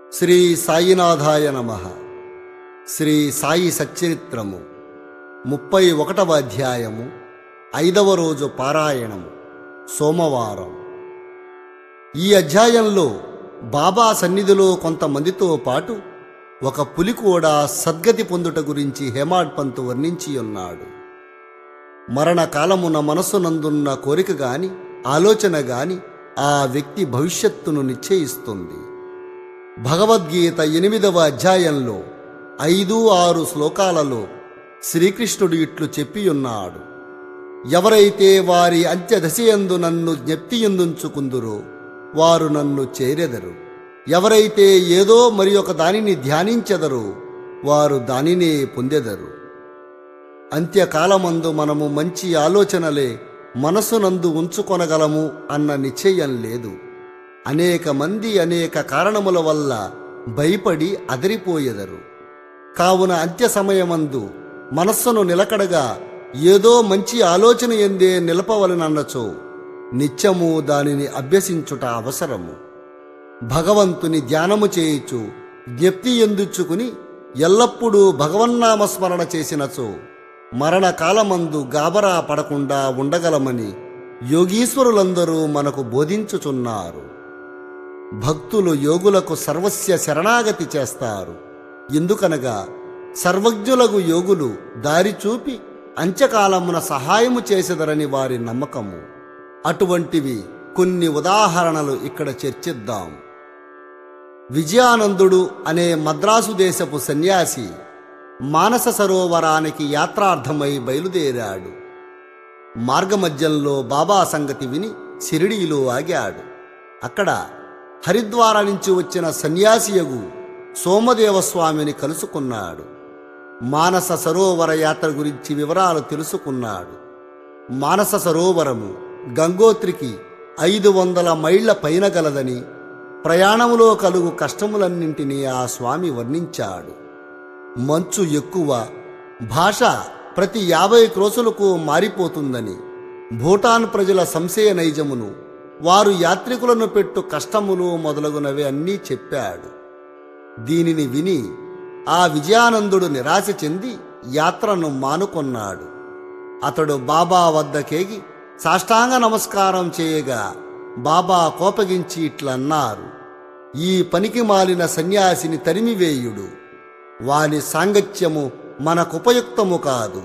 శ్రీ సాయినాథాయ నమ శ్రీ సాయి సచ్చరిత్రము ముప్పై ఒకటవ అధ్యాయము ఐదవ రోజు పారాయణము సోమవారం ఈ అధ్యాయంలో బాబా సన్నిధిలో కొంతమందితో పాటు ఒక పులి కూడా సద్గతి పొందుట గురించి హేమాడ్ పంతు వర్ణించి ఉన్నాడు మరణకాలమున మనస్సునందున్న కోరిక గాని ఆలోచన గాని ఆ వ్యక్తి భవిష్యత్తును నిశ్చయిస్తుంది భగవద్గీత ఎనిమిదవ అధ్యాయంలో ఐదు ఆరు శ్లోకాలలో శ్రీకృష్ణుడు ఇట్లు చెప్పియున్నాడు ఎవరైతే వారి అంత్యదశయందు నన్ను జ్ఞప్తియందుంచుకుందురో వారు నన్ను చేరెదరు ఎవరైతే ఏదో మరి ఒక దానిని ధ్యానించెదరో వారు దానినే పొందెదరు అంత్యకాలమందు మనము మంచి ఆలోచనలే మనసునందు ఉంచుకొనగలము అన్న నిశ్చయం లేదు అనేక మంది అనేక కారణముల వల్ల భయపడి అదిరిపోయెదరు కావున అంత్య సమయమందు మనస్సును నిలకడగా ఏదో మంచి ఆలోచన ఎందే నిలపవలనన్నచో నిత్యము దానిని అభ్యసించుట అవసరము భగవంతుని ధ్యానము చేయుచు జ్ఞప్తి ఎందుచుకుని ఎల్లప్పుడూ భగవన్నామస్మరణ చేసినచో మరణకాలమందు గాబరా పడకుండా ఉండగలమని యోగీశ్వరులందరూ మనకు బోధించుచున్నారు భక్తులు యోగులకు సర్వస్య శరణాగతి చేస్తారు ఎందుకనగా సర్వజ్ఞులకు యోగులు దారి చూపి అంత్యకాలమున సహాయము చేసెదరని వారి నమ్మకము అటువంటివి కొన్ని ఉదాహరణలు ఇక్కడ చర్చిద్దాం విజయానందుడు అనే మద్రాసు దేశపు సన్యాసి మానస సరోవరానికి యాత్రార్థమై బయలుదేరాడు మార్గమధ్యంలో బాబా సంగతి విని షిరిడీలో ఆగాడు అక్కడ హరిద్వార నుంచి వచ్చిన సన్యాసియగు సోమదేవస్వామిని కలుసుకున్నాడు మానస సరోవర యాత్ర గురించి వివరాలు తెలుసుకున్నాడు మానస సరోవరము గంగోత్రికి ఐదు వందల మైళ్ల పైన గలదని ప్రయాణములో కలుగు కష్టములన్నింటినీ ఆ స్వామి వర్ణించాడు మంచు ఎక్కువ భాష ప్రతి యాభై క్రోసులకు మారిపోతుందని భూటాన్ ప్రజల సంశయ నైజమును వారు యాత్రికులను పెట్టు కష్టములు మొదలగునవి అన్నీ చెప్పాడు దీనిని విని ఆ విజయానందుడు నిరాశ చెంది యాత్రను మానుకొన్నాడు అతడు బాబా వద్దకేగి సాష్టాంగ నమస్కారం చేయగా బాబా కోపగించి ఇట్లన్నారు ఈ పనికి మాలిన సన్యాసిని తరిమివేయుడు వాని సాంగత్యము మనకుపయుక్తము కాదు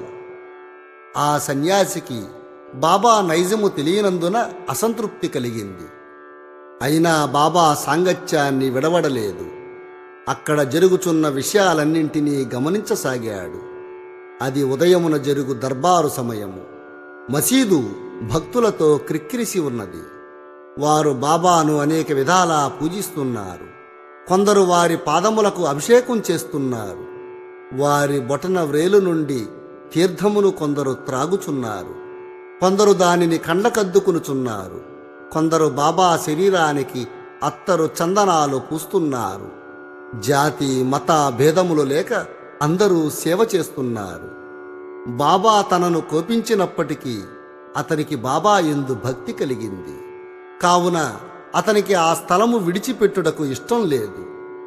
ఆ సన్యాసికి బాబా నైజము తెలియనందున అసంతృప్తి కలిగింది అయినా బాబా సాంగత్యాన్ని విడవడలేదు అక్కడ జరుగుచున్న విషయాలన్నింటినీ గమనించసాగాడు అది ఉదయమున జరుగు దర్బారు సమయము మసీదు భక్తులతో క్రిక్కిరిసి ఉన్నది వారు బాబాను అనేక విధాలా పూజిస్తున్నారు కొందరు వారి పాదములకు అభిషేకం చేస్తున్నారు వారి బొటన వ్రేలు నుండి తీర్థమును కొందరు త్రాగుచున్నారు కొందరు దానిని కండ్లకద్దుకునుచున్నారు కొందరు బాబా శరీరానికి అత్తరు చందనాలు పూస్తున్నారు జాతి మత భేదములు లేక అందరూ సేవ చేస్తున్నారు బాబా తనను కోపించినప్పటికీ అతనికి బాబా ఎందు భక్తి కలిగింది కావున అతనికి ఆ స్థలము విడిచిపెట్టుటకు ఇష్టం లేదు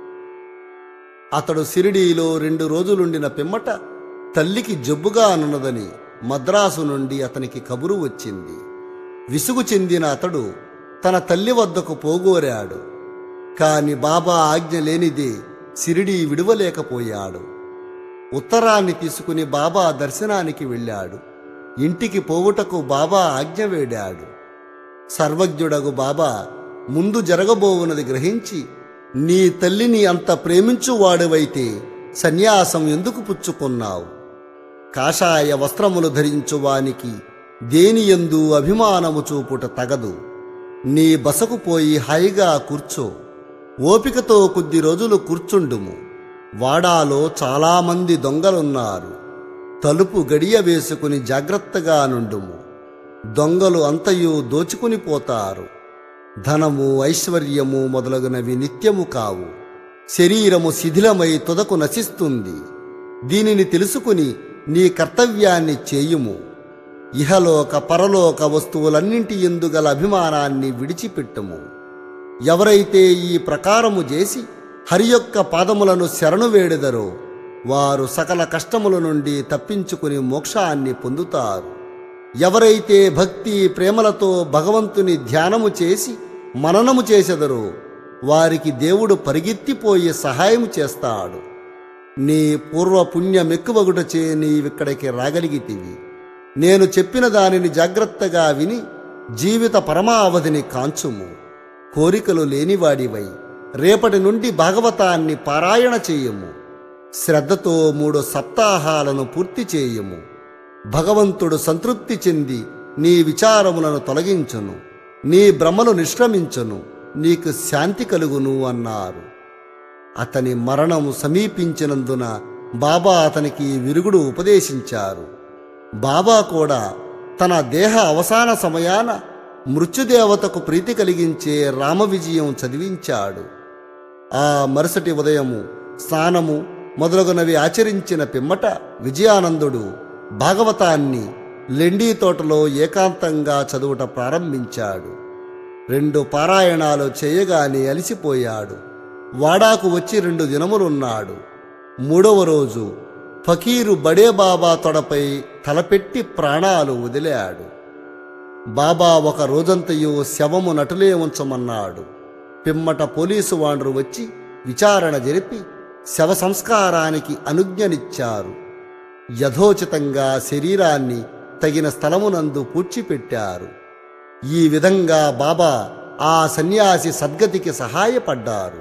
అతడు సిరిడీలో రెండు రోజులుండిన పిమ్మట తల్లికి జబ్బుగా అనున్నదని మద్రాసు నుండి అతనికి కబురు వచ్చింది విసుగు చెందిన అతడు తన తల్లి వద్దకు పోగోరాడు కాని బాబా ఆజ్ఞ లేనిదే సిరిడీ విడవలేకపోయాడు ఉత్తరాన్ని తీసుకుని బాబా దర్శనానికి వెళ్ళాడు ఇంటికి పోవుటకు బాబా ఆజ్ఞ వేడాడు సర్వజ్ఞుడగు బాబా ముందు జరగబోవునది గ్రహించి నీ తల్లిని అంత ప్రేమించువాడువైతే సన్యాసం ఎందుకు పుచ్చుకున్నావు కాషాయ వస్త్రములు ధరించువానికి దేనియందు అభిమానము చూపుట తగదు నీ బసకు పోయి హాయిగా కూర్చో ఓపికతో కొద్ది రోజులు కూర్చుండుము వాడాలో చాలామంది దొంగలున్నారు తలుపు గడియ వేసుకుని జాగ్రత్తగా నుండుము దొంగలు అంతయు దోచుకుని పోతారు ధనము ఐశ్వర్యము మొదలగునవి నిత్యము కావు శరీరము శిథిలమై తుదకు నశిస్తుంది దీనిని తెలుసుకుని నీ కర్తవ్యాన్ని చేయుము ఇహలోక పరలోక వస్తువులన్నింటి ఎందుగల అభిమానాన్ని విడిచిపెట్టుము ఎవరైతే ఈ ప్రకారము చేసి హరి యొక్క పాదములను శరణు వేడెదరో వారు సకల కష్టముల నుండి తప్పించుకుని మోక్షాన్ని పొందుతారు ఎవరైతే భక్తి ప్రేమలతో భగవంతుని ధ్యానము చేసి మననము చేసెదరో వారికి దేవుడు పరిగెత్తిపోయి సహాయం చేస్తాడు నీ పూర్వ పుణ్యమెక్కువగుటచే నీవిక్కడికి రాగలిగితివి నేను చెప్పిన దానిని జాగ్రత్తగా విని జీవిత పరమావధిని కాంచుము కోరికలు లేనివాడివై రేపటి నుండి భాగవతాన్ని పారాయణ చేయము శ్రద్ధతో మూడు సప్తాహాలను పూర్తి చేయము భగవంతుడు సంతృప్తి చెంది నీ విచారములను తొలగించును నీ భ్రమలు నిష్క్రమించును నీకు శాంతి కలుగును అన్నారు అతని మరణము సమీపించినందున బాబా అతనికి విరుగుడు ఉపదేశించారు బాబా కూడా తన దేహ అవసాన సమయాన మృత్యుదేవతకు ప్రీతి కలిగించే రామ విజయం చదివించాడు ఆ మరుసటి ఉదయము స్నానము మొదలగునవి ఆచరించిన పిమ్మట విజయానందుడు భాగవతాన్ని లెండీ తోటలో ఏకాంతంగా చదువుట ప్రారంభించాడు రెండు పారాయణాలు చేయగానే అలిసిపోయాడు వాడాకు వచ్చి రెండు దినములున్నాడు మూడవ రోజు ఫకీరు బడే బాబా తొడపై తలపెట్టి ప్రాణాలు వదిలాడు బాబా ఒక రోజంతయు శవము నటులే ఉంచమన్నాడు పిమ్మట పోలీసు వాండ్రు వచ్చి విచారణ జరిపి శవ సంస్కారానికి అనుజ్ఞనిచ్చారు యథోచితంగా శరీరాన్ని తగిన స్థలమునందు పూడ్చిపెట్టారు ఈ విధంగా బాబా ఆ సన్యాసి సద్గతికి సహాయపడ్డారు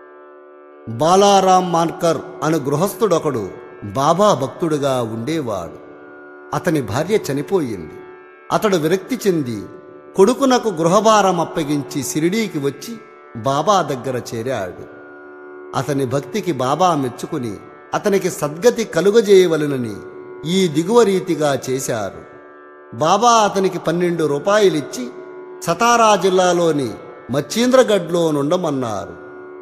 బాలారాం మాన్కర్ అను గృహస్థుడొకడు బాబా భక్తుడుగా ఉండేవాడు అతని భార్య చనిపోయింది అతడు విరక్తి చెంది కొడుకునకు గృహభారం అప్పగించి సిరిడీకి వచ్చి బాబా దగ్గర చేరాడు అతని భక్తికి బాబా మెచ్చుకుని అతనికి సద్గతి కలుగజేయవలనని ఈ దిగువ రీతిగా చేశారు బాబా అతనికి పన్నెండు రూపాయలిచ్చి సతారా జిల్లాలోని మచ్చీంద్రగఢ్లో నుండమన్నారు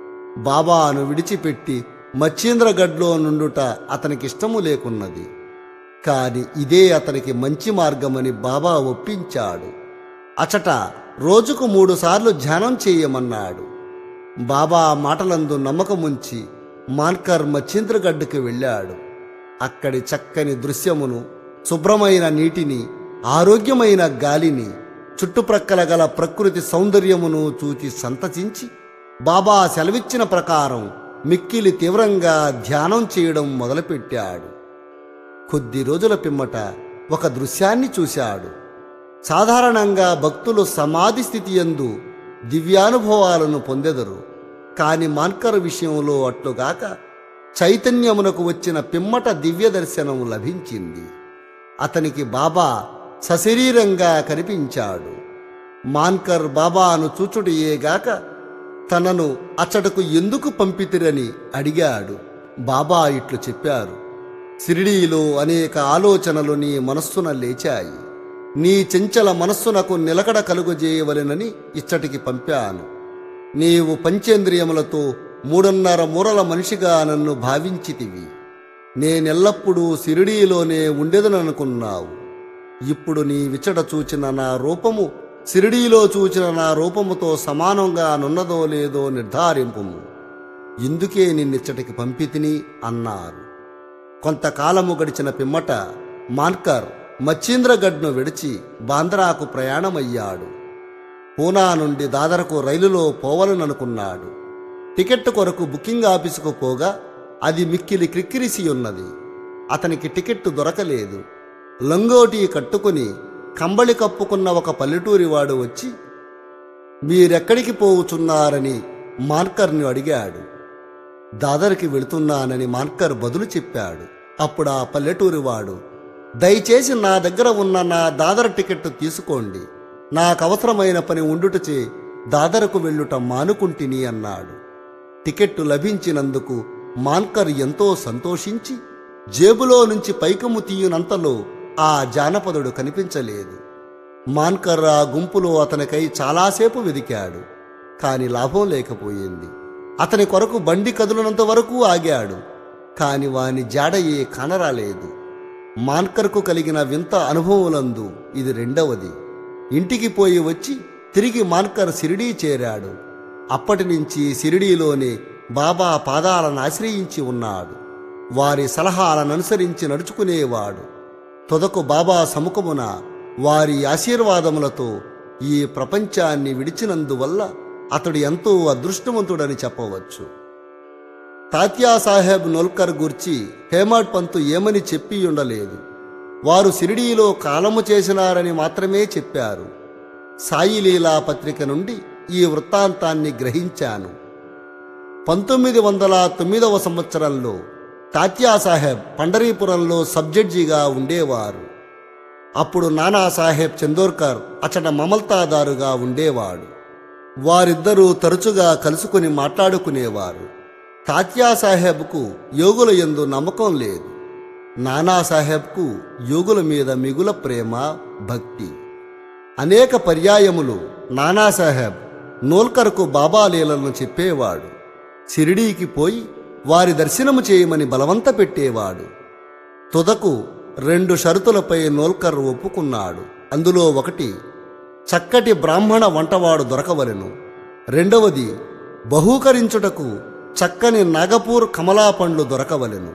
బాబాను విడిచిపెట్టి మచ్చీంద్రగఢ్లో నుండుట అతనికిష్టము లేకున్నది కాని ఇదే అతనికి మంచి మార్గమని బాబా ఒప్పించాడు అచట రోజుకు మూడుసార్లు ధ్యానం చేయమన్నాడు బాబా మాటలందు నమ్మకముంచి మాన్కర్ మచ్చీంద్రగడ్డుకి వెళ్ళాడు అక్కడి చక్కని దృశ్యమును శుభ్రమైన నీటిని ఆరోగ్యమైన గాలిని చుట్టుప్రక్కల గల ప్రకృతి సౌందర్యమును చూచి సంతసించి బాబా సెలవిచ్చిన ప్రకారం మిక్కిలి తీవ్రంగా ధ్యానం చేయడం మొదలుపెట్టాడు కొద్ది రోజుల పిమ్మట ఒక దృశ్యాన్ని చూశాడు సాధారణంగా భక్తులు సమాధి స్థితి యందు దివ్యానుభవాలను పొందెదరు కాని మాన్కర్ విషయంలో అట్లుగాక చైతన్యమునకు వచ్చిన పిమ్మట దివ్య దర్శనం లభించింది అతనికి బాబా సశరీరంగా కనిపించాడు మాన్కర్ బాబాను చూచుడియేగాక తనను అచ్చటకు ఎందుకు పంపితిరని అడిగాడు బాబా ఇట్లు చెప్పారు సిరిడీలో అనేక ఆలోచనలు నీ మనస్సున లేచాయి నీ చెంచల మనస్సునకు నిలకడ కలుగజేయవలెనని ఇచ్చటికి పంపాను నీవు పంచేంద్రియములతో మూడున్నర మూరల మనిషిగా నన్ను భావించితివి నేనెల్లప్పుడూ సిరిడీలోనే ఉండేదననుకున్నావు ఇప్పుడు నీ విచట చూచిన నా రూపము సిరిడీలో చూచిన నా రూపముతో సమానంగా నున్నదో లేదో నిర్ధారింపుము ఇందుకే నిన్నిచ్చటికి పంపితిని అన్నారు కొంతకాలము గడిచిన పిమ్మట మాన్కర్ మచ్చీంద్రగఢ్ను విడిచి బాంద్రాకు ప్రయాణమయ్యాడు పూనా నుండి దాదరకు రైలులో పోవాలననుకున్నాడు టికెట్ కొరకు బుకింగ్ ఆఫీసుకు పోగా అది మిక్కిలి క్రిక్కిరిసి ఉన్నది అతనికి టికెట్ దొరకలేదు లంగోటి కట్టుకుని కంబళి కప్పుకున్న ఒక పల్లెటూరివాడు వచ్చి మీరెక్కడికి పోవుచున్నారని మార్కర్ను అడిగాడు దాదరికి వెళుతున్నానని మార్కర్ బదులు చెప్పాడు అప్పుడు ఆ పల్లెటూరివాడు దయచేసి నా దగ్గర ఉన్న నా దాదర్ టికెట్ తీసుకోండి నాకు అవసరమైన పని ఉండుటచే దాదరకు వెళ్ళుట మానుకుంటిని అన్నాడు టికెట్టు లభించినందుకు మాన్కర్ ఎంతో సంతోషించి జేబులో నుంచి పైకము తీయునంతలో ఆ జానపదుడు కనిపించలేదు మాన్కర్ ఆ గుంపులో అతనికై చాలాసేపు వెదికాడు కాని లాభం లేకపోయింది అతని కొరకు బండి కదులునంత వరకు ఆగాడు కాని వాని జాడయే కనరాలేదు మాన్కర్కు కలిగిన వింత అనుభవములందు ఇది రెండవది ఇంటికి పోయి వచ్చి తిరిగి మాన్కర్ సిరిడీ చేరాడు అప్పటి నుంచి సిరిడీలోనే బాబా పాదాలను ఆశ్రయించి ఉన్నాడు వారి సలహాలను అనుసరించి నడుచుకునేవాడు తొదకు బాబా సముఖమున వారి ఆశీర్వాదములతో ఈ ప్రపంచాన్ని విడిచినందువల్ల అతడు ఎంతో అదృష్టవంతుడని చెప్పవచ్చు తాత్యా సాహెబ్ నోల్కర్ గూర్చి హేమాడ్ పంతు ఏమని చెప్పి ఉండలేదు వారు సిరిడీలో కాలము చేసినారని మాత్రమే చెప్పారు సాయిలీలా పత్రిక నుండి ఈ వృత్తాంతాన్ని గ్రహించాను పంతొమ్మిది వందల తొమ్మిదవ సంవత్సరంలో తాత్యా సాహెబ్ పండరీపురంలో సబ్జడ్జిగా ఉండేవారు అప్పుడు నానాసాహెబ్ చందోర్కర్ అచట మమల్తాదారుగా ఉండేవాడు వారిద్దరూ తరచుగా కలుసుకుని మాట్లాడుకునేవారు తాత్యా సాహెబ్కు యోగుల యందు నమ్మకం లేదు నానాసాహెబ్కు యోగుల మీద మిగుల ప్రేమ భక్తి అనేక పర్యాయములు నానాసాహెబ్ నోల్కర్కు బాబా లీలలను చెప్పేవాడు షిరిడీకి పోయి వారి దర్శనము చేయమని బలవంత పెట్టేవాడు తుదకు రెండు షరతులపై నోల్కర్ ఒప్పుకున్నాడు అందులో ఒకటి చక్కటి బ్రాహ్మణ వంటవాడు దొరకవలెను రెండవది బహూకరించుటకు చక్కని నాగపూర్ కమలా పండ్లు దొరకవలెను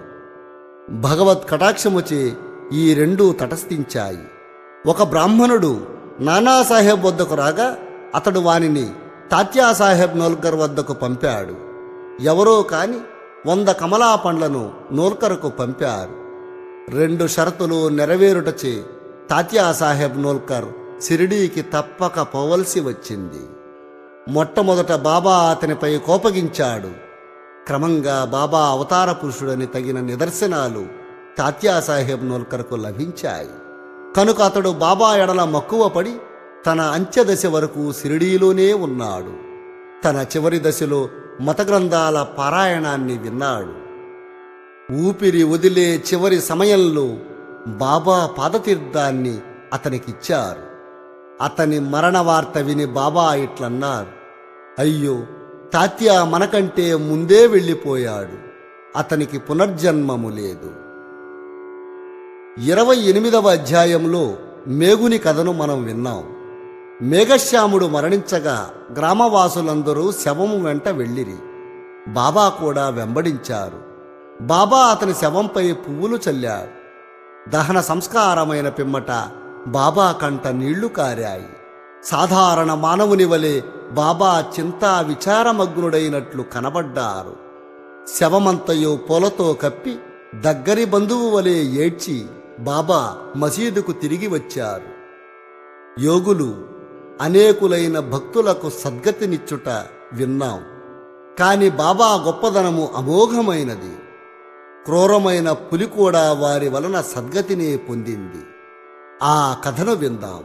భగవత్ కటాక్షముచే ఈ రెండూ తటస్థించాయి ఒక బ్రాహ్మణుడు నానాసాహెబ్ వద్దకు రాగా అతడు వానిని తాత్యాసాహెబ్ నోల్కర్ వద్దకు పంపాడు ఎవరో కాని వంద కమలా పండ్లను నోల్కర్కు పంపారు రెండు షరతులు నెరవేరుటచే తాత్యాసాహెబ్ నోల్కర్ షిరిడీకి తప్పక పోవలసి వచ్చింది మొట్టమొదట బాబా అతనిపై కోపగించాడు క్రమంగా బాబా అవతార పురుషుడని తగిన నిదర్శనాలు తాత్యాసాహెబ్ నోల్కర్కు లభించాయి కనుక అతడు బాబా ఎడల మక్కువపడి తన అంత్యదశ వరకు షిరిడీలోనే ఉన్నాడు తన చివరి దశలో మత గ్రంథాల పారాయణాన్ని విన్నాడు ఊపిరి వదిలే చివరి సమయంలో బాబా పాదతీర్థాన్ని అతనికిచ్చారు అతని మరణ వార్త విని బాబా ఇట్లన్నారు అయ్యో తాత్య మనకంటే ముందే వెళ్ళిపోయాడు అతనికి పునర్జన్మము లేదు ఇరవై ఎనిమిదవ అధ్యాయంలో మేగుని కథను మనం విన్నాం మేఘశ్యాముడు మరణించగా గ్రామవాసులందరూ శవము వెంట వెళ్ళిరి బాబా కూడా వెంబడించారు బాబా అతని శవంపై పువ్వులు చల్లాడు దహన సంస్కారమైన పిమ్మట బాబా కంట నీళ్లు కారాయి సాధారణ మానవుని వలె బాబా చింతా విచారమగ్నుడైనట్లు కనబడ్డారు శవమంతయు పూలతో కప్పి దగ్గరి బంధువు వలె ఏడ్చి బాబా మసీదుకు తిరిగి వచ్చారు యోగులు అనేకులైన భక్తులకు సద్గతినిచ్చుట విన్నాం కాని బాబా గొప్పదనము అమోఘమైనది క్రూరమైన పులి కూడా వారి వలన సద్గతినే పొందింది ఆ కథను విందాం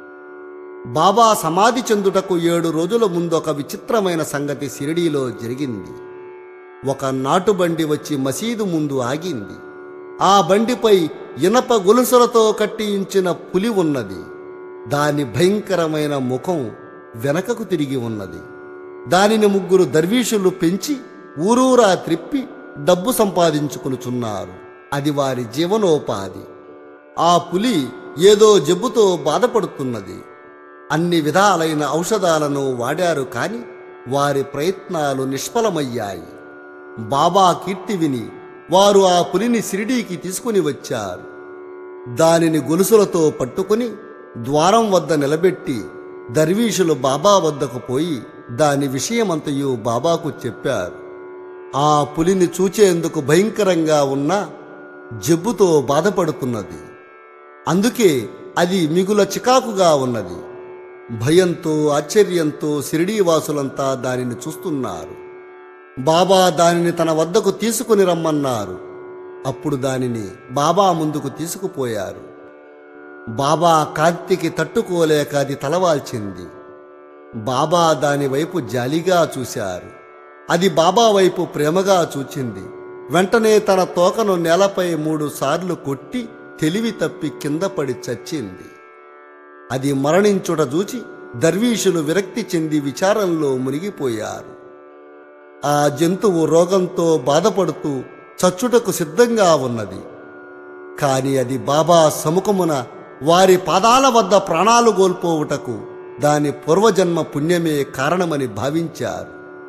బాబా సమాధి చెందుటకు ఏడు రోజుల ముందు ఒక విచిత్రమైన సంగతి షిరిడీలో జరిగింది ఒక నాటుబండి వచ్చి మసీదు ముందు ఆగింది ఆ బండిపై ఇనప గొలుసులతో కట్టించిన పులి ఉన్నది దాని భయంకరమైన ముఖం వెనకకు తిరిగి ఉన్నది దానిని ముగ్గురు దర్వీషులు పెంచి ఊరూరా త్రిప్పి డబ్బు సంపాదించుకునుచున్నారు అది వారి జీవనోపాధి ఆ పులి ఏదో జబ్బుతో బాధపడుతున్నది అన్ని విధాలైన ఔషధాలను వాడారు కాని వారి ప్రయత్నాలు నిష్ఫలమయ్యాయి బాబా కీర్తి విని వారు ఆ పులిని షిరిడీకి తీసుకుని వచ్చారు దానిని గొలుసులతో పట్టుకుని ద్వారం వద్ద నిలబెట్టి దర్వీషులు బాబా వద్దకు పోయి దాని విషయమంతయు బాబాకు చెప్పారు ఆ పులిని చూచేందుకు భయంకరంగా ఉన్న జబ్బుతో బాధపడుతున్నది అందుకే అది మిగుల చికాకుగా ఉన్నది భయంతో ఆశ్చర్యంతో షిరిడీవాసులంతా దానిని చూస్తున్నారు బాబా దానిని తన వద్దకు తీసుకుని రమ్మన్నారు అప్పుడు దానిని బాబా ముందుకు తీసుకుపోయారు బాబా కాంతికి తట్టుకోలేక అది తలవాల్చింది బాబా దాని వైపు జాలిగా చూశారు అది బాబా వైపు ప్రేమగా చూచింది వెంటనే తన తోకను నేలపై మూడు సార్లు కొట్టి తెలివి తప్పి కింద పడి చచ్చింది అది మరణించుట చూచి దర్వీషులు విరక్తి చెంది విచారంలో మునిగిపోయారు ఆ జంతువు రోగంతో బాధపడుతూ చచ్చుటకు సిద్ధంగా ఉన్నది కాని అది బాబా సముఖమున వారి పాదాల వద్ద ప్రాణాలు కోల్పోవుటకు దాని పూర్వజన్మ పుణ్యమే కారణమని భావించారు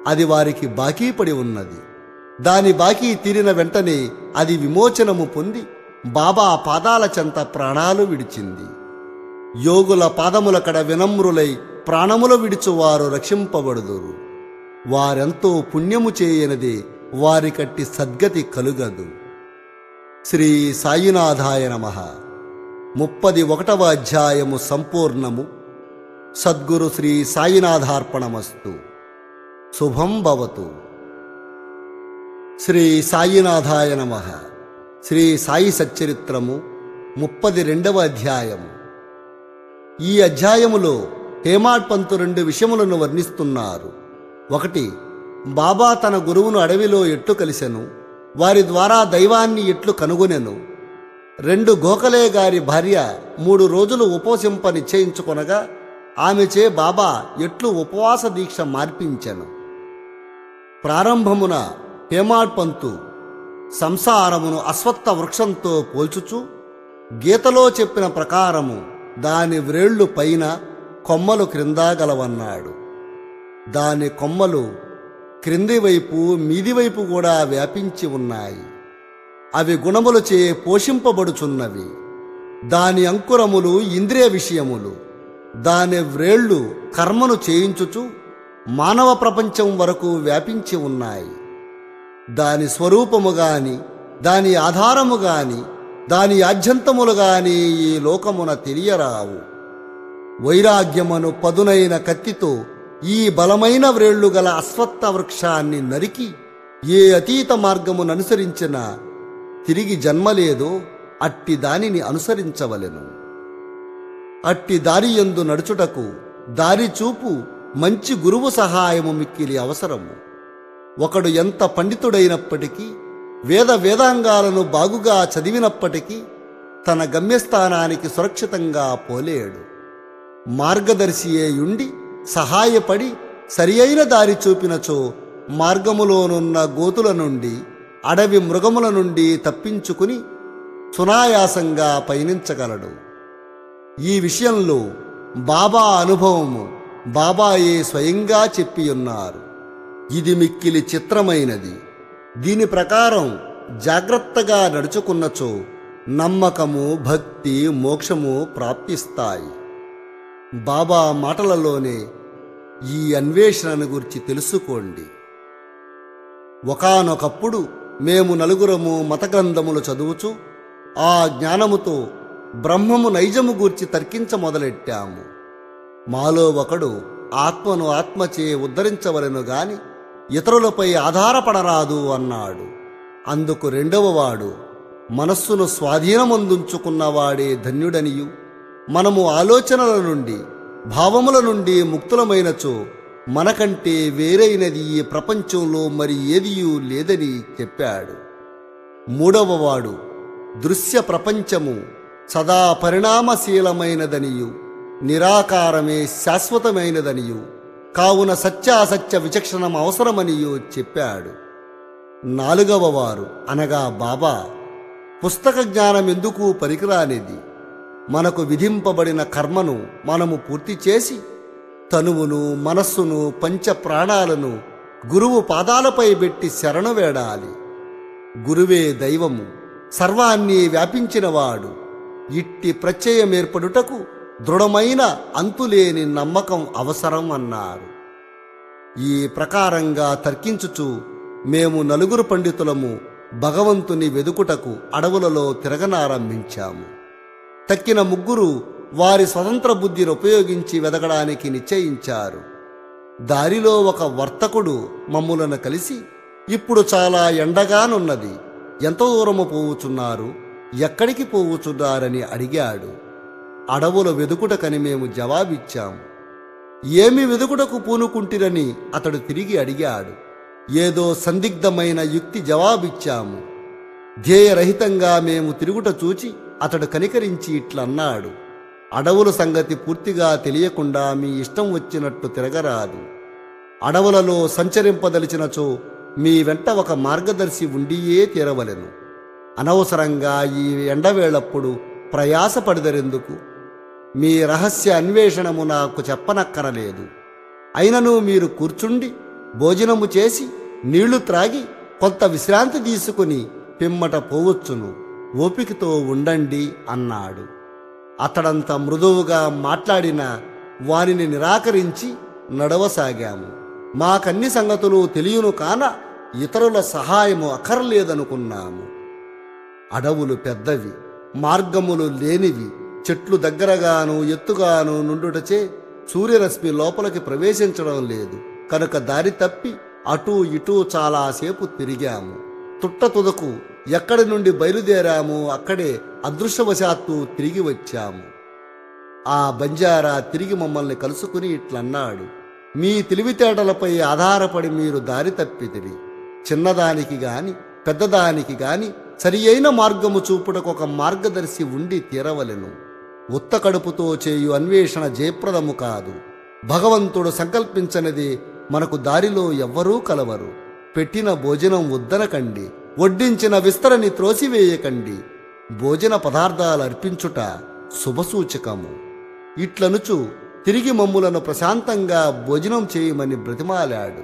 అది వారికి బాకీ పడి ఉన్నది దాని బాకీ తీరిన వెంటనే అది విమోచనము పొంది బాబా పాదాల చెంత ప్రాణాలు విడిచింది యోగుల పాదముల కడ వినమ్రులై ప్రాణములు విడిచువారు రక్షింపబడుదురు వారెంతో పుణ్యము చేయనిది వారి కట్టి సద్గతి కలుగదు శ్రీ సాయినాథాయ నమ ముప్పది ఒకటవ అధ్యాయము సంపూర్ణము సద్గురు శ్రీ సాయినాథార్పణమస్తు శుభం భవతు శ్రీ సాయినాథాయ నమ శ్రీ సాయి సచ్చరిత్రము ముప్పది రెండవ అధ్యాయము ఈ అధ్యాయములో హేమాడ్ పంతు రెండు విషయములను వర్ణిస్తున్నారు ఒకటి బాబా తన గురువును అడవిలో ఎట్లు కలిసెను వారి ద్వారా దైవాన్ని ఎట్లు కనుగొనెను రెండు గోఖలే గారి భార్య మూడు రోజులు ఉపవసింప నిశ్చయించుకొనగా ఆమెచే బాబా ఎట్లు ఉపవాస దీక్ష మార్పించెను ప్రారంభమున హేమాడ్ పంతు సంసారమును అశ్వత్థ వృక్షంతో పోల్చుచు గీతలో చెప్పిన ప్రకారము దాని వ్రేళ్లు పైన కొమ్మలు క్రింద గలవన్నాడు దాని కొమ్మలు క్రింది వైపు మీది వైపు కూడా వ్యాపించి ఉన్నాయి అవి గుణములచే పోషింపబడుచున్నవి దాని అంకురములు ఇంద్రియ విషయములు దాని వ్రేళ్లు కర్మను చేయించుచు మానవ ప్రపంచం వరకు వ్యాపించి ఉన్నాయి దాని స్వరూపము గాని దాని ఆధారము గాని దాని ఆద్యంతములు గాని ఈ లోకమున తెలియరావు వైరాగ్యమును పదునైన కత్తితో ఈ బలమైన వ్రేళ్లు గల అశ్వత్థ వృక్షాన్ని నరికి ఏ అతీత మార్గమును అనుసరించినా తిరిగి జన్మలేదో అట్టి దానిని అనుసరించవలెను అట్టి దారి యందు నడుచుటకు దారి చూపు మంచి గురువు సహాయము మిక్కిలి అవసరము ఒకడు ఎంత పండితుడైనప్పటికీ వేద వేదాంగాలను బాగుగా చదివినప్పటికీ తన గమ్యస్థానానికి సురక్షితంగా పోలేడు మార్గదర్శియే యుండి సహాయపడి సరి అయిన దారి చూపినచో మార్గములోనున్న గోతుల నుండి అడవి మృగముల నుండి తప్పించుకుని సునాయాసంగా పయనించగలడు ఈ విషయంలో బాబా అనుభవము బాబాయే స్వయంగా చెప్పి ఉన్నారు ఇది మిక్కిలి చిత్రమైనది దీని ప్రకారం జాగ్రత్తగా నడుచుకున్నచో నమ్మకము భక్తి మోక్షము ప్రాప్తిస్తాయి బాబా మాటలలోనే ఈ అన్వేషణను గురించి తెలుసుకోండి ఒకానొకప్పుడు మేము నలుగురము మత గ్రంథములు చదువుచు ఆ జ్ఞానముతో బ్రహ్మము నైజము గూర్చి తర్కించ మొదలెట్టాము మాలో ఒకడు ఆత్మను ఆత్మచే ఉద్ధరించవలెను గాని ఇతరులపై ఆధారపడరాదు అన్నాడు అందుకు రెండవవాడు మనస్సును స్వాధీనమందుంచుకున్నవాడే ధన్యుడనియు మనము ఆలోచనల నుండి భావముల నుండి ముక్తులమైనచో మనకంటే వేరైనది ఈ ప్రపంచంలో మరి ఏదియూ లేదని చెప్పాడు మూడవవాడు దృశ్య ప్రపంచము సదా పరిణామశీలమైనదనియు నిరాకారమే శాశ్వతమైనదనియు కావున సత్యాసత్య విచక్షణం అవసరమనియు చెప్పాడు నాలుగవ వారు అనగా బాబా పుస్తక జ్ఞానం ఎందుకు పనికిరానిది మనకు విధింపబడిన కర్మను మనము పూర్తి చేసి తనువును మనస్సును పంచ ప్రాణాలను గురువు పాదాలపై పెట్టి శరణు వేడాలి గురువే దైవము సర్వాన్ని వ్యాపించినవాడు ఇట్టి ప్రత్యయం ఏర్పడుటకు దృఢమైన అంతులేని నమ్మకం అవసరం అన్నారు ఈ ప్రకారంగా తర్కించుచు మేము నలుగురు పండితులము భగవంతుని వెదుకుటకు అడవులలో తిరగనారంభించాము తక్కిన ముగ్గురు వారి స్వతంత్ర బుద్ధిని ఉపయోగించి వెదగడానికి నిశ్చయించారు దారిలో ఒక వర్తకుడు మమ్ములను కలిసి ఇప్పుడు చాలా ఎండగానున్నది ఎంత దూరము పోవుచున్నారు ఎక్కడికి పోవుచున్నారని అడిగాడు అడవుల వెదుకుటకని మేము జవాబిచ్చాము ఏమి వెదుకుటకు పూనుకుంటిరని అతడు తిరిగి అడిగాడు ఏదో సందిగ్ధమైన యుక్తి జవాబిచ్చాము ధ్యేయరహితంగా మేము తిరుగుట చూచి అతడు కనికరించి ఇట్లన్నాడు అడవుల సంగతి పూర్తిగా తెలియకుండా మీ ఇష్టం వచ్చినట్టు తిరగరాదు అడవులలో సంచరింపదలిచినచో మీ వెంట ఒక మార్గదర్శి ఉండియే తీరవలెను అనవసరంగా ఈ ఎండవేళప్పుడు ప్రయాసపడిదరెందుకు మీ రహస్య అన్వేషణము నాకు చెప్పనక్కరలేదు అయినను మీరు కూర్చుండి భోజనము చేసి నీళ్లు త్రాగి కొంత విశ్రాంతి తీసుకుని పిమ్మట పోవచ్చును ఓపికతో ఉండండి అన్నాడు అతడంత మృదువుగా మాట్లాడిన వారిని నిరాకరించి నడవసాగాము మాకన్ని సంగతులు తెలియను కాన ఇతరుల సహాయము అక్కర్లేదనుకున్నాము అడవులు పెద్దవి మార్గములు లేనివి చెట్లు దగ్గరగాను ఎత్తుగాను నుండుటచే సూర్యరశ్మి లోపలికి ప్రవేశించడం లేదు కనుక దారి తప్పి అటూ ఇటూ చాలాసేపు తిరిగాము తుట్ట తుదకు ఎక్కడి నుండి బయలుదేరామో అక్కడే అదృష్టవశాత్తు తిరిగి వచ్చాము ఆ బంజారా తిరిగి మమ్మల్ని కలుసుకుని ఇట్లన్నాడు మీ తెలివితేటలపై ఆధారపడి మీరు దారి తప్పితిరి చిన్నదానికి గాని పెద్దదానికి గాని సరి అయిన మార్గము చూపుటకు ఒక మార్గదర్శి ఉండి తీరవలెను ఉత్త కడుపుతో చేయు అన్వేషణ జయప్రదము కాదు భగవంతుడు సంకల్పించనిది మనకు దారిలో ఎవ్వరూ కలవరు పెట్టిన భోజనం వద్దనకండి వడ్డించిన విస్తరని త్రోసివేయకండి భోజన పదార్థాలు అర్పించుట శుభసూచకము ఇట్లనుచు తిరిగి మమ్ములను ప్రశాంతంగా భోజనం చేయమని బ్రతిమాలాడు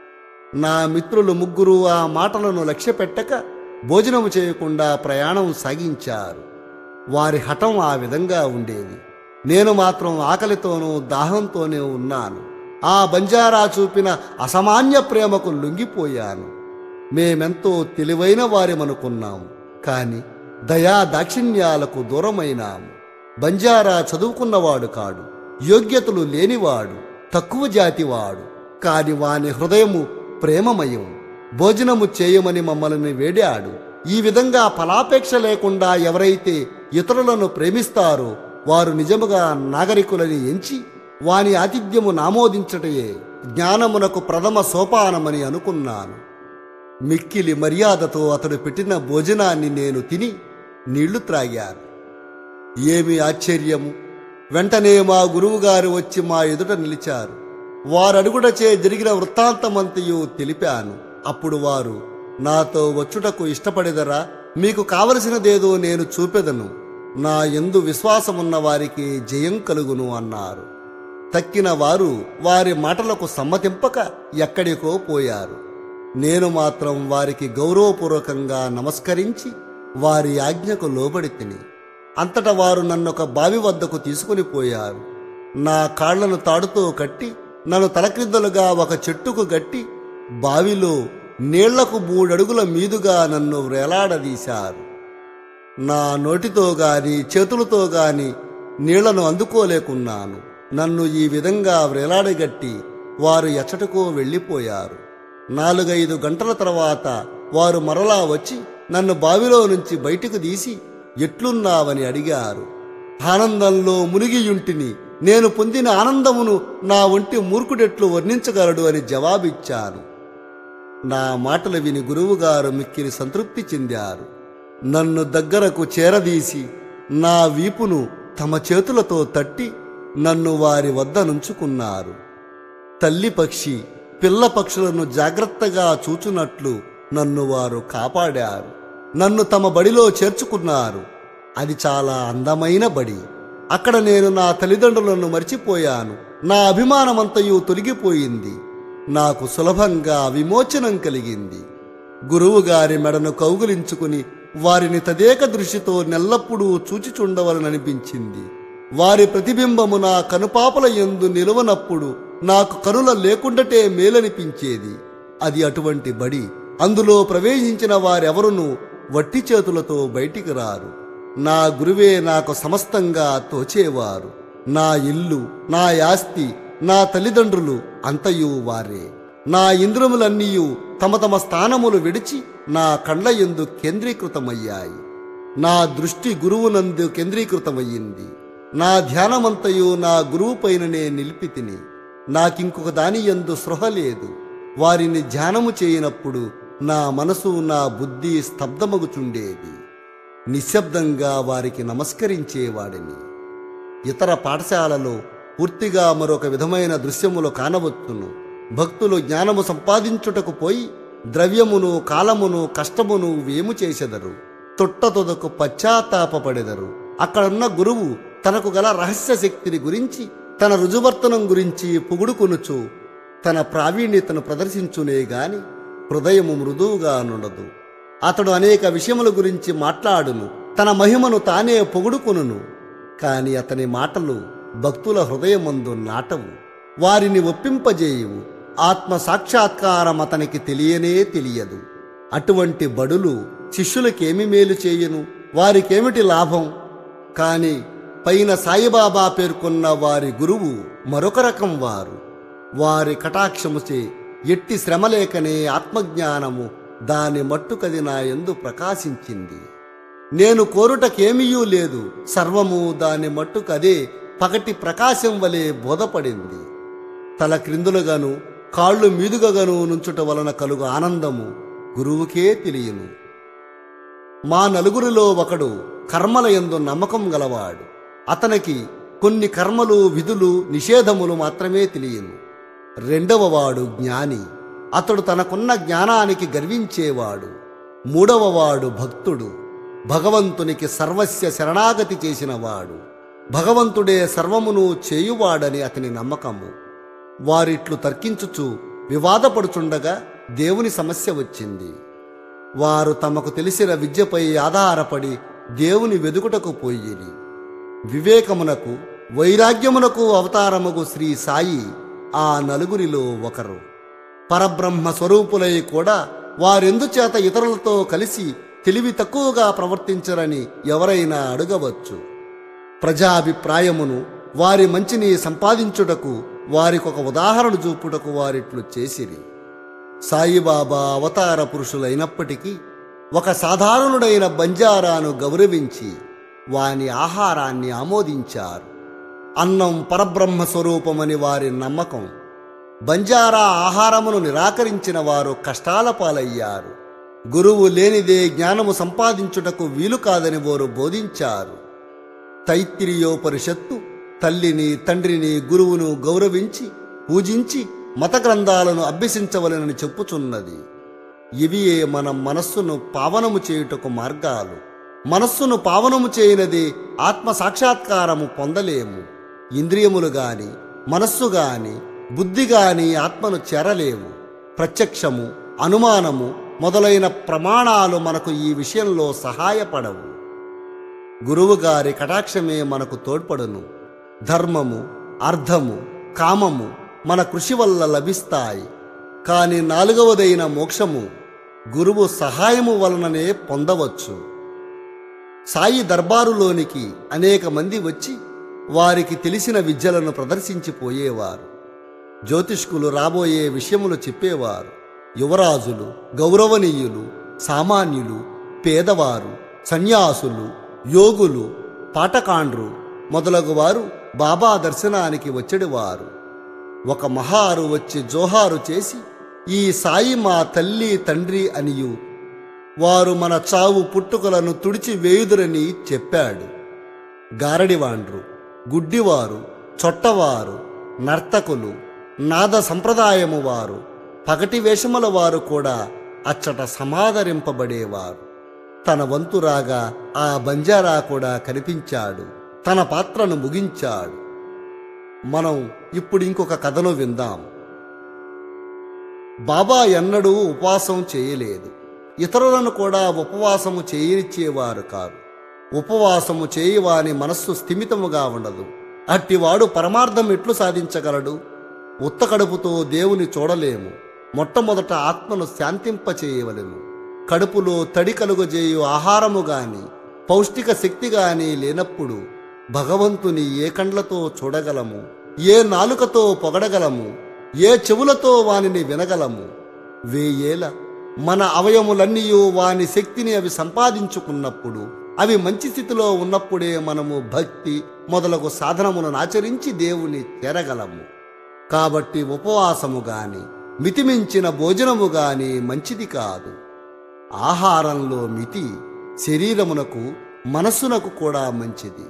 నా మిత్రులు ముగ్గురు ఆ మాటలను లక్ష్యపెట్టక భోజనము చేయకుండా ప్రయాణం సాగించారు వారి హఠం ఆ విధంగా ఉండేది నేను మాత్రం ఆకలితోనూ దాహంతోనే ఉన్నాను ఆ బంజారా చూపిన అసామాన్య ప్రేమకు లొంగిపోయాను మేమెంతో తెలివైన వారిమనుకున్నాము కాని దయా దాక్షిణ్యాలకు దూరమైనాము బంజారా చదువుకున్నవాడు కాడు యోగ్యతలు లేనివాడు తక్కువ జాతివాడు కాని వాని హృదయము ప్రేమమయం భోజనము చేయమని మమ్మల్ని వేడాడు ఈ విధంగా ఫలాపేక్ష లేకుండా ఎవరైతే ఇతరులను ప్రేమిస్తారో వారు నిజముగా నాగరికులని ఎంచి వాని ఆతిథ్యము నామోదించటయే జ్ఞానమునకు ప్రథమ సోపానమని అనుకున్నాను మిక్కిలి మర్యాదతో అతడు పెట్టిన భోజనాన్ని నేను తిని నీళ్లు త్రాగాను ఏమి ఆశ్చర్యము వెంటనే మా గురువుగారు వచ్చి మా ఎదుట నిలిచారు వారడుగుడచే జరిగిన వృత్తాంతమంతయు తెలిపాను అప్పుడు వారు నాతో వచ్చుటకు ఇష్టపడెదరా మీకు కావలసినదేదో నేను చూపెదను నా ఎందు విశ్వాసమున్న వారికి జయం కలుగును అన్నారు తక్కిన వారు వారి మాటలకు సమ్మతింపక ఎక్కడికో పోయారు నేను మాత్రం వారికి గౌరవపూర్వకంగా నమస్కరించి వారి ఆజ్ఞకు లోబడి తిని అంతట వారు నన్నొక బావి వద్దకు తీసుకుని పోయారు నా కాళ్లను తాడుతో కట్టి నన్ను తలక్రిందలుగా ఒక చెట్టుకు గట్టి బావిలో నీళ్లకు మూడడుగుల మీదుగా నన్ను వేలాడదీశారు నా నోటితో గాని చేతులతో గాని నీళ్లను అందుకోలేకున్నాను నన్ను ఈ విధంగా వ్రేలాడగట్టి వారు ఎచ్చటకో వెళ్ళిపోయారు నాలుగైదు గంటల తర్వాత వారు మరలా వచ్చి నన్ను బావిలో నుంచి బయటకు తీసి ఎట్లున్నావని అడిగారు ఆనందంలో మునిగియుంటిని నేను పొందిన ఆనందమును నా ఒంటి మూర్ఖుడెట్లు వర్ణించగలడు అని జవాబిచ్చాను నా మాటలు విని గురువుగారు మిక్కిలి సంతృప్తి చెందారు నన్ను దగ్గరకు చేరదీసి నా వీపును తమ చేతులతో తట్టి నన్ను వారి వద్ద నుంచుకున్నారు తల్లి పక్షి పిల్ల పక్షులను జాగ్రత్తగా చూచునట్లు నన్ను వారు కాపాడారు నన్ను తమ బడిలో చేర్చుకున్నారు అది చాలా అందమైన బడి అక్కడ నేను నా తల్లిదండ్రులను మర్చిపోయాను నా అభిమానమంతయు తొలగిపోయింది నాకు సులభంగా విమోచనం కలిగింది గురువుగారి మెడను కౌగులించుకుని వారిని తదేక దృష్టితో నెల్లప్పుడూ చూచిచుండవలననిపించింది వారి ప్రతిబింబము నా కనుపాపల ఎందు నిలవనప్పుడు నాకు కనుల లేకుండటే మేలనిపించేది అది అటువంటి బడి అందులో ప్రవేశించిన వారెవరునూ వట్టి చేతులతో బయటికి రారు నా గురువే నాకు సమస్తంగా తోచేవారు నా ఇల్లు నా యాస్తి నా తల్లిదండ్రులు అంతయు వారే నా ఇంద్రములన్నీయు తమ తమ స్థానములు విడిచి నా కండ్ల ఎందు కేంద్రీకృతమయ్యాయి నా దృష్టి గురువునందు కేంద్రీకృతమయ్యింది నా ధ్యానమంతయు నా గురువు పైననే నిలిపి తిని నాకింకొక దాని ఎందు స్పృహ లేదు వారిని ధ్యానము చేయనప్పుడు నా మనసు నా బుద్ధి స్తబ్దమగుచుండేది నిశ్శబ్దంగా వారికి నమస్కరించేవాడిని ఇతర పాఠశాలలో పూర్తిగా మరొక విధమైన దృశ్యములు కానవచ్చును భక్తులు జ్ఞానము సంపాదించుటకు పోయి ద్రవ్యమును కాలమును కష్టమును వేము చేసెదరు తొట్టతొదకు పశ్చాత్తాపపడెదరు అక్కడున్న గురువు తనకు గల రహస్య శక్తిని గురించి తన రుజువర్తనం గురించి పొగుడుకొనుచు తన ప్రావీణ్యతను ప్రదర్శించునే గాని హృదయము మృదువుగా నుండదు అతడు అనేక విషయముల గురించి మాట్లాడును తన మహిమను తానే పొగుడుకొనును కాని అతని మాటలు భక్తుల హృదయమందు నాటవు వారిని ఒప్పింపజేయువు ఆత్మ సాక్షాత్కారం అతనికి తెలియనే తెలియదు అటువంటి బడులు శిష్యులకేమి మేలు చేయను వారికేమిటి లాభం కాని పైన సాయిబాబా పేర్కొన్న వారి గురువు మరొక రకం వారు వారి కటాక్షముచే ఎట్టి శ్రమలేకనే ఆత్మజ్ఞానము దాని మట్టుకది నా ఎందు ప్రకాశించింది నేను కోరుటకేమీయూ లేదు సర్వము దాని మట్టుకదే పగటి ప్రకాశం వలె బోధపడింది తల క్రిందులుగాను కాళ్ళు మీదుగగాను నుంచుట వలన కలుగు ఆనందము గురువుకే తెలియను మా నలుగురిలో ఒకడు కర్మల యందు నమ్మకం గలవాడు అతనికి కొన్ని కర్మలు విధులు నిషేధములు మాత్రమే తెలియను రెండవ వాడు జ్ఞాని అతడు తనకున్న జ్ఞానానికి గర్వించేవాడు మూడవ వాడు భక్తుడు భగవంతునికి సర్వస్య శరణాగతి చేసినవాడు భగవంతుడే సర్వమును చేయువాడని అతని నమ్మకము వారిట్లు తర్కించుచు వివాదపడుచుండగా దేవుని సమస్య వచ్చింది వారు తమకు తెలిసిన విద్యపై ఆధారపడి దేవుని వెదుకుటకు పోయిరి వివేకమునకు వైరాగ్యమునకు అవతారముగు శ్రీ సాయి ఆ నలుగురిలో ఒకరు పరబ్రహ్మ స్వరూపులై కూడా వారెందుచేత ఇతరులతో కలిసి తెలివి తక్కువగా ప్రవర్తించరని ఎవరైనా అడగవచ్చు ప్రజాభిప్రాయమును వారి మంచిని సంపాదించుటకు వారికొక ఉదాహరణ చూపుటకు వారిట్లు చేసిరి సాయిబాబా అవతార పురుషులైనప్పటికీ ఒక సాధారణుడైన బంజారాను గౌరవించి వాని ఆహారాన్ని ఆమోదించారు అన్నం పరబ్రహ్మ స్వరూపమని వారి నమ్మకం బంజారా ఆహారమును నిరాకరించిన వారు కష్టాల పాలయ్యారు గురువు లేనిదే జ్ఞానము సంపాదించుటకు వీలు కాదని వారు బోధించారు తైత్తిరియోపనిషత్తు తల్లిని తండ్రిని గురువును గౌరవించి పూజించి మత గ్రంథాలను అభ్యసించవలెనని చెప్పుచున్నది ఇవియే మన మనస్సును పావనము చేయుటకు మార్గాలు మనస్సును పావనము చేయనది ఆత్మ సాక్షాత్కారము పొందలేము ఇంద్రియములు గాని మనస్సు గాని బుద్ధి గాని ఆత్మను చేరలేవు ప్రత్యక్షము అనుమానము మొదలైన ప్రమాణాలు మనకు ఈ విషయంలో సహాయపడవు గురువుగారి కటాక్షమే మనకు తోడ్పడును ధర్మము అర్థము కామము మన కృషి వల్ల లభిస్తాయి కాని నాలుగవదైన మోక్షము గురువు సహాయము వలననే పొందవచ్చు సాయి దర్బారులోనికి అనేక మంది వచ్చి వారికి తెలిసిన విద్యలను ప్రదర్శించిపోయేవారు జ్యోతిష్కులు రాబోయే విషయములు చెప్పేవారు యువరాజులు గౌరవనీయులు సామాన్యులు పేదవారు సన్యాసులు యోగులు పాటకాండ్రు మొదలగు వారు బాబా దర్శనానికి వచ్చేవారు ఒక మహారు వచ్చి జోహారు చేసి ఈ సాయి మా తల్లి తండ్రి అనియు వారు మన చావు పుట్టుకలను తుడిచి వేయుదురని చెప్పాడు గారడివాండ్రు గుడ్డివారు చొట్టవారు నర్తకులు నాద సంప్రదాయము వారు పగటి వేషముల వారు కూడా అచ్చట సమాదరింపబడేవారు తన వంతు రాగా ఆ బంజారా కూడా కనిపించాడు తన పాత్రను ముగించాడు మనం ఇప్పుడు ఇంకొక కథను విందాం బాబా ఎన్నడూ ఉపవాసం చేయలేదు ఇతరులను కూడా ఉపవాసము చేయనిచ్చేవారు కారు ఉపవాసము చేయవాని మనస్సు స్థిమితముగా ఉండదు అట్టివాడు పరమార్థం ఎట్లు సాధించగలడు ఉత్త కడుపుతో దేవుని చూడలేము మొట్టమొదట ఆత్మను శాంతింపచేయవలెను కడుపులో తడి కలుగజేయు ఆహారము గాని పౌష్టిక శక్తి గాని లేనప్పుడు భగవంతుని ఏ కండ్లతో చూడగలము ఏ నాలుకతో పొగడగలము ఏ చెవులతో వానిని వినగలము వేయేల మన అవయములన్నీ వాని శక్తిని అవి సంపాదించుకున్నప్పుడు అవి మంచి స్థితిలో ఉన్నప్పుడే మనము భక్తి మొదలగు సాధనములను ఆచరించి దేవుని చేరగలము కాబట్టి ఉపవాసము గాని మితిమించిన భోజనము గాని మంచిది కాదు ఆహారంలో మితి శరీరమునకు మనస్సునకు కూడా మంచిది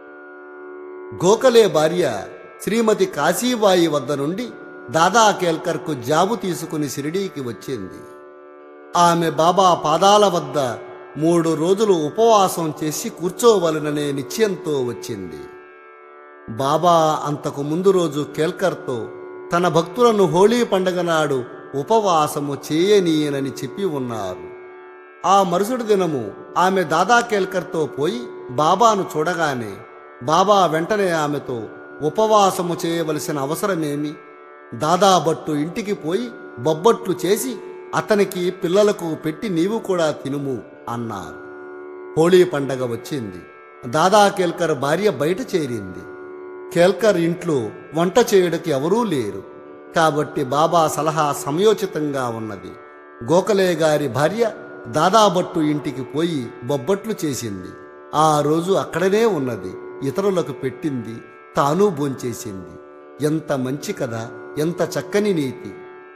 గోఖలే భార్య శ్రీమతి కాశీబాయి వద్ద నుండి దాదా కేల్కర్కు జాబు తీసుకుని షిరిడీకి వచ్చింది ఆమె బాబా పాదాల వద్ద మూడు రోజులు ఉపవాసం చేసి కూర్చోవలననే నిశ్చయంతో వచ్చింది బాబా అంతకు ముందు రోజు కేల్కర్తో తన భక్తులను హోళీ పండగ నాడు ఉపవాసము చేయనీయనని చెప్పి ఉన్నారు ఆ మరుసటి దినము ఆమె దాదా కేల్కర్తో పోయి బాబాను చూడగానే బాబా వెంటనే ఆమెతో ఉపవాసము చేయవలసిన అవసరమేమి దాదా భట్టు ఇంటికి పోయి బొబ్బట్లు చేసి అతనికి పిల్లలకు పెట్టి నీవు కూడా తినుము అన్నారు హోళీ పండగ వచ్చింది దాదా కేల్కర్ భార్య బయట చేరింది కేల్కర్ ఇంట్లో వంట చేయుటకి ఎవరూ లేరు కాబట్టి బాబా సలహా సమయోచితంగా ఉన్నది గోఖలే గారి భార్య దాదాభట్టు ఇంటికి పోయి బొబ్బట్లు చేసింది ఆ రోజు అక్కడనే ఉన్నది ఇతరులకు పెట్టింది తాను భోంచేసింది ఎంత మంచి కథ ఎంత చక్కని నీతి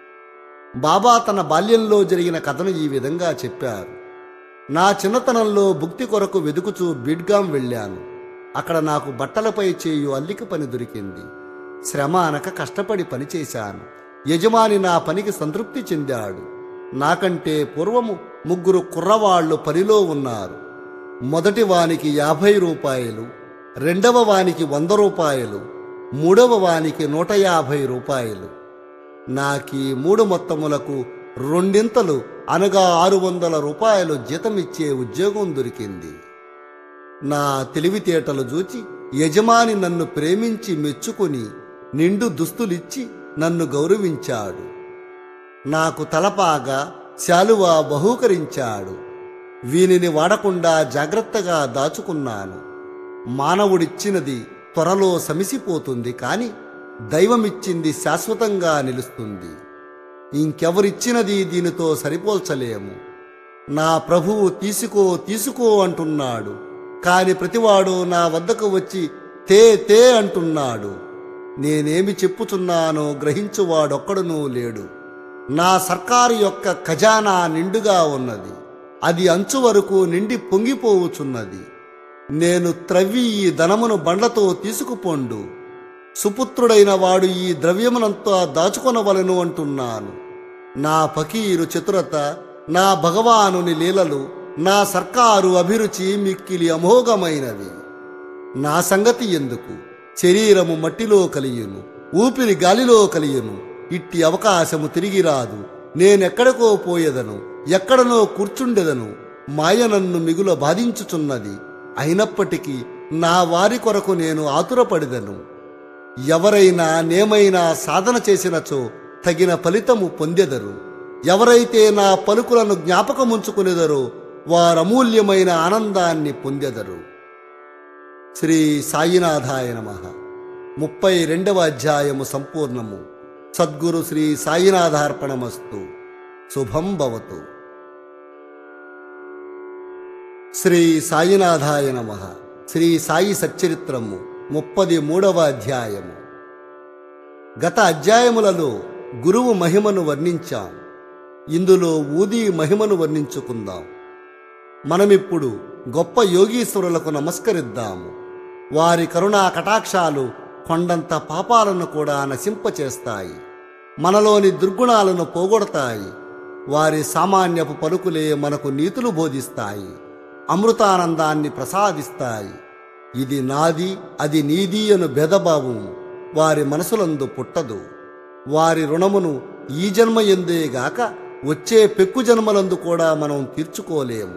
బాబా తన బాల్యంలో జరిగిన కథను ఈ విధంగా చెప్పారు నా చిన్నతనంలో భుక్తి కొరకు వెదుకుచూ బిడ్గాం వెళ్ళాను అక్కడ నాకు బట్టలపై చేయు అల్లిక పని దొరికింది శ్రమ అనక కష్టపడి పనిచేశాను యజమాని నా పనికి సంతృప్తి చెందాడు నాకంటే పూర్వము ముగ్గురు కుర్రవాళ్లు పనిలో ఉన్నారు మొదటి వానికి యాభై రూపాయలు రెండవ వానికి వంద రూపాయలు మూడవ వానికి నూట యాభై రూపాయలు నాకీ మూడు మొత్తములకు రెండింతలు అనగా ఆరు వందల రూపాయలు జీతమిచ్చే ఉద్యోగం దొరికింది నా తెలివితేటలు చూచి యజమాని నన్ను ప్రేమించి మెచ్చుకుని నిండు దుస్తులిచ్చి నన్ను గౌరవించాడు నాకు తలపాగా శాలువా బహూకరించాడు వీనిని వాడకుండా జాగ్రత్తగా దాచుకున్నాను మానవుడిచ్చినది త్వరలో సమిసిపోతుంది కాని దైవమిచ్చింది శాశ్వతంగా నిలుస్తుంది ఇంకెవరిచ్చినది దీనితో సరిపోల్చలేము నా ప్రభువు తీసుకో తీసుకో అంటున్నాడు కాని ప్రతివాడు నా వద్దకు వచ్చి తే తే అంటున్నాడు నేనేమి చెప్పుచున్నానో గ్రహించువాడొక్కడునూ లేడు నా సర్కారు యొక్క ఖజానా నిండుగా ఉన్నది అది అంచు వరకు నిండి పొంగిపోవుచున్నది నేను త్రవ్వి ఈ ధనమును బండ్లతో తీసుకుపోండు సుపుత్రుడైన వాడు ఈ ద్రవ్యమునంతా దాచుకొనవలను అంటున్నాను నా ఫకీరు చతురత నా భగవానుని లీలలు నా సర్కారు అభిరుచి మిక్కిలి అమోఘమైనవి నా సంగతి ఎందుకు శరీరము మట్టిలో కలియును ఊపిరి గాలిలో కలియును ఇట్టి అవకాశము తిరిగి రాదు నేనెక్కడికో పోయేదను ఎక్కడనో కూర్చుండెదను మాయ నన్ను మిగుల బాధించుచున్నది అయినప్పటికీ నా వారి కొరకు నేను ఆతురపడిదను ఎవరైనా నేమైనా సాధన చేసినచో తగిన ఫలితము పొందెదరు ఎవరైతే నా పలుకులను జ్ఞాపకముంచుకునేదరో వారమూల్యమైన ఆనందాన్ని పొందెదరు శ్రీ సాయినాథాయ నమ ముప్పై రెండవ అధ్యాయము సంపూర్ణము సద్గురు శ్రీ సాయినాథార్పణమస్తు శుభం భవతు శ్రీ సాయినాథాయ నమ శ్రీ సాయి సచ్చరిత్రము ముప్పది మూడవ అధ్యాయము గత అధ్యాయములలో గురువు మహిమను వర్ణించాం ఇందులో ఊది మహిమను వర్ణించుకుందాం మనమిప్పుడు గొప్ప యోగీశ్వరులకు నమస్కరిద్దాము వారి కరుణా కటాక్షాలు కొండంత పాపాలను కూడా నశింపచేస్తాయి మనలోని దుర్గుణాలను పోగొడతాయి వారి సామాన్యపు పలుకులే మనకు నీతులు బోధిస్తాయి అమృతానందాన్ని ప్రసాదిస్తాయి ఇది నాది అది నీది అను భేదభావం వారి మనసులందు పుట్టదు వారి రుణమును ఈ జన్మ ఎందేగాక వచ్చే పెక్కు జన్మలందు కూడా మనం తీర్చుకోలేము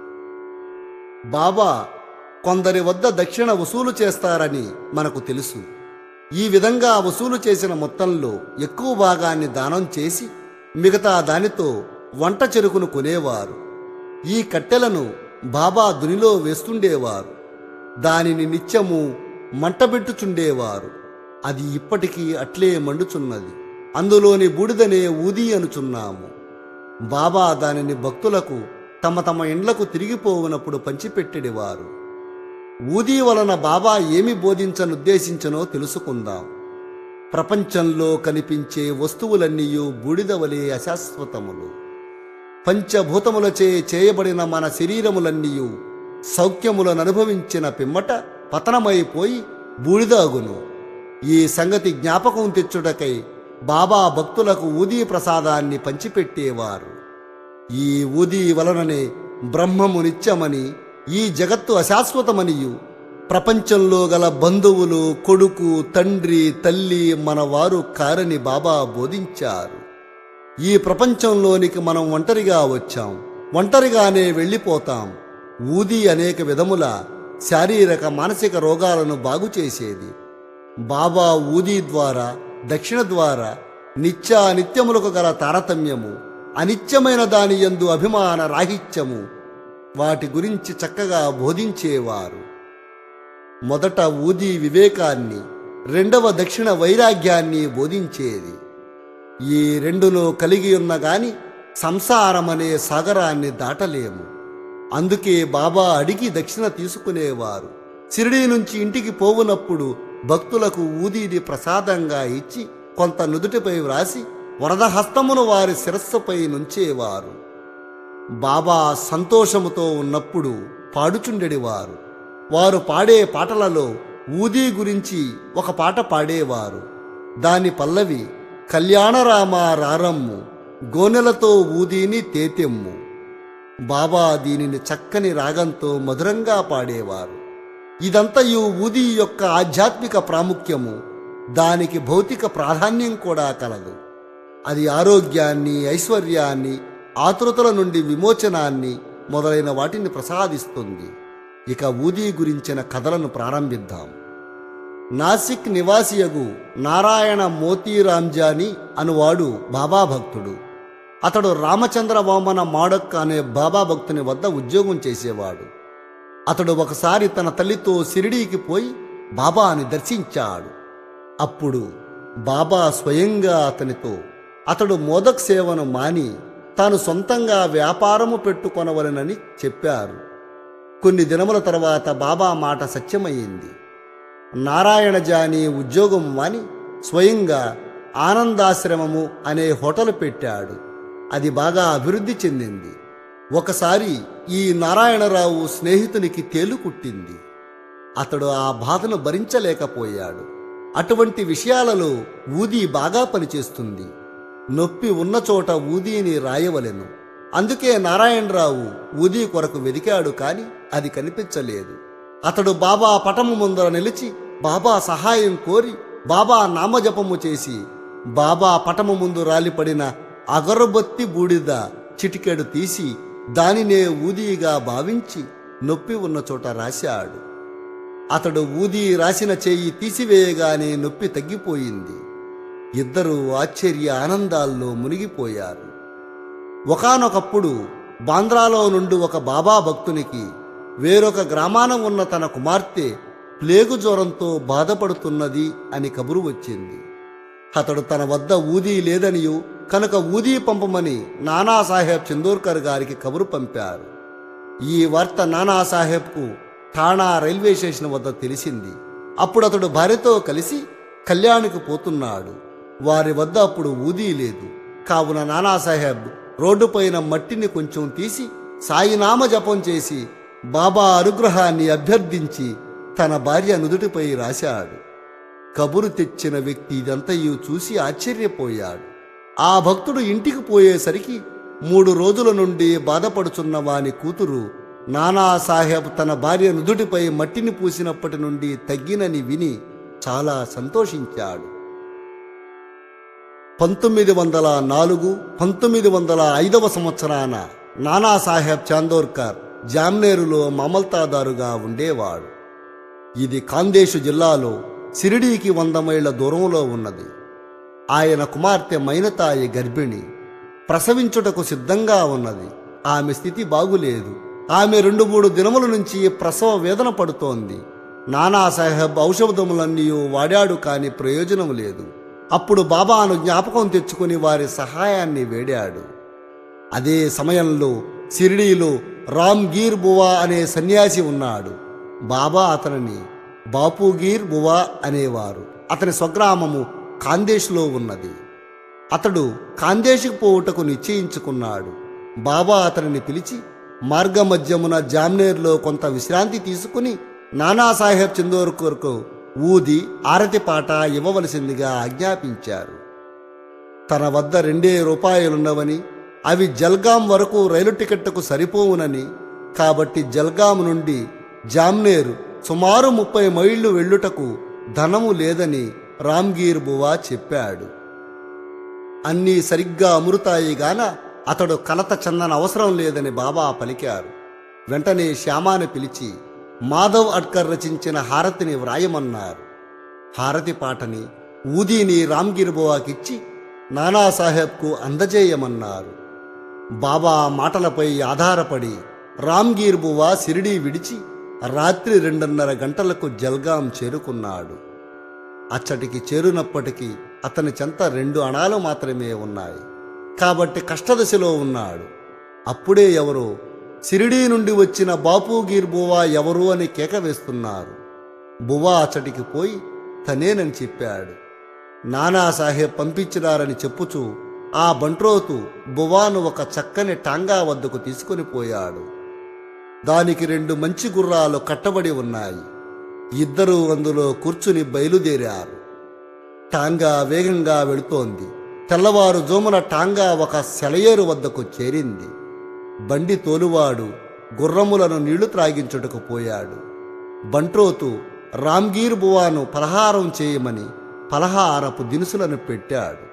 బాబా కొందరి వద్ద దక్షిణ వసూలు చేస్తారని మనకు తెలుసు ఈ విధంగా వసూలు చేసిన మొత్తంలో ఎక్కువ భాగాన్ని దానం చేసి మిగతా దానితో వంట చెరుకును కొనేవారు ఈ కట్టెలను బాబా దునిలో వేస్తుండేవారు దానిని నిత్యము మంటబెట్టుచుండేవారు అది ఇప్పటికీ అట్లే మండుచున్నది అందులోని బూడిదనే ఊది అనుచున్నాము బాబా దానిని భక్తులకు తమ తమ ఇండ్లకు తిరిగిపోవునప్పుడు పంచిపెట్టెడివారు ఊదీ వలన బాబా ఏమి బోధించనుద్దేశించనో తెలుసుకుందాం ప్రపంచంలో కనిపించే వస్తువులన్నీ బూడిదవలే అశాశ్వతములు పంచభూతములచే చేయబడిన మన శరీరములన్నీ సౌఖ్యములను అనుభవించిన పిమ్మట పతనమైపోయి బూడిదాగును ఈ సంగతి జ్ఞాపకం తెచ్చుటకై బాబా భక్తులకు ఊదీ ప్రసాదాన్ని పంచిపెట్టేవారు ఈ ఊదీ వలననే బ్రహ్మము నిత్యమని ఈ జగత్తు అశాశ్వతమనియు ప్రపంచంలో గల బంధువులు కొడుకు తండ్రి తల్లి మన వారు కారని బాబా బోధించారు ఈ ప్రపంచంలోనికి మనం ఒంటరిగా వచ్చాం ఒంటరిగానే వెళ్ళిపోతాం ఊది అనేక విధముల శారీరక మానసిక రోగాలను బాగు చేసేది బాబా ఊది ద్వారా దక్షిణ ద్వారా నిత్య అనిత్యములకు గల తారతమ్యము అనిత్యమైన దాని యందు అభిమాన రాహిత్యము వాటి గురించి చక్కగా బోధించేవారు మొదట ఊది వివేకాన్ని రెండవ దక్షిణ వైరాగ్యాన్ని బోధించేది ఈ రెండును కలిగి ఉన్న గాని సంసారమనే సాగరాన్ని దాటలేము అందుకే బాబా అడిగి దక్షిణ తీసుకునేవారు షిరిడీ నుంచి ఇంటికి పోవునప్పుడు భక్తులకు ఊదీది ప్రసాదంగా ఇచ్చి కొంత నుదుటిపై వ్రాసి వరద హస్తమును వారి శిరస్సుపై నుంచేవారు బాబా సంతోషముతో ఉన్నప్పుడు పాడుచుండెడివారు వారు పాడే పాటలలో ఊదీ గురించి ఒక పాట పాడేవారు దాని పల్లవి కళ్యాణరామ రారమ్ము గోనెలతో ఊదీని తేతెమ్ము బాబా దీనిని చక్కని రాగంతో మధురంగా పాడేవారు ఇదంతయు ఊదీ యొక్క ఆధ్యాత్మిక ప్రాముఖ్యము దానికి భౌతిక ప్రాధాన్యం కూడా కలదు అది ఆరోగ్యాన్ని ఐశ్వర్యాన్ని ఆతృతల నుండి విమోచనాన్ని మొదలైన వాటిని ప్రసాదిస్తుంది ఇక ఊదీ గురించిన కథలను ప్రారంభిద్దాం నాసిక్ నివాసియగు నారాయణ మోతీరాంజాని అనువాడు బాబా భక్తుడు అతడు రామచంద్ర వామన మాడక్ అనే బాబా భక్తుని వద్ద ఉద్యోగం చేసేవాడు అతడు ఒకసారి తన తల్లితో సిరిడీకి పోయి బాబాని దర్శించాడు అప్పుడు బాబా స్వయంగా అతనితో అతడు మోదక్ సేవను మాని తాను సొంతంగా వ్యాపారము పెట్టుకొనవలెనని చెప్పారు కొన్ని దినముల తర్వాత బాబా మాట సత్యమయ్యింది నారాయణ జాని ఉద్యోగం మాని స్వయంగా ఆనందాశ్రమము అనే హోటల్ పెట్టాడు అది బాగా అభివృద్ధి చెందింది ఒకసారి ఈ నారాయణరావు స్నేహితునికి తేలు కుట్టింది అతడు ఆ బాధను భరించలేకపోయాడు అటువంటి విషయాలలో ఊదీ బాగా పనిచేస్తుంది నొప్పి ఉన్న చోట ఊదీని రాయవలెను అందుకే నారాయణరావు ఊదీ కొరకు వెదికాడు కాని అది కనిపించలేదు అతడు బాబా పటము ముందర నిలిచి బాబా సహాయం కోరి బాబా నామజపము చేసి బాబా పటము ముందు రాలిపడిన అగరబత్తి బూడిద చిటికెడు తీసి దానినే ఊదీగా భావించి నొప్పి ఉన్న చోట రాశాడు అతడు ఊదీ రాసిన చెయ్యి తీసివేయగానే నొప్పి తగ్గిపోయింది ఇద్దరూ ఆశ్చర్య ఆనందాల్లో మునిగిపోయారు ఒకానొకప్పుడు బాంద్రాలో నుండి ఒక బాబా భక్తునికి వేరొక గ్రామాన ఉన్న తన కుమార్తె ప్లేగు జ్వరంతో బాధపడుతున్నది అని కబురు వచ్చింది అతడు తన వద్ద ఊదీ లేదనియు కనుక ఊదీ పంపమని నానాసాహెబ్ చందోర్కర్ గారికి కబురు పంపారు ఈ వార్త నానాసాహెబ్కు ఠాణా రైల్వే స్టేషన్ వద్ద తెలిసింది అప్పుడు అతడు భార్యతో కలిసి కళ్యాణికి పోతున్నాడు వారి వద్ద అప్పుడు ఊదీ లేదు కావున నానాసాహెబ్ రోడ్డుపైన మట్టిని కొంచెం తీసి సాయినామ జపం చేసి బాబా అనుగ్రహాన్ని అభ్యర్థించి తన భార్య నుదుటిపై రాశాడు కబురు తెచ్చిన వ్యక్తి ఇదంతయు చూసి ఆశ్చర్యపోయాడు ఆ భక్తుడు ఇంటికి పోయేసరికి మూడు రోజుల నుండి బాధపడుచున్న వాని కూతురు నానాసాహెబ్ తన భార్య నుదుటిపై మట్టిని పూసినప్పటి నుండి తగ్గినని విని చాలా సంతోషించాడు పంతొమ్మిది వందల నాలుగు పంతొమ్మిది వందల ఐదవ సంవత్సరాన నానాసాహెబ్ చాందోర్కర్ జామ్నేరులో మమల్తాదారుగా ఉండేవాడు ఇది ఖాందేశు జిల్లాలో సిరిడీకి వంద మైళ్ళ దూరంలో ఉన్నది ఆయన కుమార్తె మైనతాయి గర్భిణి ప్రసవించుటకు సిద్ధంగా ఉన్నది ఆమె స్థితి బాగులేదు ఆమె రెండు మూడు దినముల నుంచి ప్రసవ వేదన పడుతోంది నానాసాహెబ్ ఔషధములన్నీ వాడాడు కాని ప్రయోజనం లేదు అప్పుడు బాబాను జ్ఞాపకం తెచ్చుకుని వారి సహాయాన్ని వేడాడు అదే సమయంలో సిరిడీలో రామ్గీర్ బువా అనే సన్యాసి ఉన్నాడు బాబా అతనిని బాపుగీర్ బువా అనేవారు అతని స్వగ్రామము ఖాందేశ్లో ఉన్నది అతడు ఖాందేశ్కు పోవుటకు నిశ్చయించుకున్నాడు బాబా అతనిని పిలిచి మార్గమధ్యమున జామ్నేర్లో కొంత విశ్రాంతి తీసుకుని నానాసాహెబ్ చందోర్కర్కు ఊది ఆరతి పాట ఇవ్వవలసిందిగా ఆజ్ఞాపించారు తన వద్ద రెండే రూపాయలున్నవని అవి జల్గాం వరకు రైలు టికెట్టుకు సరిపోవునని కాబట్టి జల్గాం నుండి జామ్నేరు సుమారు ముప్పై మైళ్ళు వెళ్ళుటకు ధనము లేదని రామ్గీర్ బువా చెప్పాడు అన్నీ సరిగ్గా అమృతాయి గాన అతడు కలత చెందన అవసరం లేదని బాబా పలికారు వెంటనే శ్యామాని పిలిచి మాధవ్ అడ్కర్ రచించిన హారతిని వ్రాయమన్నారు హారతి పాటని ఊదీని రామ్గిర్ బువాకిచ్చి నానాసాహెబ్కు అందజేయమన్నారు బాబా మాటలపై ఆధారపడి రామ్గీర్ బువా సిరిడీ విడిచి రాత్రి రెండున్నర గంటలకు జల్గాం చేరుకున్నాడు అచ్చటికి చేరునప్పటికీ అతని చెంత రెండు అణాలు మాత్రమే ఉన్నాయి కాబట్టి కష్టదశలో ఉన్నాడు అప్పుడే ఎవరో సిరిడీ నుండి వచ్చిన బాపూగీర్ బువా ఎవరు అని కేక వేస్తున్నారు బువా అచ్చటికి పోయి తనేనని చెప్పాడు నానాసాహెబ్ పంపించినారని చెప్పుచూ ఆ బంట్రోతు బువాను ఒక చక్కని టాంగా వద్దకు తీసుకొని పోయాడు దానికి రెండు మంచి గుర్రాలు కట్టబడి ఉన్నాయి ఇద్దరూ అందులో కూర్చుని బయలుదేరారు టాంగా వేగంగా వెళుతోంది తెల్లవారు జోమున టాంగా ఒక సెలయేరు వద్దకు చేరింది బండి తోలువాడు గుర్రములను నీళ్లు త్రాగించుటకు పోయాడు బంట్రోతు రామ్గీర్ బువాను పలహారం చేయమని పలహారపు దినుసులను పెట్టాడు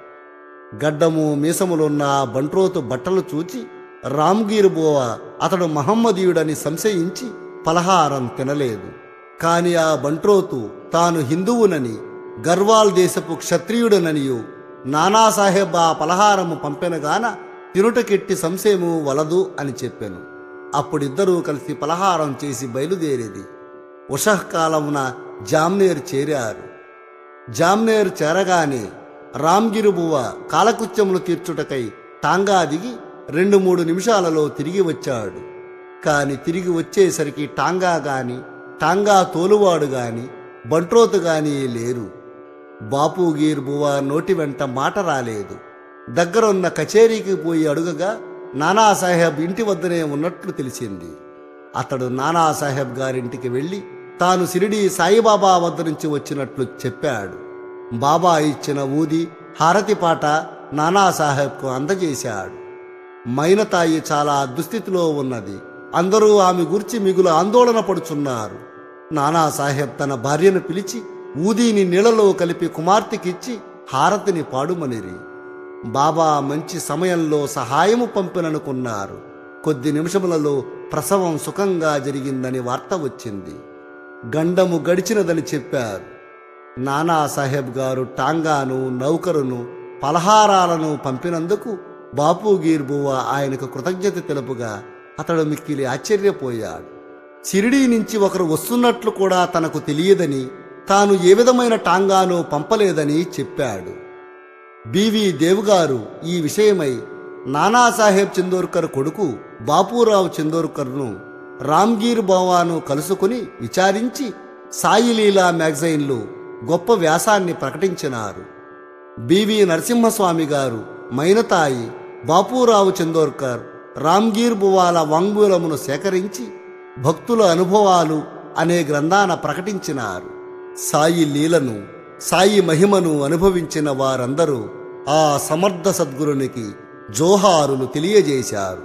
గడ్డము మీసములున్న ఆ బంట్రోతు బట్టలు చూచి రామ్గీర్ బోవా అతడు మహమ్మదీయుడని సంశయించి పలహారం తినలేదు కాని ఆ బంట్రోతు తాను హిందువునని గర్వాల్ దేశపు క్షత్రియుడననియు నానాసాహెబ్ ఆ పలహారము పంపెనగాన తినుటకెట్టి సంశయము వలదు అని చెప్పాను అప్పుడిద్దరూ కలిసి పలహారం చేసి బయలుదేరేది ఉషఃకాలమున జామ్నేర్ చేరారు జామ్నేర్ చేరగానే రామ్గిరుబువ కాలకృత్యములు తీర్చుటకై టాంగా దిగి రెండు మూడు నిమిషాలలో తిరిగి వచ్చాడు కాని తిరిగి వచ్చేసరికి టాంగా గాని టాంగా తోలువాడు గాని బంట్రోతు గాని లేరు బాపూగీర్ బువ నోటి వెంట మాట రాలేదు దగ్గరున్న కచేరీకి పోయి అడుగగా నానాసాహెబ్ ఇంటి వద్దనే ఉన్నట్లు తెలిసింది అతడు నానాసాహెబ్ గారింటికి వెళ్ళి తాను సిరిడి సాయిబాబా వద్ద నుంచి వచ్చినట్లు చెప్పాడు బాబా ఇచ్చిన ఊది హారతి పాట నానాసాహెబ్కు అందజేశాడు మైనతాయి చాలా దుస్థితిలో ఉన్నది అందరూ ఆమె గురించి మిగులు ఆందోళన పడుచున్నారు నానాసాహెబ్ తన భార్యను పిలిచి ఊదీని నీళ్లలో కలిపి కుమార్తెకిచ్చి హారతిని పాడుమనిరి బాబా మంచి సమయంలో సహాయము పంపిననుకున్నారు కొద్ది నిమిషములలో ప్రసవం సుఖంగా జరిగిందని వార్త వచ్చింది గండము గడిచినదని చెప్పారు నానాసాహెబ్ గారు టాంగాను నౌకరును పలహారాలను పంపినందుకు బాపూగీర్ బువ్వ ఆయనకు కృతజ్ఞత తెలుపుగా అతడు మిక్కిలి ఆశ్చర్యపోయాడు సిరిడీ నుంచి ఒకరు వస్తున్నట్లు కూడా తనకు తెలియదని తాను ఏ విధమైన టాంగాను పంపలేదని చెప్పాడు బివి దేవుగారు ఈ విషయమై నానాసాహెబ్ చందోర్కర్ కొడుకు బాపూరావు చందోర్కర్ను రామ్గీర్ బావాను కలుసుకుని విచారించి సాయిలీలా మ్యాగజైన్లో గొప్ప వ్యాసాన్ని ప్రకటించినారు బివి నరసింహస్వామి గారు మైనతాయి బాపూరావు చందోర్కర్ రామ్గీర్ బువాల వాంగ్మూలమును సేకరించి భక్తుల అనుభవాలు అనే గ్రంథాన ప్రకటించినారు సాయి లీలను సాయి మహిమను అనుభవించిన వారందరూ ఆ సమర్థ సద్గురునికి జోహారులు తెలియజేశారు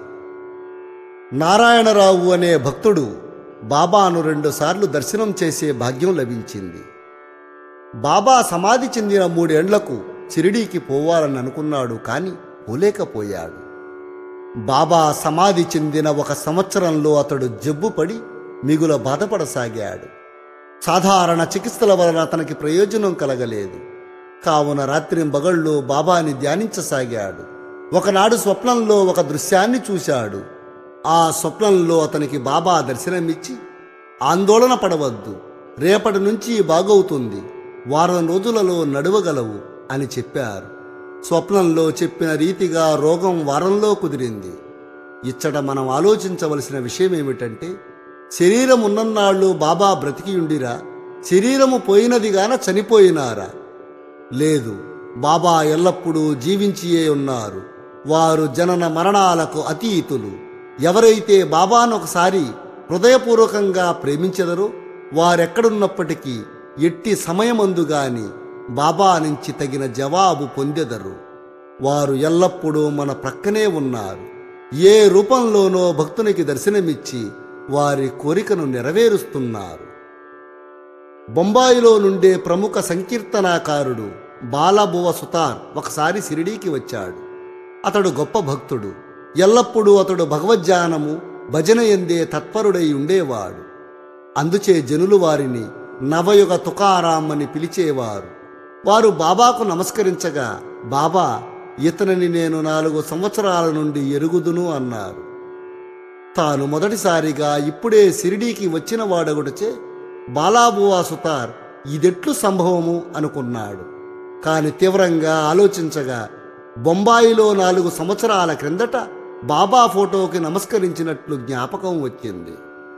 నారాయణరావు అనే భక్తుడు బాబాను రెండుసార్లు దర్శనం చేసే భాగ్యం లభించింది బాబా సమాధి చెందిన మూడేండ్లకు షిరిడీకి పోవాలని అనుకున్నాడు కాని పోలేకపోయాడు బాబా సమాధి చెందిన ఒక సంవత్సరంలో అతడు జబ్బుపడి మిగుల బాధపడసాగాడు సాధారణ చికిత్సల వలన అతనికి ప్రయోజనం కలగలేదు కావున రాత్రి బగళ్ళు బాబాని ధ్యానించసాగాడు ఒకనాడు స్వప్నంలో ఒక దృశ్యాన్ని చూశాడు ఆ స్వప్నంలో అతనికి బాబా దర్శనమిచ్చి ఆందోళన పడవద్దు రేపటి నుంచి బాగవుతుంది వారం రోజులలో నడవగలవు అని చెప్పారు స్వప్నంలో చెప్పిన రీతిగా రోగం వారంలో కుదిరింది ఇచ్చట మనం ఆలోచించవలసిన విషయం ఏమిటంటే శరీరం ఉన్నన్నాళ్ళు బాబా బ్రతికియుండిరా శరీరము పోయినదిగాన చనిపోయినారా లేదు బాబా ఎల్లప్పుడూ జీవించియే ఉన్నారు వారు జనన మరణాలకు అతీతులు ఎవరైతే బాబాను ఒకసారి హృదయపూర్వకంగా ప్రేమించెదరో వారెక్కడున్నప్పటికీ ఎట్టి సమయమందు గాని బాబా నుంచి తగిన జవాబు పొందెదరు వారు ఎల్లప్పుడూ మన ప్రక్కనే ఉన్నారు ఏ రూపంలోనో భక్తునికి దర్శనమిచ్చి వారి కోరికను నెరవేరుస్తున్నారు బొంబాయిలో నుండే ప్రముఖ సంకీర్తనాకారుడు బాలబువ సుతార్ ఒకసారి షిరిడీకి వచ్చాడు అతడు గొప్ప భక్తుడు ఎల్లప్పుడూ అతడు భగవద్ధ్యానము భజన ఎందే తత్పరుడై ఉండేవాడు అందుచే జనులు వారిని నవయుగ తుకారాం అని పిలిచేవారు వారు బాబాకు నమస్కరించగా బాబా ఇతనిని నేను నాలుగు సంవత్సరాల నుండి ఎరుగుదును అన్నారు తాను మొదటిసారిగా ఇప్పుడే సిరిడీకి వచ్చిన వాడగుడిచే బాలాబువా సుతార్ ఇదెట్లు సంభవము అనుకున్నాడు కాని తీవ్రంగా ఆలోచించగా బొంబాయిలో నాలుగు సంవత్సరాల క్రిందట బాబా ఫోటోకి నమస్కరించినట్లు జ్ఞాపకం వచ్చింది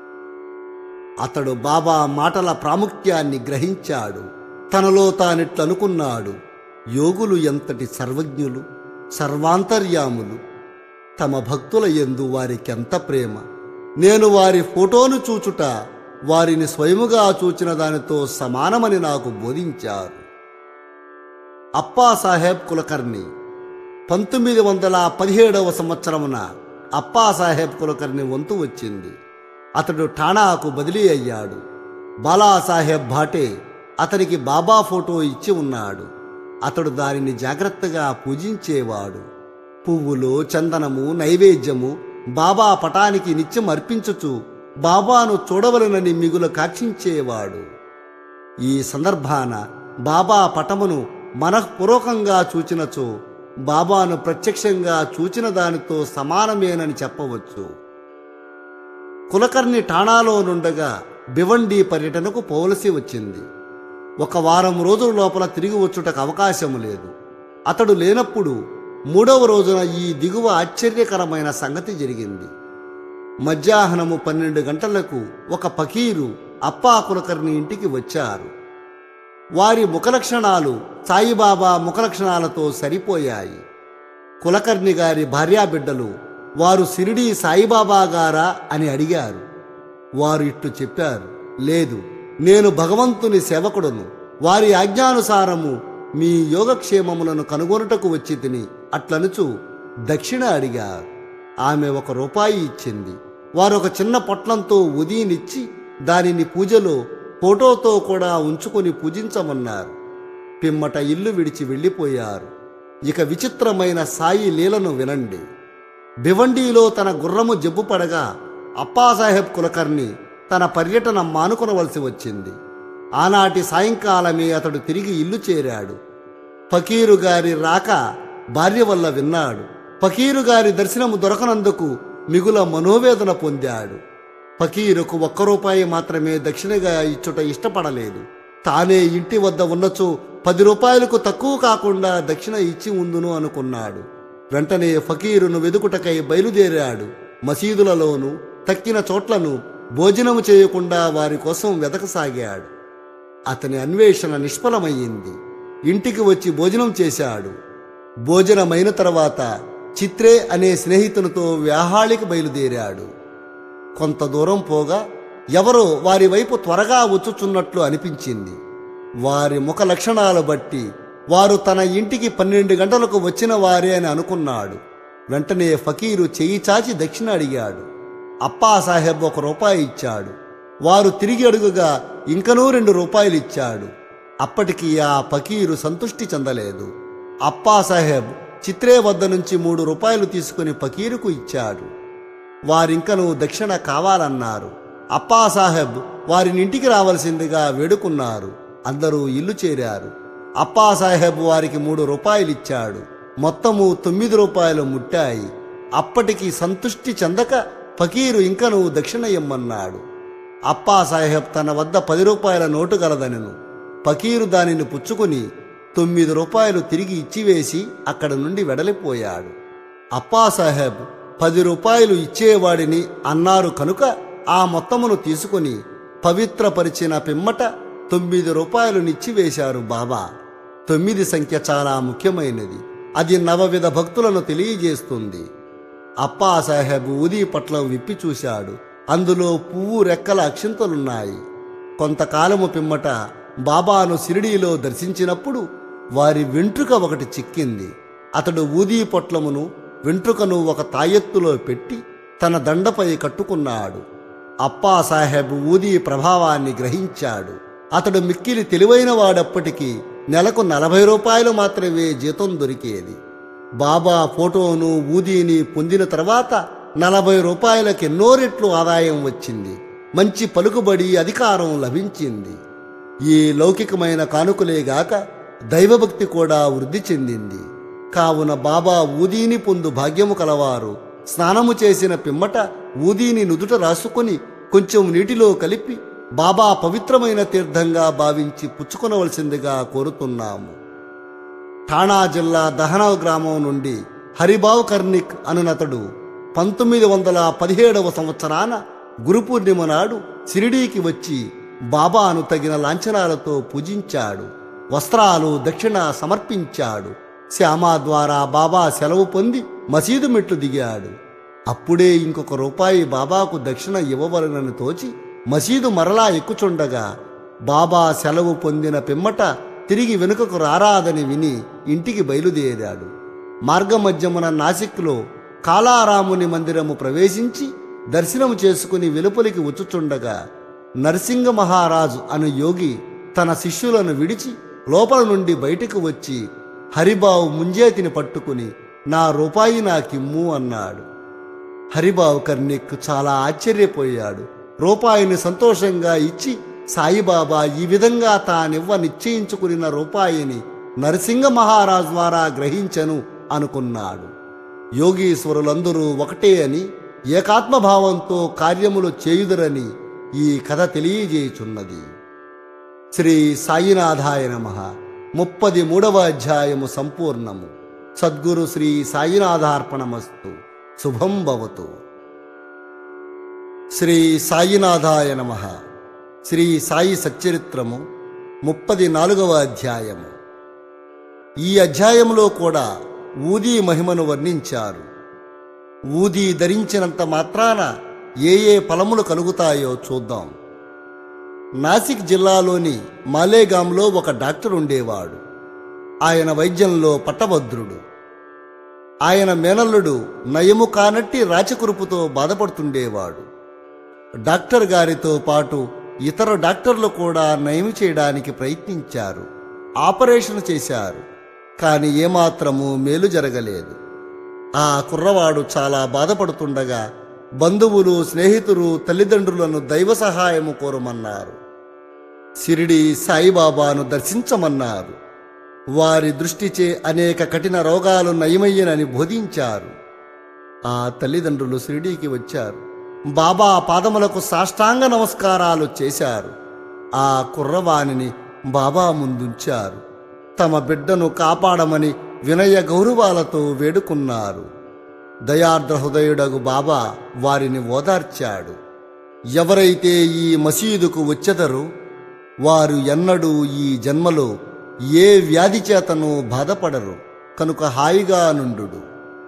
అతడు బాబా మాటల ప్రాముఖ్యాన్ని గ్రహించాడు తనలో తానిట్లనుకున్నాడు యోగులు ఎంతటి సర్వజ్ఞులు సర్వాంతర్యాములు తమ భక్తుల యందు వారికెంత ప్రేమ నేను వారి ఫోటోను చూచుట వారిని స్వయముగా చూచిన దానితో సమానమని నాకు బోధించారు అప్పా సాహెబ్ కులకర్ణి పంతొమ్మిది వందల పదిహేడవ సంవత్సరమున అప్పా సాహెబ్ కులకర్ణి వంతు వచ్చింది అతడు ఠాణాకు బదిలీ అయ్యాడు బాలాసాహెబ్ భాటే అతనికి బాబా ఫోటో ఇచ్చి ఉన్నాడు అతడు దానిని జాగ్రత్తగా పూజించేవాడు పువ్వులు చందనము నైవేద్యము బాబా పటానికి నిత్యం అర్పించుచు బాబాను చూడవలనని మిగులు కాక్షించేవాడు ఈ సందర్భాన బాబా పటమును మనఃపూర్వకంగా చూచినచో బాబాను ప్రత్యక్షంగా చూచిన దానితో సమానమేనని చెప్పవచ్చు కులకర్ణి ఠాణాలో నుండగా భివండి పర్యటనకు పోవలసి వచ్చింది ఒక వారం రోజుల లోపల తిరిగి వచ్చుటకు అవకాశం లేదు అతడు లేనప్పుడు మూడవ రోజున ఈ దిగువ ఆశ్చర్యకరమైన సంగతి జరిగింది మధ్యాహ్నము పన్నెండు గంటలకు ఒక పకీరు అప్పా కులకర్ణి ఇంటికి వచ్చారు వారి ముఖలక్షణాలు సాయిబాబా ముఖలక్షణాలతో సరిపోయాయి కులకర్ణి గారి భార్యాబిడ్డలు వారు సిరిడి సాయిబాబా గారా అని అడిగారు వారు ఇట్లు చెప్పారు లేదు నేను భగవంతుని సేవకుడును వారి ఆజ్ఞానుసారము మీ యోగక్షేమములను కనుగొనుటకు వచ్చి తిని అట్లనుచు దక్షిణ అడిగారు ఆమె ఒక రూపాయి ఇచ్చింది వారు ఒక చిన్న పొట్లంతో ఉదీనిచ్చి దానిని పూజలో ఫోటోతో కూడా ఉంచుకొని పూజించమన్నారు పిమ్మట ఇల్లు విడిచి వెళ్ళిపోయారు ఇక విచిత్రమైన సాయి లీలను వినండి భివండీలో తన గుర్రము జబ్బు పడగా అప్పాసాహెబ్ కులకర్ణి తన పర్యటన మానుకొనవలసి వచ్చింది ఆనాటి సాయంకాలమే అతడు తిరిగి ఇల్లు చేరాడు ఫకీరు గారి రాక భార్య వల్ల విన్నాడు ఫకీరు గారి దర్శనము దొరకనందుకు మిగుల మనోవేదన పొందాడు ఫకీరుకు ఒక్క రూపాయి మాత్రమే దక్షిణగా ఇచ్చుట ఇష్టపడలేదు తానే ఇంటి వద్ద ఉన్నచో పది రూపాయలకు తక్కువ కాకుండా దక్షిణ ఇచ్చి ఉందును అనుకున్నాడు వెంటనే ఫకీరును వెదుకుటకై బయలుదేరాడు మసీదులలోనూ తక్కిన చోట్లను భోజనము చేయకుండా వారి కోసం వెతకసాగాడు అతని అన్వేషణ నిష్ఫలమయ్యింది ఇంటికి వచ్చి భోజనం చేశాడు భోజనమైన తర్వాత చిత్రే అనే స్నేహితునితో వ్యాహాళికి బయలుదేరాడు కొంత దూరం పోగా ఎవరో వారి వైపు త్వరగా వచ్చుచున్నట్లు అనిపించింది వారి ముఖ లక్షణాలు బట్టి వారు తన ఇంటికి పన్నెండు గంటలకు వచ్చిన వారే అని అనుకున్నాడు వెంటనే ఫకీరు చెయ్యి చాచి దక్షిణ అడిగాడు అప్పా సాహెబ్ ఒక రూపాయి ఇచ్చాడు వారు తిరిగి అడుగుగా ఇంకనూ రెండు రూపాయలు ఇచ్చాడు అప్పటికి ఆ ఫకీరు సంతృష్టి చెందలేదు అప్పా సాహెబ్ చిత్రే వద్ద నుంచి మూడు రూపాయలు తీసుకుని ఫకీరుకు ఇచ్చాడు వారింకను దక్షిణ కావాలన్నారు అప్పాసాహెబ్ వారిని ఇంటికి రావలసిందిగా వేడుకున్నారు అందరూ ఇల్లు చేరారు అప్పాసాహెబ్ వారికి మూడు రూపాయలు ఇచ్చాడు మొత్తము తొమ్మిది రూపాయలు ముట్టాయి అప్పటికి సంతృష్టి చెందక ఫకీరు ఇంకను దక్షిణ ఇమ్మన్నాడు అప్పాసాహెబ్ తన వద్ద పది రూపాయల నోటు గలదనెను ఫకీరు దానిని పుచ్చుకుని తొమ్మిది రూపాయలు తిరిగి ఇచ్చివేసి అక్కడ నుండి వెడలిపోయాడు అప్పాసాహెబ్ పది రూపాయలు ఇచ్చేవాడిని అన్నారు కనుక ఆ మొత్తమును తీసుకుని పవిత్రపరిచిన పిమ్మట తొమ్మిది రూపాయలు నిచ్చివేశారు బాబా తొమ్మిది సంఖ్య చాలా ముఖ్యమైనది అది నవవిధ భక్తులను తెలియజేస్తుంది అప్పాసాహెబ్ ఊదీ పట్లం విప్పి చూశాడు అందులో పువ్వు రెక్కల అక్షింతలున్నాయి కొంతకాలము పిమ్మట బాబాను సిరిడీలో దర్శించినప్పుడు వారి వెంట్రుక ఒకటి చిక్కింది అతడు ఊదీ పొట్లమును వెంట్రుకను ఒక తాయెత్తులో పెట్టి తన దండపై కట్టుకున్నాడు అప్పాసాహెబ్ ఊదీ ప్రభావాన్ని గ్రహించాడు అతడు మిక్కిలి తెలివైన వాడప్పటికీ నెలకు నలభై రూపాయలు మాత్రమే జీతం దొరికేది బాబా ఫోటోను ఊదీని పొందిన తర్వాత నలభై రూపాయలకి ఎన్నో రెట్లు ఆదాయం వచ్చింది మంచి పలుకుబడి అధికారం లభించింది ఈ లౌకికమైన కానుకలేగాక దైవభక్తి కూడా వృద్ధి చెందింది కావున బాబా ఊదీని పొందు భాగ్యము కలవారు స్నానము చేసిన పిమ్మట ఊదీని నుదుట రాసుకొని కొంచెం నీటిలో కలిపి బాబా పవిత్రమైన తీర్థంగా భావించి పుచ్చుకొనవలసిందిగా కోరుతున్నాము ఠాణా జిల్లా దహనా గ్రామం నుండి హరిబావ్ కర్నిక్ అనునతడు పంతొమ్మిది వందల పదిహేడవ సంవత్సరాన గురు పూర్ణిమ నాడు షిరిడీకి వచ్చి బాబాను తగిన లాంఛనాలతో పూజించాడు వస్త్రాలు దక్షిణ సమర్పించాడు శ్యామ ద్వారా బాబా సెలవు పొంది మసీదు మెట్లు దిగాడు అప్పుడే ఇంకొక రూపాయి బాబాకు దక్షిణ ఇవ్వవలనని తోచి మసీదు మరలా ఎక్కుచుండగా బాబా సెలవు పొందిన పిమ్మట తిరిగి వెనుకకు రారాదని విని ఇంటికి బయలుదేరాడు మార్గమధ్యమున నాసిక్లో కాలారాముని మందిరము ప్రవేశించి దర్శనము చేసుకుని వెలుపలికి వచ్చుచుండగా నరసింగ మహారాజు అను యోగి తన శిష్యులను విడిచి లోపల నుండి బయటకు వచ్చి హరిబావు ముంజేతిని పట్టుకుని నా రూపాయి నాకిమ్ము అన్నాడు హరిబావు కర్ణిక్ చాలా ఆశ్చర్యపోయాడు రూపాయిని సంతోషంగా ఇచ్చి సాయిబాబా ఈ విధంగా తానివ్వ నిశ్చయించుకున్న రూపాయిని నరసింగ మహారాజు ద్వారా గ్రహించను అనుకున్నాడు యోగీశ్వరులందరూ ఒకటే అని ఏకాత్మభావంతో కార్యములు చేయుదురని ఈ కథ తెలియజేయుచున్నది శ్రీ సాయినాథాయ నమ ముప్పది మూడవ అధ్యాయము సంపూర్ణము సద్గురు శ్రీ సాయినాథార్పణమస్తు శుభం భవతు శ్రీ సాయినాథాయ నమ శ్రీ సాయి సచ్చరిత్రము ముప్పది నాలుగవ అధ్యాయము ఈ అధ్యాయంలో కూడా ఊదీ మహిమను వర్ణించారు ఊదీ ధరించినంత మాత్రాన ఏ ఏ ఫలములు కలుగుతాయో చూద్దాం నాసిక్ జిల్లాలోని మాలేగాంలో ఒక డాక్టర్ ఉండేవాడు ఆయన వైద్యంలో పట్టభద్రుడు ఆయన మేనల్లుడు నయము కానట్టి రాచకురుపుతో బాధపడుతుండేవాడు డాక్టర్ గారితో పాటు ఇతర డాక్టర్లు కూడా నయం చేయడానికి ప్రయత్నించారు ఆపరేషన్ చేశారు కానీ ఏమాత్రము మేలు జరగలేదు ఆ కుర్రవాడు చాలా బాధపడుతుండగా బంధువులు స్నేహితులు తల్లిదండ్రులను దైవ సహాయము కోరమన్నారు సిరిడి సాయిబాబాను దర్శించమన్నారు వారి దృష్టిచే అనేక కఠిన రోగాలు నయమయ్యనని బోధించారు ఆ తల్లిదండ్రులు షిరిడీకి వచ్చారు బాబా పాదములకు సాష్టాంగ నమస్కారాలు చేశారు ఆ కుర్రవాణిని బాబా ముందుంచారు తమ బిడ్డను కాపాడమని వినయ గౌరవాలతో వేడుకున్నారు దయార్ద్ర హృదయుడగు బాబా వారిని ఓదార్చాడు ఎవరైతే ఈ మసీదుకు వచ్చెదరో వారు ఎన్నడూ ఈ జన్మలో ఏ వ్యాధి చేతను బాధపడరు కనుక హాయిగా నుండు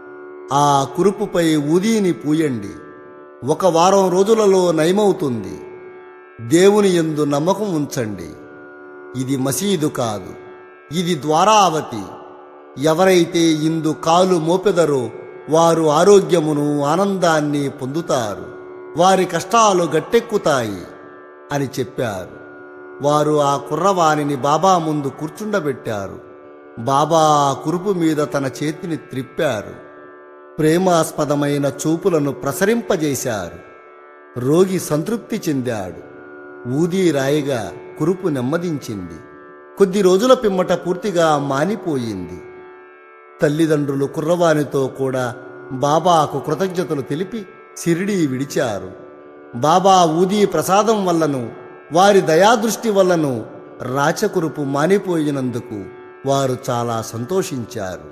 ఆ కురుపుపై ఊదీని పూయండి ఒక వారం రోజులలో నయమవుతుంది దేవుని యందు నమ్మకం ఉంచండి ఇది మసీదు కాదు ఇది ద్వారావతి ఎవరైతే ఇందు కాలు మోపెదరో వారు ఆరోగ్యమును ఆనందాన్ని పొందుతారు వారి కష్టాలు గట్టెక్కుతాయి అని చెప్పారు వారు ఆ కుర్రవాణిని బాబా ముందు కూర్చుండబెట్టారు బాబా ఆ కురుపు మీద తన చేతిని త్రిప్పారు ప్రేమాస్పదమైన చూపులను ప్రసరింపజేశారు రోగి సంతృప్తి చెందాడు ఊదీ రాయిగా కురుపు నెమ్మదించింది కొద్ది రోజుల పిమ్మట పూర్తిగా మానిపోయింది తల్లిదండ్రులు కుర్రవానితో కూడా బాబాకు కృతజ్ఞతలు తెలిపి సిరిడి విడిచారు బాబా ఊదీ ప్రసాదం వల్లను వారి దయాదృష్టి వల్లను రాచకురుపు మానిపోయినందుకు వారు చాలా సంతోషించారు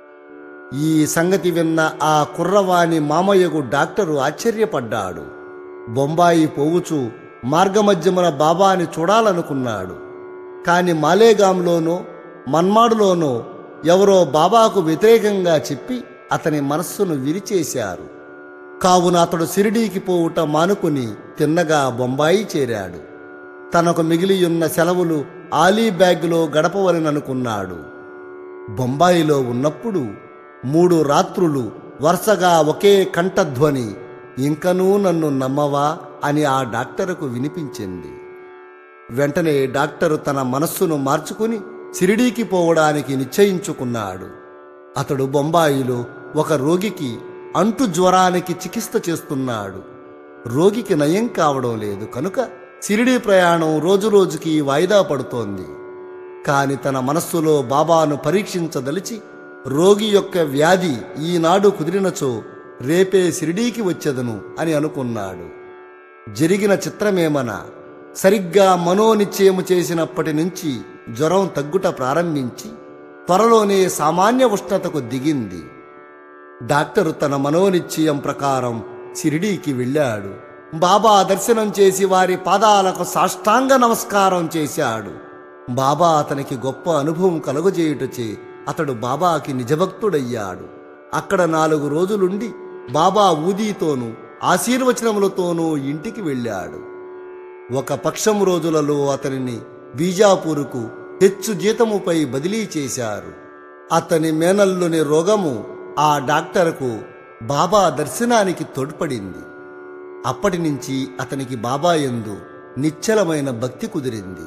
ఈ సంగతి విన్న ఆ కుర్రవాణి మామయ్యకు డాక్టరు ఆశ్చర్యపడ్డాడు బొంబాయి పోవుచు మార్గమధ్యమున బాబాని చూడాలనుకున్నాడు కాని మాలేగాంలోనో మన్మాడులోనో ఎవరో బాబాకు వ్యతిరేకంగా చెప్పి అతని మనస్సును విరిచేశారు కావున అతడు సిరిడీకి పోవుట మానుకుని తిన్నగా బొంబాయి చేరాడు తనకు మిగిలియున్న సెలవులు ఆలీ బ్యాగ్లో గడపవలననుకున్నాడు బొంబాయిలో ఉన్నప్పుడు మూడు రాత్రులు వరుసగా ఒకే కంఠధ్వని ఇంకనూ నన్ను నమ్మవా అని ఆ డాక్టరుకు వినిపించింది వెంటనే డాక్టరు తన మనస్సును మార్చుకుని సిరిడీకి పోవడానికి నిశ్చయించుకున్నాడు అతడు బొంబాయిలో ఒక రోగికి అంటు జ్వరానికి చికిత్స చేస్తున్నాడు రోగికి నయం కావడం లేదు కనుక సిరిడి ప్రయాణం రోజురోజుకి వాయిదా పడుతోంది కాని తన మనస్సులో బాబాను పరీక్షించదలిచి రోగి యొక్క వ్యాధి ఈనాడు కుదిరినచో రేపే సిరిడీకి వచ్చెదను అని అనుకున్నాడు జరిగిన చిత్రమేమన సరిగ్గా మనోనిశ్చయము చేసినప్పటి నుంచి జ్వరం తగ్గుట ప్రారంభించి త్వరలోనే సామాన్య ఉష్ణతకు దిగింది డాక్టరు తన మనోనిశ్చయం ప్రకారం షిరిడీకి వెళ్ళాడు బాబా దర్శనం చేసి వారి పాదాలకు సాష్టాంగ నమస్కారం చేశాడు బాబా అతనికి గొప్ప అనుభవం కలుగజేయుటచే అతడు బాబాకి నిజభక్తుడయ్యాడు అక్కడ నాలుగు రోజులుండి బాబా ఊదీతోనూ ఆశీర్వచనములతోనూ ఇంటికి వెళ్ళాడు ఒక పక్షం రోజులలో అతనిని బీజాపూరుకు హెచ్చు జీతముపై బదిలీ చేశారు అతని మేనల్లుని రోగము ఆ డాక్టర్కు బాబా దర్శనానికి తోడ్పడింది అప్పటి నుంచి అతనికి బాబా యందు నిశ్చలమైన భక్తి కుదిరింది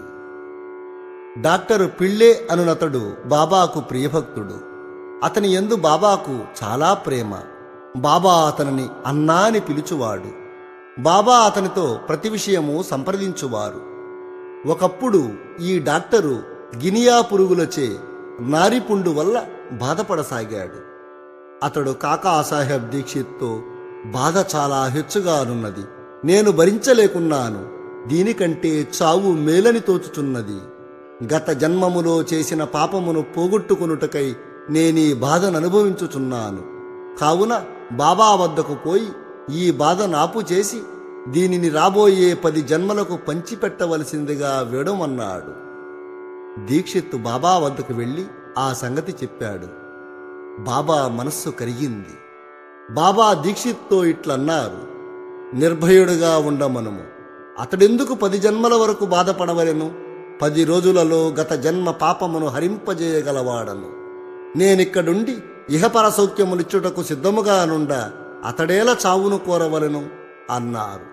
డాక్టరు పిళ్ళే అనునతడు బాబాకు ప్రియభక్తుడు అతని యందు బాబాకు చాలా ప్రేమ బాబా అతనిని అన్నా అని పిలుచువాడు బాబా అతనితో ప్రతి విషయము సంప్రదించువారు ఒకప్పుడు ఈ డాక్టరు గినియా పురుగులచే నారిపుండు వల్ల బాధపడసాగాడు అతడు కాకా సాహెబ్ దీక్షిత్తో బాధ చాలా హెచ్చుగానున్నది నేను భరించలేకున్నాను దీనికంటే చావు మేలని తోచుచున్నది గత జన్మములో చేసిన పాపమును పోగొట్టుకునుటకై నేనీ బాధను అనుభవించుచున్నాను కావున బాబా వద్దకు పోయి ఈ బాధ నాపు చేసి దీనిని రాబోయే పది జన్మలకు పంచిపెట్టవలసిందిగా వేడమన్నాడు దీక్షిత్తు బాబా వద్దకు వెళ్ళి ఆ సంగతి చెప్పాడు బాబా మనస్సు కరిగింది బాబా దీక్షిత్తో ఇట్లన్నారు నిర్భయుడుగా ఉండమనుము అతడెందుకు పది జన్మల వరకు బాధపడవలెను పది రోజులలో గత జన్మ పాపమును హరింపజేయగలవాడను నేనిక్కడుండి ఇహపర సౌఖ్యములిచ్చుటకు సిద్ధముగా నుండ అతడేల చావును కోరవలెను అన్నారు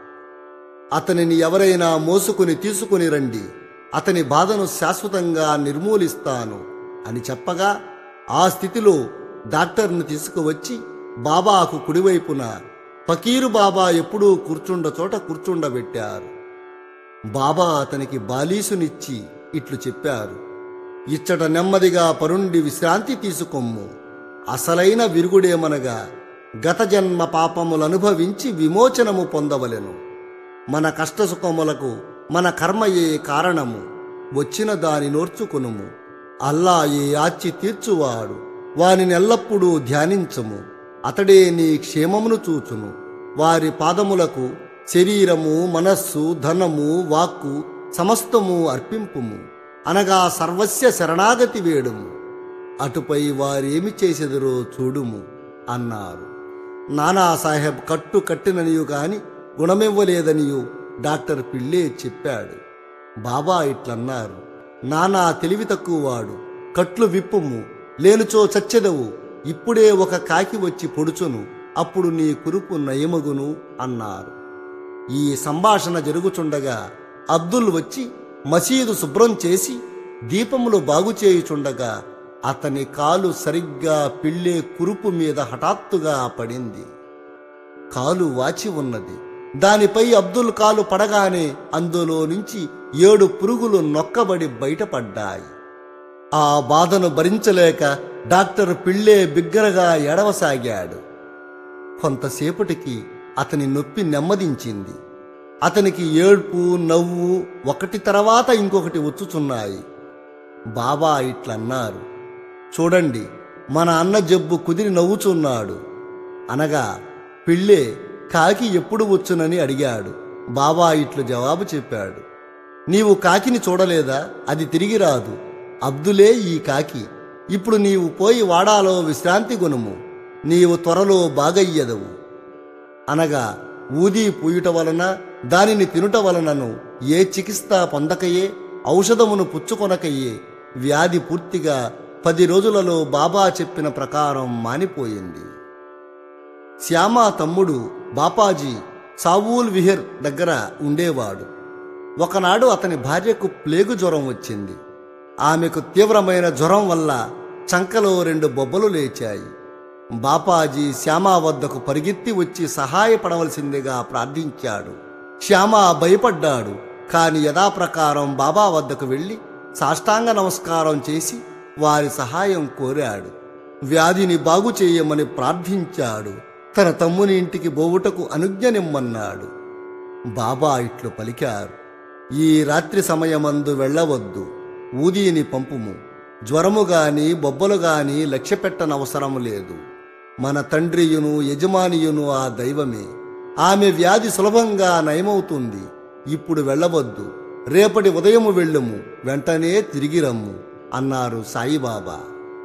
అతనిని ఎవరైనా మోసుకుని తీసుకుని రండి అతని బాధను శాశ్వతంగా నిర్మూలిస్తాను అని చెప్పగా ఆ స్థితిలో డాక్టర్ను తీసుకువచ్చి బాబాకు కుడివైపున ఫకీరు బాబా ఎప్పుడూ కూర్చుండ చోట కూర్చుండబెట్టారు బాబా అతనికి బాలీసునిచ్చి ఇట్లు చెప్పారు ఇచ్చట నెమ్మదిగా పరుండి విశ్రాంతి తీసుకొమ్ము అసలైన విరుగుడేమనగా గత జన్మ పాపములనుభవించి విమోచనము పొందవలెను మన కష్టసుఖములకు మన కర్మయే కారణము వచ్చిన దాని నోర్చుకునుము అల్లాయే ఆచి తీర్చువాడు వానిని ఎల్లప్పుడూ ధ్యానించము అతడే నీ క్షేమమును చూచును వారి పాదములకు శరీరము మనస్సు ధనము వాక్కు సమస్తము అర్పింపుము అనగా సర్వస్య శరణాగతి వేడుము అటుపై వారేమి చేసెదరో చూడుము అన్నారు నానాసాహెబ్ కట్టు కట్టిననియు కాని గుణమివ్వలేదనియు డాక్టర్ పిళ్ళే చెప్పాడు బాబా ఇట్లన్నారు నానా తెలివి తక్కువవాడు కట్లు విప్పుము లేనుచో చచ్చెదవు ఇప్పుడే ఒక కాకి వచ్చి పొడుచును అప్పుడు నీ కురుపు నయమగును అన్నారు ఈ సంభాషణ జరుగుచుండగా అబ్దుల్ వచ్చి మసీదు శుభ్రం చేసి దీపములు బాగు చేయుచుండగా అతని కాలు సరిగ్గా పిళ్ళే కురుపు మీద హఠాత్తుగా పడింది కాలు వాచి ఉన్నది దానిపై అబ్దుల్ కాలు పడగానే అందులో నుంచి ఏడు పురుగులు నొక్కబడి బయటపడ్డాయి ఆ బాధను భరించలేక డాక్టర్ పిళ్ళే బిగ్గరగా ఎడవసాగాడు కొంతసేపటికి అతని నొప్పి నెమ్మదించింది అతనికి ఏడ్పు నవ్వు ఒకటి తర్వాత ఇంకొకటి వచ్చుచున్నాయి బాబా ఇట్లన్నారు చూడండి మన అన్న జబ్బు కుదిరి నవ్వుచున్నాడు అనగా పిళ్ళే కాకి ఎప్పుడు వచ్చునని అడిగాడు బాబా ఇట్లు జవాబు చెప్పాడు నీవు కాకిని చూడలేదా అది తిరిగి రాదు అబ్దులే ఈ కాకి ఇప్పుడు నీవు పోయి వాడాలో విశ్రాంతి కొనుము నీవు త్వరలో బాగయ్యదవు అనగా ఊది పూయుట వలన దానిని తినుట వలనను ఏ చికిత్స పొందకయే ఔషధమును పుచ్చుకొనకయ్యే వ్యాధి పూర్తిగా పది రోజులలో బాబా చెప్పిన ప్రకారం మానిపోయింది శ్యామ తమ్ముడు బాపాజీ సావూల్ విహర్ దగ్గర ఉండేవాడు ఒకనాడు అతని భార్యకు ప్లేగు జ్వరం వచ్చింది ఆమెకు తీవ్రమైన జ్వరం వల్ల చంకలో రెండు బొబ్బలు లేచాయి బాపాజీ శ్యామ వద్దకు పరిగెత్తి వచ్చి సహాయపడవలసిందిగా ప్రార్థించాడు శ్యామ భయపడ్డాడు కాని యథాప్రకారం బాబా వద్దకు వెళ్ళి సాష్టాంగ నమస్కారం చేసి వారి సహాయం కోరాడు వ్యాధిని బాగు చేయమని ప్రార్థించాడు తన తమ్ముని ఇంటికి బోవుటకు అనుజ్ఞనిమ్మన్నాడు బాబా ఇట్లు పలికారు ఈ రాత్రి సమయమందు వెళ్ళవద్దు ఊదీని పంపుము జ్వరము గాని బొబ్బలు గాని లక్ష్యపెట్టనవసరం లేదు మన తండ్రియును యజమానియును ఆ దైవమే ఆమె వ్యాధి సులభంగా నయమవుతుంది ఇప్పుడు వెళ్ళవద్దు రేపటి ఉదయము వెళ్ళుము వెంటనే తిరిగి రమ్ము అన్నారు సాయిబాబా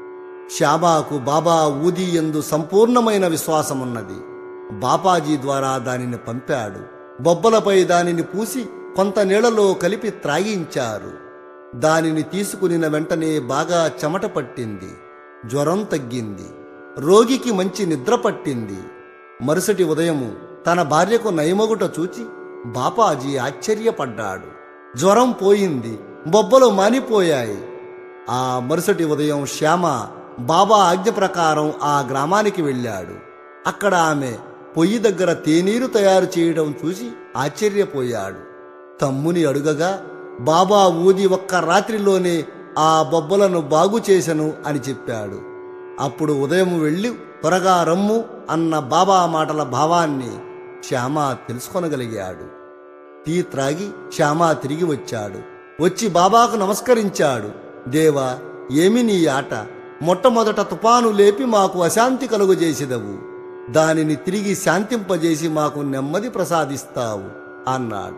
శ్యామాకు బాబా ఊది ఎందు సంపూర్ణమైన విశ్వాసమున్నది బాపాజీ ద్వారా దానిని పంపాడు బొబ్బలపై దానిని పూసి కొంత నీళ్లలో కలిపి త్రాగించారు దానిని తీసుకునిన వెంటనే బాగా చెమట పట్టింది జ్వరం తగ్గింది రోగికి మంచి నిద్ర పట్టింది మరుసటి ఉదయము తన భార్యకు నయమగుట చూచి బాపాజీ ఆశ్చర్యపడ్డాడు జ్వరం పోయింది బొబ్బలు మానిపోయాయి ఆ మరుసటి ఉదయం శ్యామ బాబా ఆజ్ఞ ప్రకారం ఆ గ్రామానికి వెళ్ళాడు అక్కడ ఆమె పొయ్యి దగ్గర తేనీరు తయారు చేయడం చూసి ఆశ్చర్యపోయాడు తమ్ముని అడుగగా బాబా ఊది ఒక్క రాత్రిలోనే ఆ బొబ్బలను బాగు చేశను అని చెప్పాడు అప్పుడు ఉదయం వెళ్ళి త్వరగా రమ్ము అన్న బాబా మాటల భావాన్ని శ్యామ తెలుసుకొనగలిగాడు టీ త్రాగి శ్యామ తిరిగి వచ్చాడు వచ్చి బాబాకు నమస్కరించాడు దేవా ఏమి నీ ఆట మొట్టమొదట తుపాను లేపి మాకు అశాంతి కలుగజేసిదవు దానిని తిరిగి శాంతింపజేసి మాకు నెమ్మది ప్రసాదిస్తావు అన్నాడు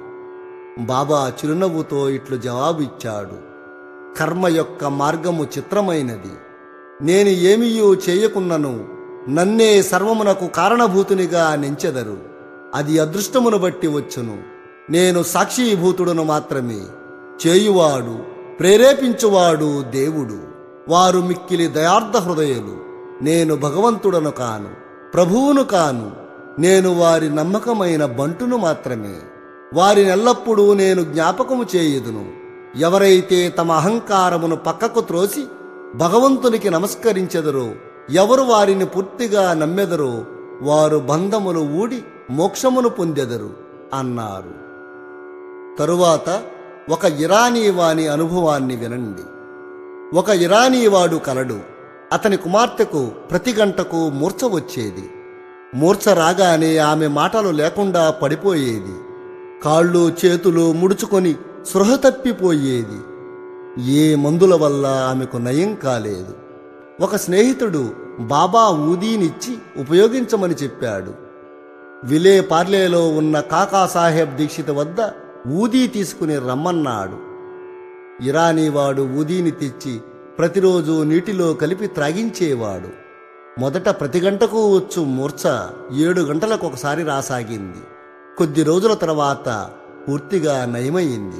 బాబా చిరునవ్వుతో ఇట్లు జవాబిచ్చాడు కర్మ యొక్క మార్గము చిత్రమైనది నేను ఏమీయూ చేయకున్నను నన్నే సర్వమునకు కారణభూతునిగా నెంచెదరు అది అదృష్టమును బట్టి వచ్చును నేను సాక్షీభూతుడును మాత్రమే చేయువాడు ప్రేరేపించువాడు దేవుడు వారు మిక్కిలి దయార్థ హృదయులు నేను భగవంతుడను కాను ప్రభువును కాను నేను వారి నమ్మకమైన బంటును మాత్రమే వారినెల్లప్పుడూ నేను జ్ఞాపకము చేయుదును ఎవరైతే తమ అహంకారమును పక్కకు త్రోసి భగవంతునికి నమస్కరించెదరో ఎవరు వారిని పూర్తిగా నమ్మెదరో వారు బంధములు ఊడి మోక్షమును పొందెదరు అన్నారు తరువాత ఒక ఇరానీ వాని అనుభవాన్ని వినండి ఒక ఇరానీ వాడు కలడు అతని కుమార్తెకు ప్రతి గంటకు మూర్ఛ వచ్చేది మూర్ఛ రాగానే ఆమె మాటలు లేకుండా పడిపోయేది కాళ్ళు చేతులు ముడుచుకొని సృహ తప్పిపోయేది ఏ మందుల వల్ల ఆమెకు నయం కాలేదు ఒక స్నేహితుడు బాబా ఊదీనిచ్చి ఉపయోగించమని చెప్పాడు విలే పార్లేలో ఉన్న కాకాసాహెబ్ దీక్షిత వద్ద ఊదీ తీసుకుని రమ్మన్నాడు ఇరానీవాడు ఊదీని తెచ్చి ప్రతిరోజు నీటిలో కలిపి త్రాగించేవాడు మొదట ప్రతి గంటకు వచ్చు మూర్ఛ ఏడు గంటలకు ఒకసారి రాసాగింది కొద్ది రోజుల తర్వాత పూర్తిగా నయమయ్యింది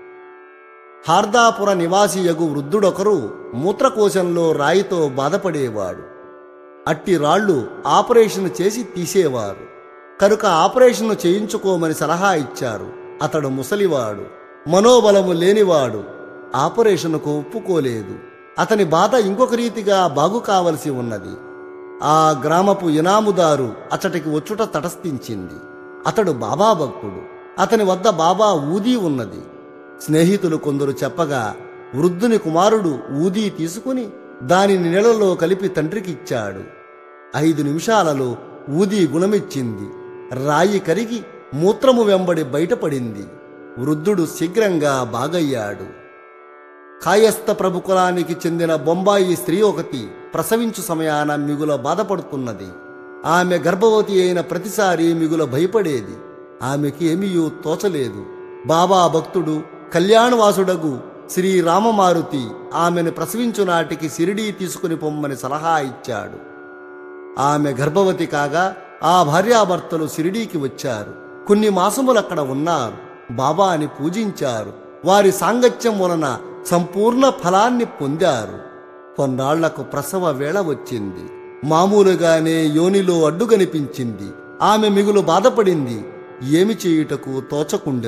హార్దాపుర నివాసియగు వృద్ధుడొకరు మూత్రకోశంలో రాయితో బాధపడేవాడు అట్టి రాళ్ళు ఆపరేషన్ చేసి తీసేవారు కనుక ఆపరేషన్ చేయించుకోమని సలహా ఇచ్చారు అతడు ముసలివాడు మనోబలము లేనివాడు ఆపరేషన్కు ఒప్పుకోలేదు అతని బాధ ఇంకొక రీతిగా బాగు కావలసి ఉన్నది ఆ గ్రామపు ఇనాముదారు అతడికి వచ్చుట తటస్థించింది అతడు బాబా భక్తుడు అతని వద్ద బాబా ఊదీ ఉన్నది స్నేహితులు కొందరు చెప్పగా వృద్ధుని కుమారుడు ఊదీ తీసుకుని దానిని నీళ్లలో కలిపి తండ్రికిచ్చాడు ఐదు నిమిషాలలో ఊదీ గుణమిచ్చింది రాయి కరిగి మూత్రము వెంబడి బయటపడింది వృద్ధుడు శీఘ్రంగా బాగయ్యాడు కాయస్థ ప్రభు కులానికి చెందిన బొంబాయి స్త్రీ ఒకటి ప్రసవించు సమయాన మిగుల బాధపడుతున్నది ఆమె గర్భవతి అయిన ప్రతిసారి మిగుల భయపడేది ఆమెకి ఏమీయూ తోచలేదు బాబా భక్తుడు కళ్యాణవాసుడగు శ్రీ రామమారుతి ఆమెను ప్రసవించు నాటికి సిరిడీ తీసుకుని పొమ్మని సలహా ఇచ్చాడు ఆమె గర్భవతి కాగా ఆ భార్యాభర్తలు సిరిడీకి వచ్చారు కొన్ని మాసములు అక్కడ ఉన్నారు బాబాని పూజించారు వారి సాంగత్యం వలన సంపూర్ణ ఫలాన్ని పొందారు కొన్నాళ్లకు ప్రసవ వేళ వచ్చింది మామూలుగానే యోనిలో అడ్డు కనిపించింది ఆమె మిగులు బాధపడింది ఏమి చేయుటకు తోచకుండెను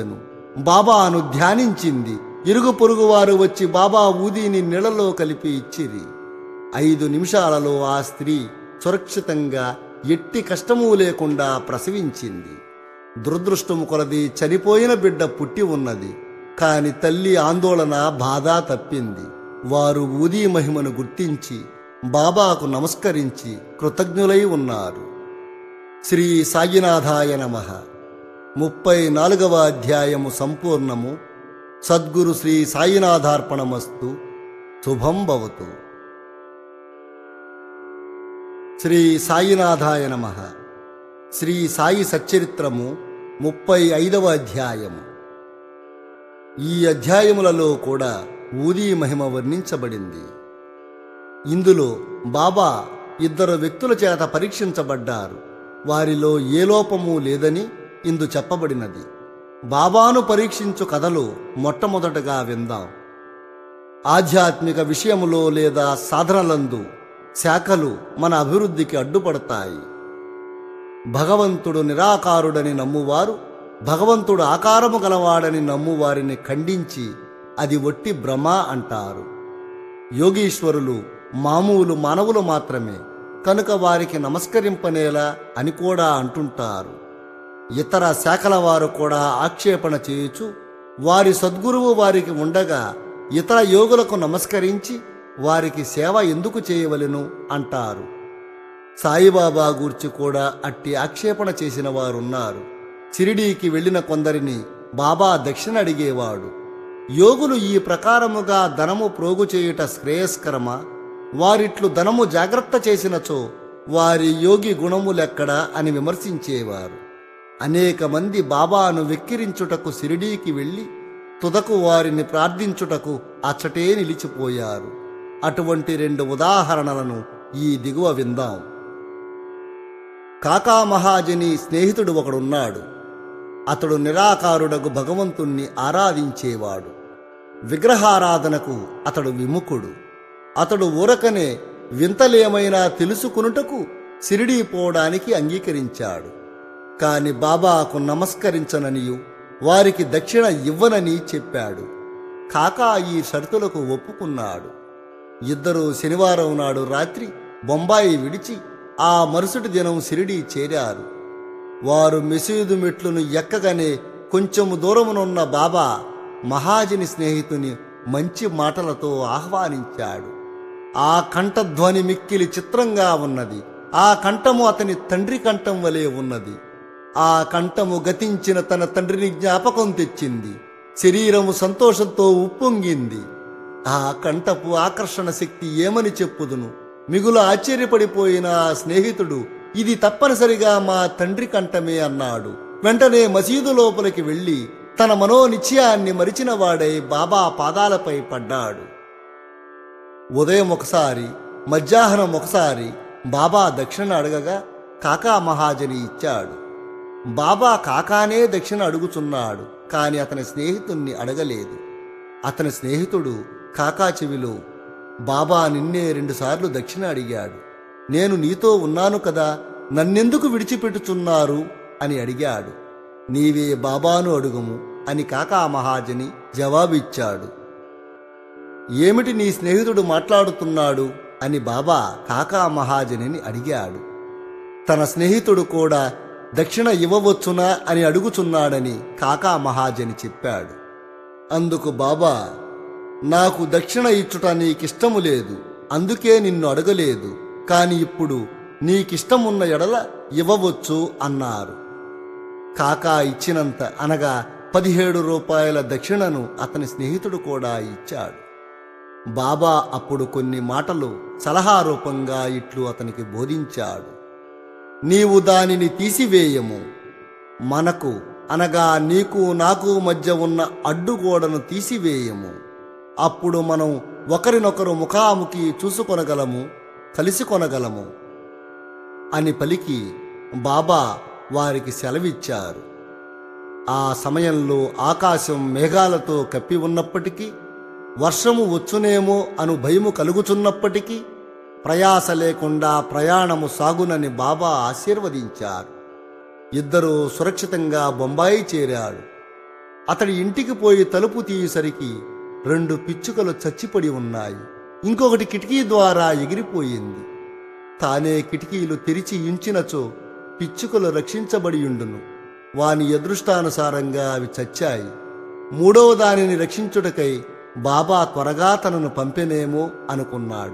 బాబాను ధ్యానించింది ఇరుగు పొరుగు వారు వచ్చి బాబా ఊదీని నీళ్లలో కలిపి ఇచ్చిరి ఐదు నిమిషాలలో ఆ స్త్రీ సురక్షితంగా ఎట్టి కష్టమూ లేకుండా ప్రసవించింది దురదృష్టము కొలది చనిపోయిన బిడ్డ పుట్టి ఉన్నది కాని తల్లి ఆందోళన బాధ తప్పింది వారు ఊదీ మహిమను గుర్తించి బాబాకు నమస్కరించి కృతజ్ఞులై ఉన్నారు శ్రీ సాయినాథాయ నమ ముప్పై నాలుగవ అధ్యాయము సంపూర్ణము సద్గురు శ్రీ సాయినాథార్పణమస్తు శుభం భవతు శ్రీ సాయినాథాయ నమ శ్రీ సాయి సచ్చరిత్రము ముప్పై ఐదవ అధ్యాయము ఈ అధ్యాయములలో కూడా ఊదీ మహిమ వర్ణించబడింది ఇందులో బాబా ఇద్దరు వ్యక్తుల చేత పరీక్షించబడ్డారు వారిలో ఏ లోపము లేదని ఇందు చెప్పబడినది బాబాను పరీక్షించు కథలు మొట్టమొదటగా విందాం ఆధ్యాత్మిక విషయములో లేదా సాధనలందు శాఖలు మన అభివృద్ధికి అడ్డుపడతాయి భగవంతుడు నిరాకారుడని నమ్మువారు భగవంతుడు ఆకారము గలవాడని నమ్మువారిని ఖండించి అది ఒట్టి భ్రమ అంటారు యోగీశ్వరులు మామూలు మానవులు మాత్రమే కనుక వారికి నమస్కరింపనేలా అని కూడా అంటుంటారు ఇతర శాఖల వారు కూడా ఆక్షేపణ చేయుచు వారి సద్గురువు వారికి ఉండగా ఇతర యోగులకు నమస్కరించి వారికి సేవ ఎందుకు చేయవలెను అంటారు సాయిబాబా గూర్చి కూడా అట్టి ఆక్షేపణ చేసిన వారున్నారు షిరిడీకి వెళ్ళిన కొందరిని బాబా దక్షిణ అడిగేవాడు యోగులు ఈ ప్రకారముగా ధనము ప్రోగు చేయుట శ్రేయస్కరమా వారిట్లు ధనము జాగ్రత్త చేసినచో వారి యోగి గుణములెక్కడా అని విమర్శించేవారు అనేక మంది బాబాను వెక్కిరించుటకు షిరిడీకి వెళ్ళి తుదకు వారిని ప్రార్థించుటకు అచ్చటే నిలిచిపోయారు అటువంటి రెండు ఉదాహరణలను ఈ దిగువ విందాం కాకా మహాజని స్నేహితుడు ఒకడున్నాడు అతడు నిరాకారుడకు భగవంతుణ్ణి ఆరాధించేవాడు విగ్రహారాధనకు అతడు విముఖుడు అతడు ఊరకనే వింతలేమైనా తెలుసుకునుటకు సిరిడీ పోవడానికి అంగీకరించాడు కాని బాబాకు నమస్కరించననియు వారికి దక్షిణ ఇవ్వనని చెప్పాడు కాకా ఈ షరతులకు ఒప్పుకున్నాడు ఇద్దరు శనివారం నాడు రాత్రి బొంబాయి విడిచి ఆ మరుసటి దినం సిరిడి చేరారు వారు మెసీదు మెట్లును ఎక్కగానే కొంచెము దూరమునున్న బాబా మహాజని స్నేహితుని మంచి మాటలతో ఆహ్వానించాడు ఆ కంఠధ్వని మిక్కిలి చిత్రంగా ఉన్నది ఆ కంఠము అతని తండ్రి కంఠం వలె ఉన్నది ఆ కంఠము గతించిన తన తండ్రిని జ్ఞాపకం తెచ్చింది శరీరము సంతోషంతో ఉప్పొంగింది ఆ కంఠపు ఆకర్షణ శక్తి ఏమని చెప్పుదును మిగులు ఆశ్చర్యపడిపోయిన ఆ స్నేహితుడు ఇది తప్పనిసరిగా మా తండ్రి కంఠమే అన్నాడు వెంటనే మసీదు లోపలికి వెళ్ళి తన మనోనిశ్చయాన్ని మరిచిన వాడై బాబా పాదాలపై పడ్డాడు ఉదయం ఒకసారి మధ్యాహ్నం ఒకసారి బాబా దక్షిణ అడగగా కాకా మహాజని ఇచ్చాడు బాబా కాకానే దక్షిణ అడుగుచున్నాడు కాని అతని స్నేహితుణ్ణి అడగలేదు అతని స్నేహితుడు కాకా చెవిలో బాబా నిన్నే రెండుసార్లు దక్షిణ అడిగాడు నేను నీతో ఉన్నాను కదా నన్నెందుకు విడిచిపెట్టుచున్నారు అని అడిగాడు నీవే బాబాను అడుగుము అని కాకా మహాజని జవాబిచ్చాడు ఏమిటి నీ స్నేహితుడు మాట్లాడుతున్నాడు అని బాబా కాకా మహాజనిని అడిగాడు తన స్నేహితుడు కూడా దక్షిణ ఇవ్వవచ్చునా అని అడుగుచున్నాడని కాకా మహాజని చెప్పాడు అందుకు బాబా నాకు దక్షిణ ఇచ్చుట నీకిష్టము లేదు అందుకే నిన్ను అడగలేదు కాని ఇప్పుడు నీకిష్టమున్న ఎడల ఇవ్వవచ్చు అన్నారు కాకా ఇచ్చినంత అనగా పదిహేడు రూపాయల దక్షిణను అతని స్నేహితుడు కూడా ఇచ్చాడు బాబా అప్పుడు కొన్ని మాటలు సలహా రూపంగా ఇట్లు అతనికి బోధించాడు నీవు దానిని తీసివేయము మనకు అనగా నీకు నాకు మధ్య ఉన్న అడ్డుగోడను తీసివేయము అప్పుడు మనం ఒకరినొకరు ముఖాముఖి చూసుకొనగలము కలిసి కొనగలము అని పలికి బాబా వారికి సెలవిచ్చారు ఆ సమయంలో ఆకాశం మేఘాలతో కప్పి ఉన్నప్పటికీ వర్షము వచ్చునేమో అను భయము కలుగుచున్నప్పటికీ ప్రయాస లేకుండా ప్రయాణము సాగునని బాబా ఆశీర్వదించారు ఇద్దరూ సురక్షితంగా బొంబాయి చేరాడు అతడి ఇంటికి పోయి తలుపు తీయేసరికి రెండు పిచ్చుకలు చచ్చిపడి ఉన్నాయి ఇంకొకటి కిటికీ ద్వారా ఎగిరిపోయింది తానే కిటికీలు తెరిచి ఉంచినచో పిచ్చుకలు రక్షించబడి ఉండును వాని అదృష్టానుసారంగా అవి చచ్చాయి మూడవ దానిని రక్షించుటకై బాబా త్వరగా తనను పంపెనేమో అనుకున్నాడు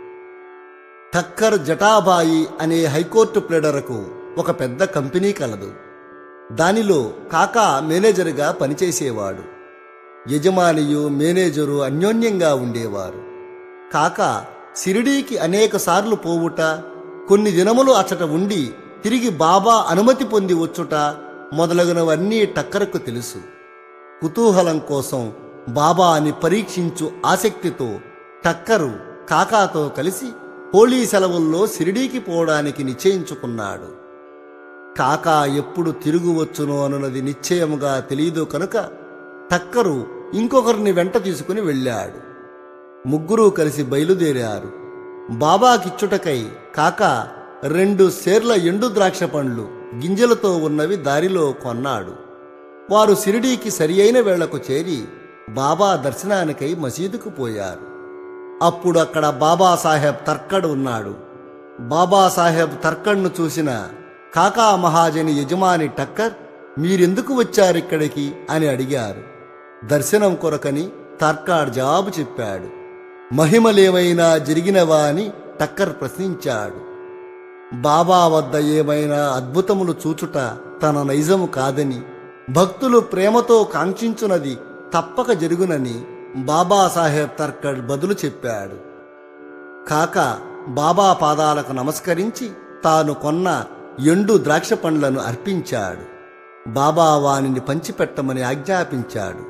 ఠక్కర్ జటాబాయి అనే హైకోర్టు ప్లేడరకు ఒక పెద్ద కంపెనీ కలదు దానిలో కాకా మేనేజర్గా పనిచేసేవాడు యజమానియు మేనేజరు అన్యోన్యంగా ఉండేవారు కాకా సిరిడీకి అనేక సార్లు పోవుట కొన్ని దినములు అచ్చట ఉండి తిరిగి బాబా అనుమతి పొంది వచ్చుట మొదలగునవన్నీ టక్కరకు తెలుసు కుతూహలం కోసం బాబాని పరీక్షించు ఆసక్తితో టక్కరు కాకాతో కలిసి హోళీ సెలవుల్లో సిరిడీకి పోవడానికి నిశ్చయించుకున్నాడు కాకా ఎప్పుడు తిరుగు వచ్చునో అనున్నది నిశ్చయముగా తెలియదు కనుక టక్కరు ఇంకొకరిని వెంట తీసుకుని వెళ్ళాడు ముగ్గురూ కలిసి బయలుదేరారు బాబాకిచ్చుటకై కాక రెండు సేర్ల ఎండు ద్రాక్ష పండ్లు గింజలతో ఉన్నవి దారిలో కొన్నాడు వారు సిరిడీకి సరి అయిన వేళకు చేరి బాబా దర్శనానికై మసీదుకు పోయారు అప్పుడు అక్కడ బాబాసాహెబ్ తర్కడ్ ఉన్నాడు బాబాసాహెబ్ తర్కడ్ను చూసిన కాకా మహాజని యజమాని టక్కర్ మీరెందుకు వచ్చారిక్కడికి అని అడిగారు దర్శనం కొరకని తర్కాడ్ జవాబు చెప్పాడు మహిమలేమైనా జరిగినవా అని టక్కర్ ప్రశ్నించాడు బాబా వద్ద ఏమైనా అద్భుతములు చూచుట తన నైజము కాదని భక్తులు ప్రేమతో కాంక్షించునది తప్పక జరుగునని బాబాసాహెబ్ తర్కడ్ బదులు చెప్పాడు కాక బాబా పాదాలకు నమస్కరించి తాను కొన్న ఎండు ద్రాక్ష పండ్లను అర్పించాడు బాబా వానిని పంచిపెట్టమని ఆజ్ఞాపించాడు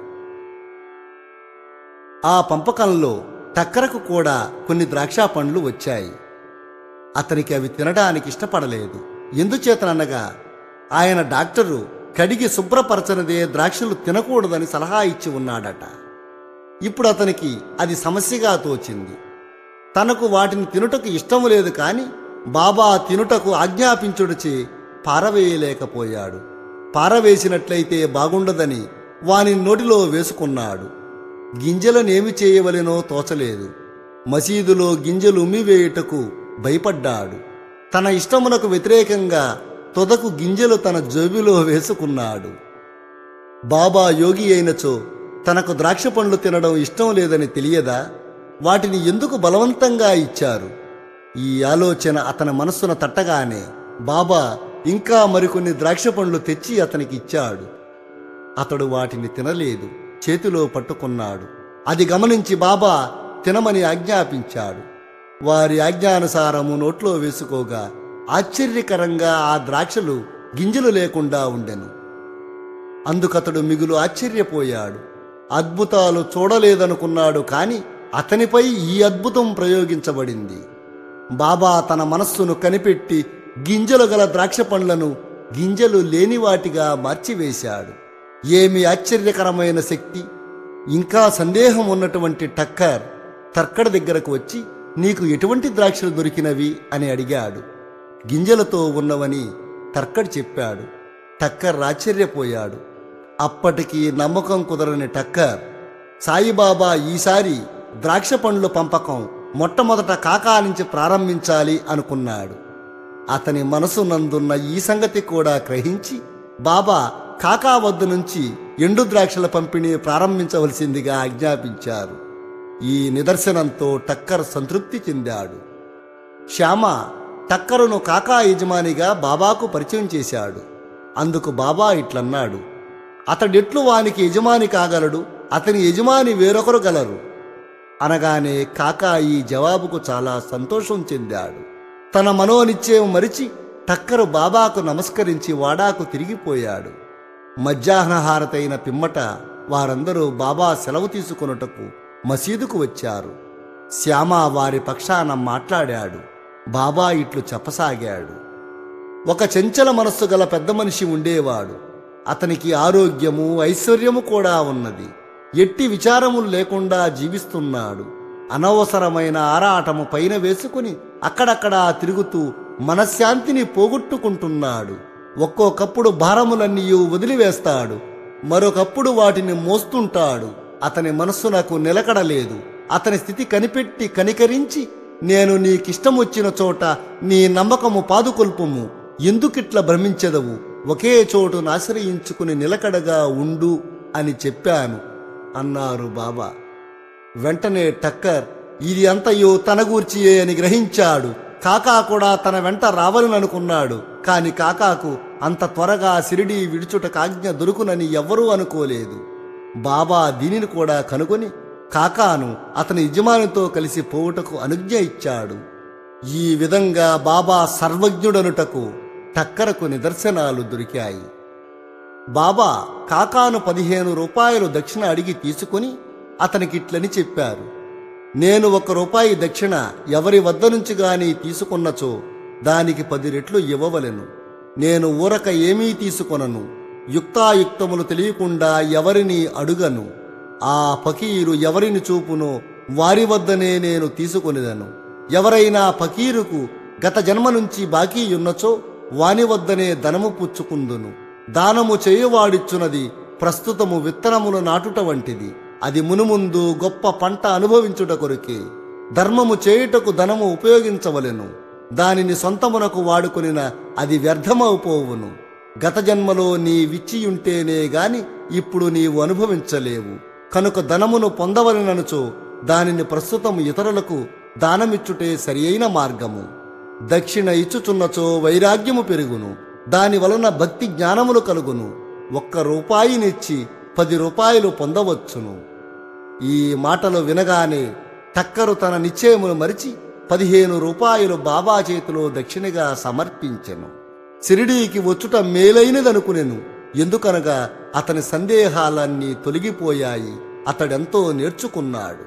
ఆ పంపకంలో టక్కరకు కూడా కొన్ని ద్రాక్ష పండ్లు వచ్చాయి అతనికి అవి తినడానికి ఇష్టపడలేదు ఎందుచేతననగా ఆయన డాక్టరు కడిగి శుభ్రపరచనిదే ద్రాక్షలు తినకూడదని సలహా ఇచ్చి ఉన్నాడట ఇప్పుడు అతనికి అది సమస్యగా తోచింది తనకు వాటిని తినుటకు ఇష్టము లేదు కాని బాబా తినుటకు ఆజ్ఞాపించుడిచే పారవేయలేకపోయాడు పారవేసినట్లయితే బాగుండదని వాని నోటిలో వేసుకున్నాడు గింజలనేమి చేయవలెనో తోచలేదు మసీదులో గింజలు ఉమ్మివేయుటకు భయపడ్డాడు తన ఇష్టమునకు వ్యతిరేకంగా తొదకు గింజలు తన జోబిలో వేసుకున్నాడు బాబా యోగి అయినచో తనకు ద్రాక్ష పండ్లు తినడం ఇష్టం లేదని తెలియదా వాటిని ఎందుకు బలవంతంగా ఇచ్చారు ఈ ఆలోచన అతని మనస్సున తట్టగానే బాబా ఇంకా మరికొన్ని ద్రాక్ష పండ్లు తెచ్చి అతనికి ఇచ్చాడు అతడు వాటిని తినలేదు చేతిలో పట్టుకున్నాడు అది గమనించి బాబా తినమని ఆజ్ఞాపించాడు వారి ఆజ్ఞానుసారము నోట్లో వేసుకోగా ఆశ్చర్యకరంగా ఆ ద్రాక్షలు గింజలు లేకుండా ఉండెను అందుకతడు మిగులు ఆశ్చర్యపోయాడు అద్భుతాలు చూడలేదనుకున్నాడు కాని అతనిపై ఈ అద్భుతం ప్రయోగించబడింది బాబా తన మనస్సును కనిపెట్టి గింజలు గల ద్రాక్ష పండ్లను గింజలు లేని వాటిగా మార్చివేశాడు ఏమి ఆశ్చర్యకరమైన శక్తి ఇంకా సందేహం ఉన్నటువంటి టక్కర్ తర్కడ దగ్గరకు వచ్చి నీకు ఎటువంటి ద్రాక్షలు దొరికినవి అని అడిగాడు గింజలతో ఉన్నవని తర్కడ్ చెప్పాడు టక్కర్ ఆశ్చర్యపోయాడు అప్పటికి నమ్మకం కుదరని టక్కర్ సాయిబాబా ఈసారి ద్రాక్ష పండ్లు పంపకం మొట్టమొదట కాకా నుంచి ప్రారంభించాలి అనుకున్నాడు అతని మనసు నందున్న ఈ సంగతి కూడా గ్రహించి బాబా కాకా వద్ద నుంచి ఎండు ద్రాక్షల పంపిణీ ప్రారంభించవలసిందిగా ఆజ్ఞాపించారు ఈ నిదర్శనంతో టక్కర్ సంతృప్తి చెందాడు శ్యామ టక్కరును కాకా యజమానిగా బాబాకు పరిచయం చేశాడు అందుకు బాబా ఇట్లన్నాడు అతడెట్లు వానికి యజమాని కాగలడు అతని యజమాని వేరొకరు గలరు అనగానే కాకా ఈ జవాబుకు చాలా సంతోషం చెందాడు తన మనోనిశ్చయం మరిచి టక్కరు బాబాకు నమస్కరించి వాడాకు తిరిగిపోయాడు మధ్యాహ్నహారతైన పిమ్మట వారందరూ బాబా సెలవు తీసుకొనుటకు మసీదుకు వచ్చారు శ్యామ వారి పక్షాన మాట్లాడాడు బాబా ఇట్లు చెప్పసాగాడు ఒక చెంచల మనస్సు గల పెద్ద మనిషి ఉండేవాడు అతనికి ఆరోగ్యము ఐశ్వర్యము కూడా ఉన్నది ఎట్టి విచారములు లేకుండా జీవిస్తున్నాడు అనవసరమైన ఆరాటము పైన వేసుకుని అక్కడక్కడా తిరుగుతూ మనశ్శాంతిని పోగొట్టుకుంటున్నాడు ఒక్కొక్కప్పుడు భారములన్నీ వదిలివేస్తాడు మరొకప్పుడు వాటిని మోస్తుంటాడు అతని మనస్సు నాకు నిలకడలేదు అతని స్థితి కనిపెట్టి కనికరించి నేను నీకిష్టమొచ్చిన చోట నీ నమ్మకము పాదుకొల్పుము ఎందుకిట్ల భ్రమించెదవు ఒకే చోటును ఆశ్రయించుకుని నిలకడగా ఉండు అని చెప్పాను అన్నారు బాబా వెంటనే టక్కర్ ఇది అంతయు తన గూర్చియే అని గ్రహించాడు కాకా కూడా తన వెంట రావాలననుకున్నాడు కాని కాకాకు అంత త్వరగా సిరిడి విడుచుటకు ఆజ్ఞ దొరుకునని ఎవ్వరూ అనుకోలేదు బాబా దీనిని కూడా కనుగొని కాకాను అతని యజమానితో కలిసి పోవుటకు అనుజ్ఞ ఇచ్చాడు ఈ విధంగా బాబా సర్వజ్ఞుడనుటకు టక్కరకు నిదర్శనాలు దొరికాయి బాబా కాకాను పదిహేను రూపాయలు దక్షిణ అడిగి తీసుకుని అతనికిట్లని చెప్పారు నేను ఒక రూపాయి దక్షిణ ఎవరి వద్ద నుంచి గాని తీసుకున్నచో దానికి పది రెట్లు ఇవ్వవలెను నేను ఊరక ఏమీ తీసుకొనను యుక్తాయుక్తములు తెలియకుండా ఎవరిని అడుగను ఆ ఫకీరు ఎవరిని చూపునో వారి వద్దనే నేను తీసుకొనిదను ఎవరైనా ఫకీరుకు గత జన్మ నుంచి బాకీ ఉన్నచో వాని వద్దనే ధనము పుచ్చుకుందును దానము చేయువాడిచ్చునది ప్రస్తుతము విత్తనములు నాటుట వంటిది అది మునుముందు గొప్ప పంట అనుభవించుట కొరికే ధర్మము చేయుటకు ధనము ఉపయోగించవలెను దానిని సొంతమునకు వాడుకొనిన అది వ్యర్థమవుపోవును గత జన్మలో నీ విచ్చియుంటేనే గాని ఇప్పుడు నీవు అనుభవించలేవు కనుక ధనమును పొందవలననుచో దానిని ప్రస్తుతం ఇతరులకు దానమిచ్చుటే సరియైన మార్గము దక్షిణ ఇచ్చుచున్నచో వైరాగ్యము పెరుగును దాని వలన భక్తి జ్ఞానములు కలుగును ఒక్క రూపాయినిచ్చి పది రూపాయలు పొందవచ్చును ఈ మాటలు వినగానే టక్కరు తన నిశ్చయమును మరిచి పదిహేను రూపాయలు బాబా చేతిలో దక్షిణగా సమర్పించెను సిరిడీకి వచ్చుట మేలైనదనుకునెను ఎందుకనగా అతని సందేహాలన్నీ తొలగిపోయాయి అతడెంతో నేర్చుకున్నాడు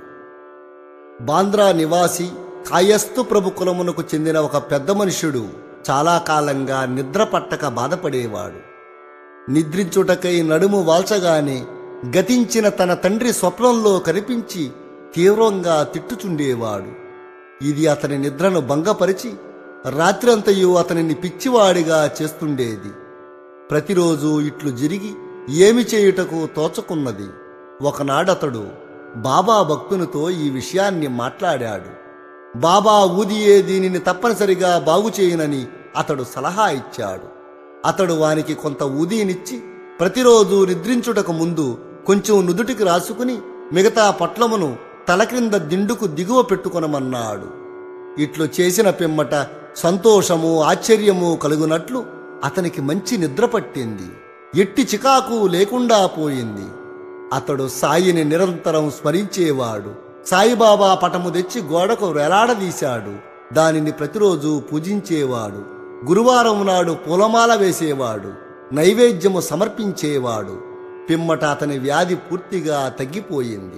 బాంద్రా నివాసి కాయస్తు ప్రభు కులమునకు చెందిన ఒక పెద్ద మనుష్యుడు చాలా కాలంగా నిద్ర పట్టక బాధపడేవాడు నిద్రించుటకై నడుము వాల్చగానే గతించిన తన తండ్రి స్వప్నంలో కనిపించి తీవ్రంగా తిట్టుచుండేవాడు ఇది అతని నిద్రను భంగపరిచి రాత్రంతయు అతనిని పిచ్చివాడిగా చేస్తుండేది ప్రతిరోజు ఇట్లు జరిగి ఏమి చేయుటకు తోచకున్నది ఒకనాడతడు బాబా భక్తునితో ఈ విషయాన్ని మాట్లాడాడు బాబా ఊదియే దీనిని తప్పనిసరిగా బాగు చేయనని అతడు సలహా ఇచ్చాడు అతడు వానికి కొంత ఊదీనిచ్చి ప్రతిరోజు నిద్రించుటకు ముందు కొంచెం నుదుటికి రాసుకుని మిగతా పట్లమును తల క్రింద దిండుకు దిగువ పెట్టుకొనమన్నాడు ఇట్లు చేసిన పిమ్మట సంతోషము ఆశ్చర్యము కలుగునట్లు అతనికి మంచి నిద్ర పట్టింది ఎట్టి చికాకు లేకుండా పోయింది అతడు సాయిని నిరంతరం స్మరించేవాడు సాయిబాబా పటము తెచ్చి గోడకు వేలాడదీశాడు దానిని ప్రతిరోజు పూజించేవాడు గురువారం నాడు పూలమాల వేసేవాడు నైవేద్యము సమర్పించేవాడు పిమ్మట అతని వ్యాధి పూర్తిగా తగ్గిపోయింది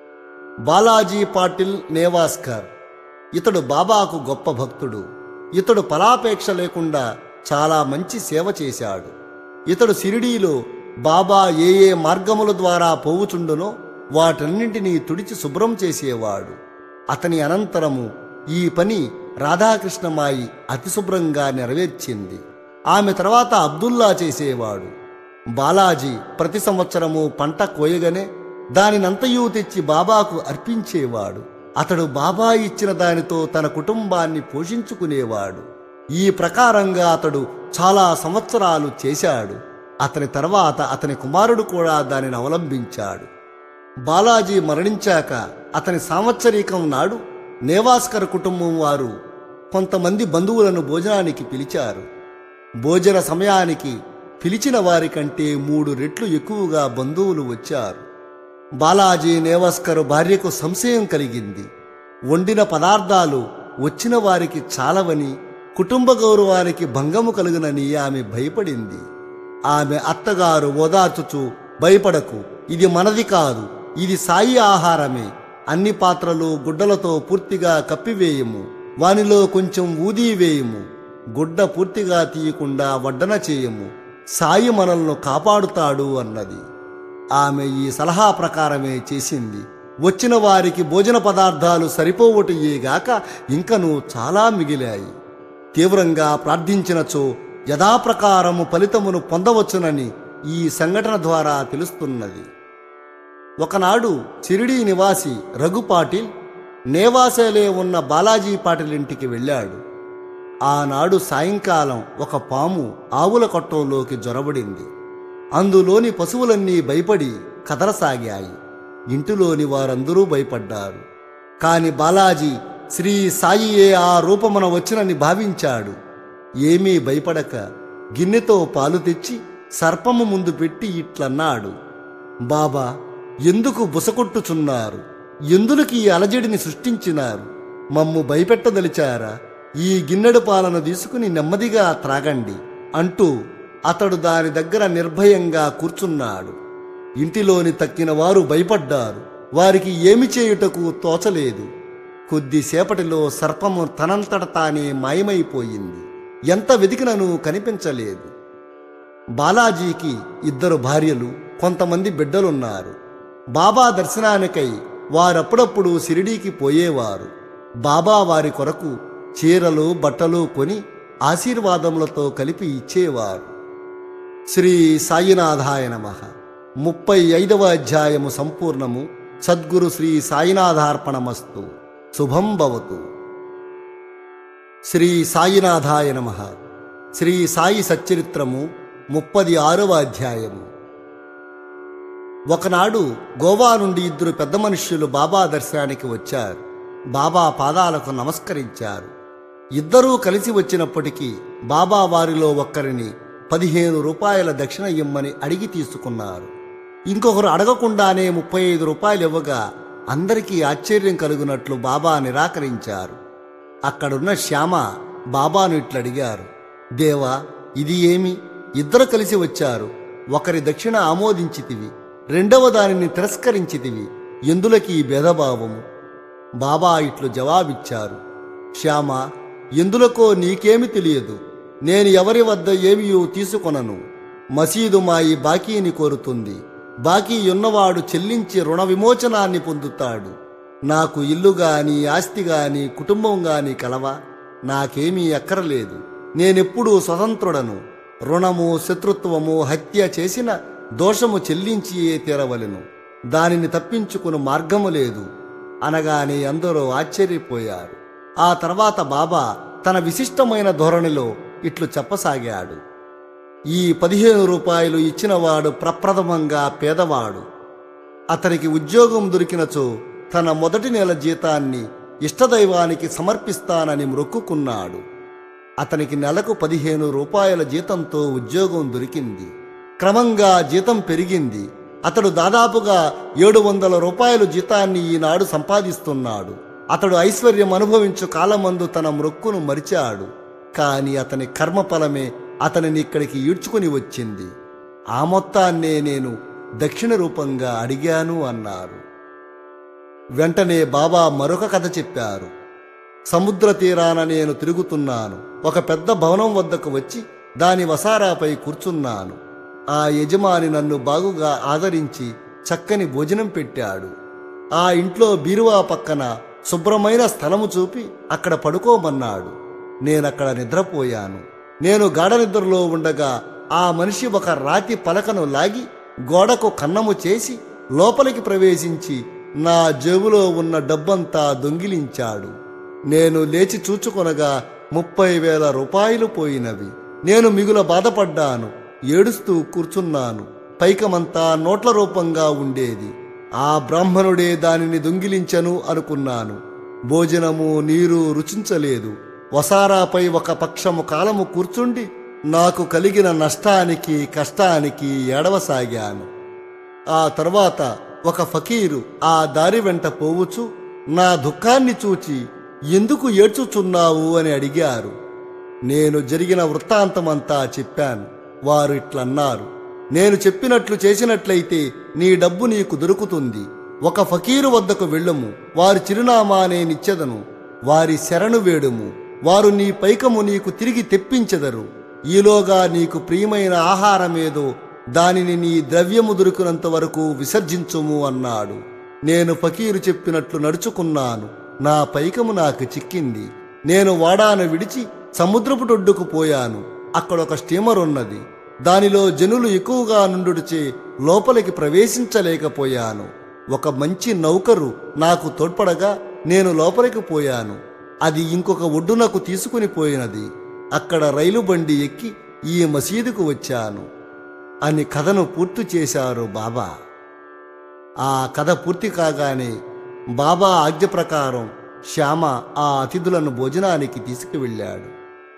బాలాజీ పాటిల్ నేవాస్కర్ ఇతడు బాబాకు గొప్ప భక్తుడు ఇతడు ఫలాపేక్ష లేకుండా చాలా మంచి సేవ చేశాడు ఇతడు సిరిడీలో బాబా ఏ ఏ మార్గముల ద్వారా పోవుచుండునో వాటన్నింటినీ తుడిచి శుభ్రం చేసేవాడు అతని అనంతరము ఈ పని రాధాకృష్ణమాయి అతి శుభ్రంగా నెరవేర్చింది ఆమె తర్వాత అబ్దుల్లా చేసేవాడు బాలాజీ ప్రతి సంవత్సరము పంట కోయగానే దానినంతయూ తెచ్చి బాబాకు అర్పించేవాడు అతడు బాబా ఇచ్చిన దానితో తన కుటుంబాన్ని పోషించుకునేవాడు ఈ ప్రకారంగా అతడు చాలా సంవత్సరాలు చేశాడు అతని తర్వాత అతని కుమారుడు కూడా దానిని అవలంబించాడు బాలాజీ మరణించాక అతని సాంవత్సరీకం నాడు నేవాస్కర్ కుటుంబం వారు కొంతమంది బంధువులను భోజనానికి పిలిచారు భోజన సమయానికి పిలిచిన వారి కంటే మూడు రెట్లు ఎక్కువగా బంధువులు వచ్చారు బాలాజీ నేవాస్కర్ భార్యకు సంశయం కలిగింది వండిన పదార్థాలు వచ్చిన వారికి చాలవని కుటుంబ గౌరవానికి భంగము కలుగునని ఆమె భయపడింది ఆమె అత్తగారు ఓదార్చుచు భయపడకు ఇది మనది కాదు ఇది సాయి ఆహారమే అన్ని పాత్రలు గుడ్డలతో పూర్తిగా కప్పివేయము వానిలో కొంచెం ఊదీ వేయము గుడ్డ పూర్తిగా తీయకుండా వడ్డన చేయము సాయి మనల్ని కాపాడుతాడు అన్నది ఆమె ఈ సలహా ప్రకారమే చేసింది వచ్చిన వారికి భోజన పదార్థాలు సరిపోవటయేగాక ఇంకను చాలా మిగిలాయి తీవ్రంగా ప్రార్థించినచో యథాప్రకారము ఫలితమును పొందవచ్చునని ఈ సంఘటన ద్వారా తెలుస్తున్నది ఒకనాడు షిరిడీ నివాసి రఘు పాటిల్ నేవాసేలే ఉన్న బాలాజీ పాటిల్ ఇంటికి వెళ్ళాడు ఆనాడు సాయంకాలం ఒక పాము ఆవుల కొట్టంలోకి జొరబడింది అందులోని పశువులన్నీ భయపడి కదలసాగాయి ఇంటిలోని వారందరూ భయపడ్డారు కాని బాలాజీ శ్రీ సాయియే ఆ రూపమున వచ్చినని భావించాడు ఏమీ భయపడక గిన్నెతో పాలు తెచ్చి సర్పము ముందు పెట్టి ఇట్లన్నాడు బాబా ఎందుకు బుసకొట్టుచున్నారు ఎందులకి ఈ అలజడిని సృష్టించినారు మమ్ము భయపెట్టదలిచారా ఈ గిన్నెడు పాలను తీసుకుని నెమ్మదిగా త్రాగండి అంటూ అతడు దాని దగ్గర నిర్భయంగా కూర్చున్నాడు ఇంటిలోని తక్కిన వారు భయపడ్డారు వారికి ఏమి చేయుటకు తోచలేదు కొద్దిసేపటిలో సర్పము తనంతట తానే మాయమైపోయింది ఎంత వెతికినను కనిపించలేదు బాలాజీకి ఇద్దరు భార్యలు కొంతమంది బిడ్డలున్నారు బాబా దర్శనానికై వారప్పుడప్పుడు షిరిడీకి పోయేవారు బాబా వారి కొరకు చీరలు బట్టలు కొని ఆశీర్వాదములతో కలిపి ఇచ్చేవారు శ్రీ సాయినాథాయ నమ ముప్పై ఐదవ అధ్యాయము సంపూర్ణము సద్గురు శ్రీ సాయినాథార్పణమస్తు శుభం భవతు శ్రీ సాయినాథాయ నమ శ్రీ సాయి సచ్చరిత్రము ముప్పది ఆరవ అధ్యాయము ఒకనాడు గోవా నుండి ఇద్దరు పెద్ద మనుష్యులు బాబా దర్శనానికి వచ్చారు బాబా పాదాలకు నమస్కరించారు ఇద్దరూ కలిసి వచ్చినప్పటికీ బాబా వారిలో ఒక్కరిని పదిహేను రూపాయల దక్షిణ ఇమ్మని అడిగి తీసుకున్నారు ఇంకొకరు అడగకుండానే ముప్పై ఐదు రూపాయలు ఇవ్వగా అందరికీ ఆశ్చర్యం కలుగునట్లు బాబా నిరాకరించారు అక్కడున్న శ్యామ బాబాను ఇట్లడిగారు దేవా ఇది ఏమి ఇద్దరు కలిసి వచ్చారు ఒకరి దక్షిణ ఆమోదించితివి రెండవ దానిని తిరస్కరించితివి ఎందులకి ఈ భేదభావము బాబా ఇట్లు జవాబిచ్చారు శ్యామ ఎందులకో నీకేమి తెలియదు నేను ఎవరి వద్ద ఏమియూ తీసుకొనను మసీదు మా ఈ బాకీని కోరుతుంది బాకీ ఉన్నవాడు చెల్లించి రుణ విమోచనాన్ని పొందుతాడు నాకు ఇల్లు గాని ఆస్తి గాని కుటుంబం గాని కలవా నాకేమీ అక్కరలేదు నేనెప్పుడూ స్వతంత్రుడను రుణము శత్రుత్వము హత్య చేసిన దోషము చెల్లించియే తీరవలెను దానిని తప్పించుకుని మార్గము లేదు అనగానే అందరూ ఆశ్చర్యపోయారు ఆ తర్వాత బాబా తన విశిష్టమైన ధోరణిలో ఇట్లు చెప్పసాగాడు ఈ పదిహేను రూపాయలు ఇచ్చినవాడు ప్రప్రథమంగా పేదవాడు అతనికి ఉద్యోగం దొరికినచో తన మొదటి నెల జీతాన్ని ఇష్టదైవానికి సమర్పిస్తానని మ్రొక్కుకున్నాడు అతనికి నెలకు పదిహేను రూపాయల జీతంతో ఉద్యోగం దొరికింది క్రమంగా జీతం పెరిగింది అతడు దాదాపుగా ఏడు వందల రూపాయలు జీతాన్ని ఈనాడు సంపాదిస్తున్నాడు అతడు ఐశ్వర్యం అనుభవించు కాలమందు తన మ్రొక్కును మరిచాడు కాని అతని కర్మఫలమే అతనిని ఇక్కడికి ఈడ్చుకుని వచ్చింది ఆ మొత్తాన్నే నేను దక్షిణ రూపంగా అడిగాను అన్నారు వెంటనే బాబా మరొక కథ చెప్పారు సముద్ర తీరాన నేను తిరుగుతున్నాను ఒక పెద్ద భవనం వద్దకు వచ్చి దాని వసారాపై కూర్చున్నాను ఆ యజమాని నన్ను బాగుగా ఆదరించి చక్కని భోజనం పెట్టాడు ఆ ఇంట్లో బీరువా పక్కన శుభ్రమైన స్థలము చూపి అక్కడ పడుకోమన్నాడు నేనక్కడ నిద్రపోయాను నేను గాఢ నిద్రలో ఉండగా ఆ మనిషి ఒక రాతి పలకను లాగి గోడకు కన్నము చేసి లోపలికి ప్రవేశించి నా జేబులో ఉన్న డబ్బంతా దొంగిలించాడు నేను లేచి చూచుకొనగా ముప్పై వేల రూపాయలు పోయినవి నేను మిగుల బాధపడ్డాను ఏడుస్తూ కూర్చున్నాను పైకమంతా నోట్ల రూపంగా ఉండేది ఆ బ్రాహ్మణుడే దానిని దొంగిలించను అనుకున్నాను భోజనము నీరు రుచించలేదు వసారాపై ఒక పక్షము కాలము కూర్చుండి నాకు కలిగిన నష్టానికి కష్టానికి ఏడవసాగాను ఆ తర్వాత ఒక ఫకీరు ఆ దారి వెంట పోవుచు నా దుఃఖాన్ని చూచి ఎందుకు ఏడ్చుచున్నావు అని అడిగారు నేను జరిగిన వృత్తాంతమంతా చెప్పాను వారు ఇట్లన్నారు నేను చెప్పినట్లు చేసినట్లయితే నీ డబ్బు నీకు దొరుకుతుంది ఒక ఫకీరు వద్దకు వెళ్ళము వారి చిరునామా నేనిచ్చెదను వారి శరణు వేడుము వారు నీ పైకము నీకు తిరిగి తెప్పించెదరు ఈలోగా నీకు ప్రియమైన ఆహారమేదో దానిని నీ ద్రవ్యము దొరికినంత వరకు విసర్జించుము అన్నాడు నేను ఫకీరు చెప్పినట్లు నడుచుకున్నాను నా పైకము నాకు చిక్కింది నేను వాడాను విడిచి సముద్రపు టొడ్డుకు పోయాను అక్కడ ఒక స్టీమర్ ఉన్నది దానిలో జనులు ఎక్కువగా నుండుచే లోపలికి ప్రవేశించలేకపోయాను ఒక మంచి నౌకరు నాకు తోడ్పడగా నేను లోపలికి పోయాను అది ఇంకొక ఒడ్డునకు తీసుకుని పోయినది అక్కడ రైలు బండి ఎక్కి ఈ మసీదుకు వచ్చాను అని కథను పూర్తి చేశారు బాబా ఆ కథ పూర్తి కాగానే బాబా ఆజ్ఞ ప్రకారం శ్యామ ఆ అతిథులను భోజనానికి తీసుకువెళ్ళాడు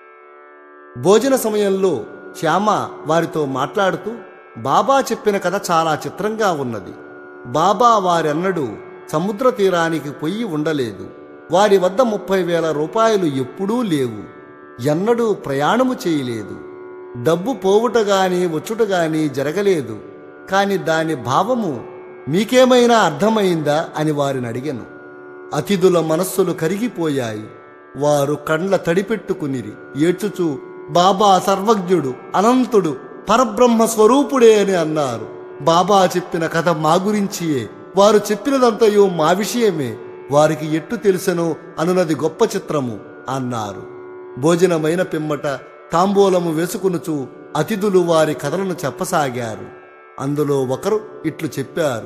భోజన సమయంలో శ్యామ వారితో మాట్లాడుతూ బాబా చెప్పిన కథ చాలా చిత్రంగా ఉన్నది బాబా వారెన్నడూ సముద్ర తీరానికి పొయ్యి ఉండలేదు వారి వద్ద ముప్పై వేల రూపాయలు ఎప్పుడూ లేవు ఎన్నడూ ప్రయాణము చేయలేదు డబ్బు పోవుట గాని వచ్చుట గాని జరగలేదు కాని దాని భావము మీకేమైనా అర్థమైందా అని వారిని అడిగాను అతిథుల మనస్సులు కరిగిపోయాయి వారు కండ్ల తడిపెట్టుకునిరి ఏడ్చుచూ బాబా సర్వజ్ఞుడు అనంతుడు పరబ్రహ్మ స్వరూపుడే అని అన్నారు బాబా చెప్పిన కథ మా గురించియే వారు చెప్పినదంతయో మా విషయమే వారికి ఎట్టు తెలుసను అనునది గొప్ప చిత్రము అన్నారు భోజనమైన పిమ్మట తాంబూలము వేసుకునుచు అతిథులు వారి కథలను చెప్పసాగారు అందులో ఒకరు ఇట్లు చెప్పారు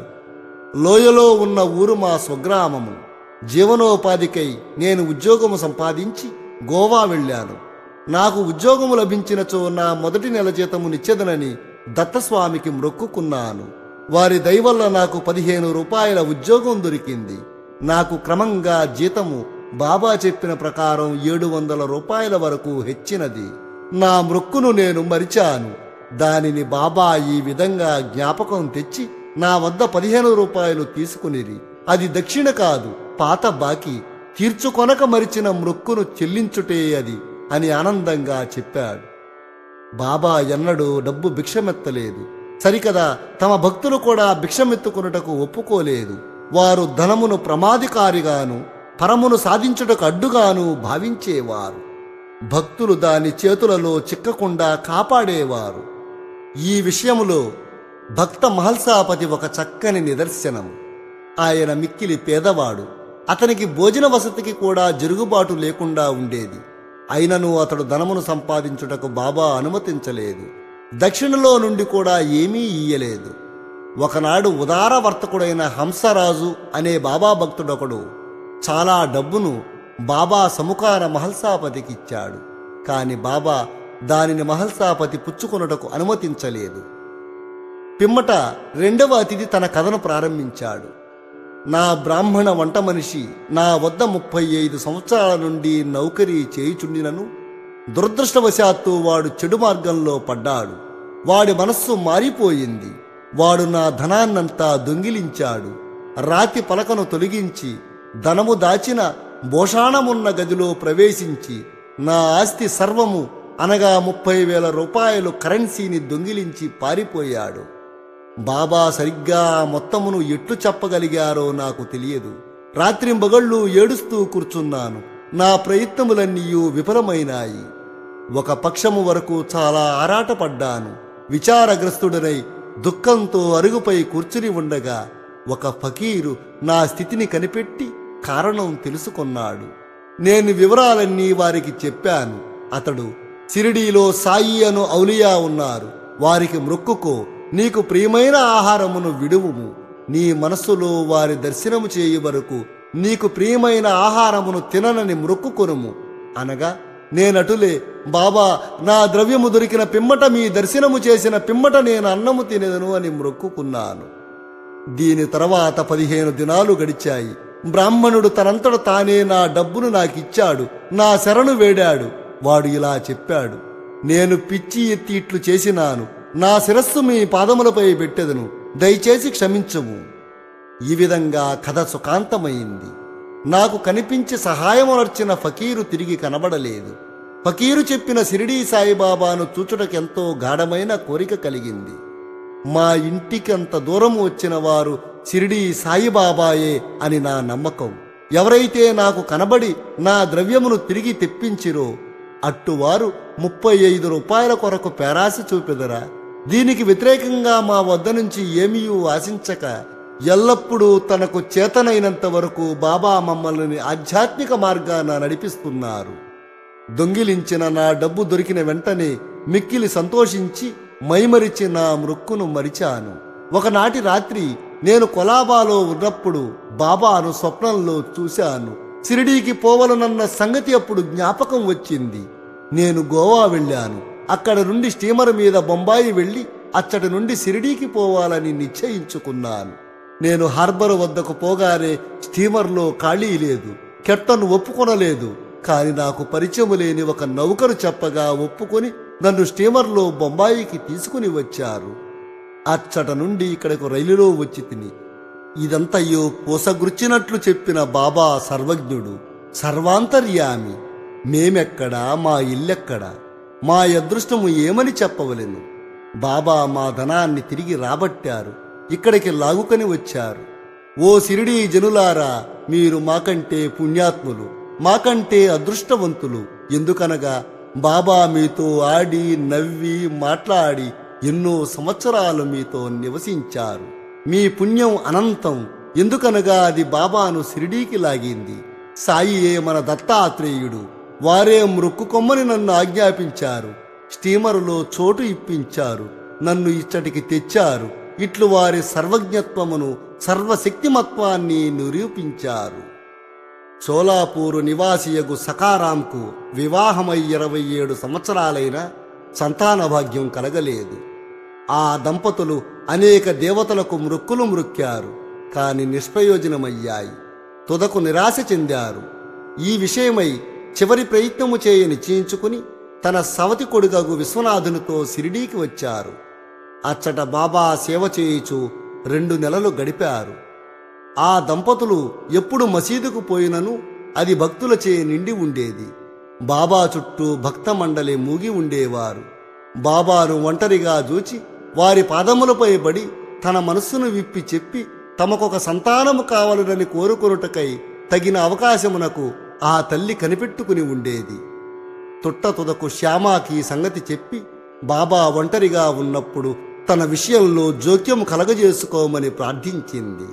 లోయలో ఉన్న ఊరు మా స్వగ్రామము జీవనోపాధికై నేను ఉద్యోగము సంపాదించి గోవా వెళ్ళాను నాకు ఉద్యోగము లభించినచో నా మొదటి నెల జీతము నిచ్చెదనని దత్తస్వామికి మ్రొక్కుకున్నాను వారి దయవల్ల నాకు పదిహేను రూపాయల ఉద్యోగం దొరికింది నాకు క్రమంగా జీతము బాబా చెప్పిన ప్రకారం ఏడు వందల రూపాయల వరకు హెచ్చినది నా మృక్కును నేను మరిచాను దానిని బాబా ఈ విధంగా జ్ఞాపకం తెచ్చి నా వద్ద పదిహేను రూపాయలు తీసుకునిరి అది దక్షిణ కాదు పాత బాకీ తీర్చుకొనక మరిచిన మృక్కును చెల్లించుటే అది అని ఆనందంగా చెప్పాడు బాబా ఎన్నడూ డబ్బు భిక్షమెత్తలేదు సరికదా తమ భక్తులు కూడా భిక్షమెత్తుకొనుటకు ఒప్పుకోలేదు వారు ధనమును ప్రమాదికారిగాను పరమును సాధించుటకు అడ్డుగాను భావించేవారు భక్తులు దాని చేతులలో చిక్కకుండా కాపాడేవారు ఈ విషయములో భక్త మహల్సాపతి ఒక చక్కని నిదర్శనం ఆయన మిక్కిలి పేదవాడు అతనికి భోజన వసతికి కూడా జరుగుబాటు లేకుండా ఉండేది అయినను అతడు ధనమును సంపాదించుటకు బాబా అనుమతించలేదు దక్షిణలో నుండి కూడా ఏమీ ఇయ్యలేదు ఒకనాడు ఉదార వర్తకుడైన హంసరాజు అనే బాబా భక్తుడొకడు చాలా డబ్బును బాబా సముఖాన మహల్సాపతికిచ్చాడు కాని బాబా దానిని మహల్సాపతి పుచ్చుకొనుటకు అనుమతించలేదు పిమ్మట రెండవ అతిథి తన కథను ప్రారంభించాడు నా బ్రాహ్మణ వంట మనిషి నా వద్ద ముప్పై ఐదు సంవత్సరాల నుండి నౌకరీ చేయుచుండినను దురదృష్టవశాత్తు వాడు చెడు మార్గంలో పడ్డాడు వాడి మనస్సు మారిపోయింది వాడు నా ధనాన్నంతా దొంగిలించాడు రాతి పలకను తొలగించి ధనము దాచిన భోషాణమున్న గదిలో ప్రవేశించి నా ఆస్తి సర్వము అనగా ముప్పై వేల రూపాయలు కరెన్సీని దొంగిలించి పారిపోయాడు బాబా సరిగ్గా ఆ మొత్తమును ఎట్లు చెప్పగలిగారో నాకు తెలియదు రాత్రింబగళ్ళు ఏడుస్తూ కూర్చున్నాను నా ప్రయత్నములన్నీయూ విఫలమైనాయి ఒక పక్షము వరకు చాలా ఆరాటపడ్డాను విచారగ్రస్తుడనై దుఃఖంతో అరుగుపై కూర్చుని ఉండగా ఒక ఫకీరు నా స్థితిని కనిపెట్టి కారణం తెలుసుకొన్నాడు నేను వివరాలన్నీ వారికి చెప్పాను అతడు సిరిడీలో సాయి అను ఔలియా ఉన్నారు వారికి మ్రొక్కుకో నీకు ప్రియమైన ఆహారమును విడువుము నీ మనస్సులో వారి దర్శనము చేయి వరకు నీకు ప్రియమైన ఆహారమును తిననని మ్రొక్కుకొనుము అనగా నేనటులే బాబా నా ద్రవ్యము దొరికిన పిమ్మట మీ దర్శనము చేసిన పిమ్మట నేను అన్నము తినేదను అని మ్రొక్కుకున్నాను దీని తర్వాత పదిహేను దినాలు గడిచాయి బ్రాహ్మణుడు తనంతట తానే నా డబ్బును నాకిచ్చాడు నా శరణు వేడాడు వాడు ఇలా చెప్పాడు నేను పిచ్చి ఎత్తి ఇట్లు చేసినాను నా శిరస్సు మీ పాదములపై పెట్టెదను దయచేసి క్షమించము ఈ విధంగా కథ సుఖాంతమైంది నాకు కనిపించి సహాయమునర్చిన ఫకీరు తిరిగి కనబడలేదు ఫకీరు చెప్పిన సిరిడీ సాయిబాబాను చూచుటకెంతో గాఢమైన కోరిక కలిగింది మా ఇంటికి అంత దూరం వచ్చిన వారు సిరిడీ సాయిబాబాయే అని నా నమ్మకం ఎవరైతే నాకు కనబడి నా ద్రవ్యమును తిరిగి తెప్పించిరో అట్టువారు ముప్పై ఐదు రూపాయల కొరకు పేరాసి చూపెదరా దీనికి వ్యతిరేకంగా మా వద్ద నుంచి ఏమీ ఆశించక ఎల్లప్పుడూ తనకు చేతనైనంత వరకు బాబా మమ్మల్ని ఆధ్యాత్మిక మార్గాన నడిపిస్తున్నారు దొంగిలించిన నా డబ్బు దొరికిన వెంటనే మిక్కిలి సంతోషించి మైమరిచి నా మృక్కును మరిచాను ఒకనాటి రాత్రి నేను కొలాబాలో ఉన్నప్పుడు బాబాను స్వప్నంలో చూశాను షిరిడీకి పోవలనన్న సంగతి అప్పుడు జ్ఞాపకం వచ్చింది నేను గోవా వెళ్ళాను అక్కడ నుండి స్టీమర్ మీద బొంబాయి వెళ్ళి అచ్చటి నుండి షిరిడీకి పోవాలని నిశ్చయించుకున్నాను నేను హార్బర్ వద్దకు పోగానే స్టీమర్లో ఖాళీ లేదు కెప్టెన్ ఒప్పుకొనలేదు కాని నాకు పరిచయం లేని ఒక నౌకరు చెప్పగా ఒప్పుకొని నన్ను స్టీమర్లో బొంబాయికి తీసుకుని వచ్చారు అచ్చట నుండి ఇక్కడకు రైలులో వచ్చి తిని ఇదంతయ్యో పూసగుర్చినట్లు చెప్పిన బాబా సర్వజ్ఞుడు సర్వాంతర్యామి మేమెక్కడా మా ఇల్లెక్కడా మా అదృష్టము ఏమని చెప్పవలెను బాబా మా ధనాన్ని తిరిగి రాబట్టారు ఇక్కడికి లాగుకొని వచ్చారు ఓ సిరిడి జనులారా మీరు మాకంటే పుణ్యాత్ములు మాకంటే అదృష్టవంతులు ఎందుకనగా బాబా మీతో ఆడి నవ్వి మాట్లాడి ఎన్నో సంవత్సరాలు మీతో నివసించారు మీ పుణ్యం అనంతం ఎందుకనగా అది బాబాను సిరిడీకి లాగింది సాయియే మన దత్తాత్రేయుడు వారే మృక్కుకొమ్మని నన్ను ఆజ్ఞాపించారు స్టీమరులో చోటు ఇప్పించారు నన్ను ఇచ్చటికి తెచ్చారు ఇట్లు వారి సర్వజ్ఞత్వమును సర్వశక్తిమత్వాన్ని నిరూపించారు సోలాపూరు నివాసియగు సకారాంకు వివాహమై ఇరవై ఏడు సంవత్సరాలైన సంతాన భాగ్యం కలగలేదు ఆ దంపతులు అనేక దేవతలకు మృక్కులు మృక్కారు కాని నిష్ప్రయోజనమయ్యాయి తుదకు నిరాశ చెందారు ఈ విషయమై చివరి ప్రయత్నము చేయ నిశ్చయించుకుని తన సవతి కొడుగగు విశ్వనాథునితో సిరిడీకి వచ్చారు అచ్చట బాబా సేవ చేయుచు రెండు నెలలు గడిపారు ఆ దంపతులు ఎప్పుడు మసీదుకు పోయినను అది భక్తులచే నిండి ఉండేది బాబా చుట్టూ భక్త మండలి మూగి ఉండేవారు బాబాను ఒంటరిగా చూచి వారి పాదములపై పడి తన మనస్సును విప్పి చెప్పి తమకొక సంతానము కావాలనని కోరుకొనుటకై తగిన అవకాశమునకు ఆ తల్లి కనిపెట్టుకుని ఉండేది తుట్ట తుదకు శ్యామాకి ఈ సంగతి చెప్పి బాబా ఒంటరిగా ఉన్నప్పుడు తన విషయంలో జోక్యం కలగజేసుకోమని ప్రార్థించింది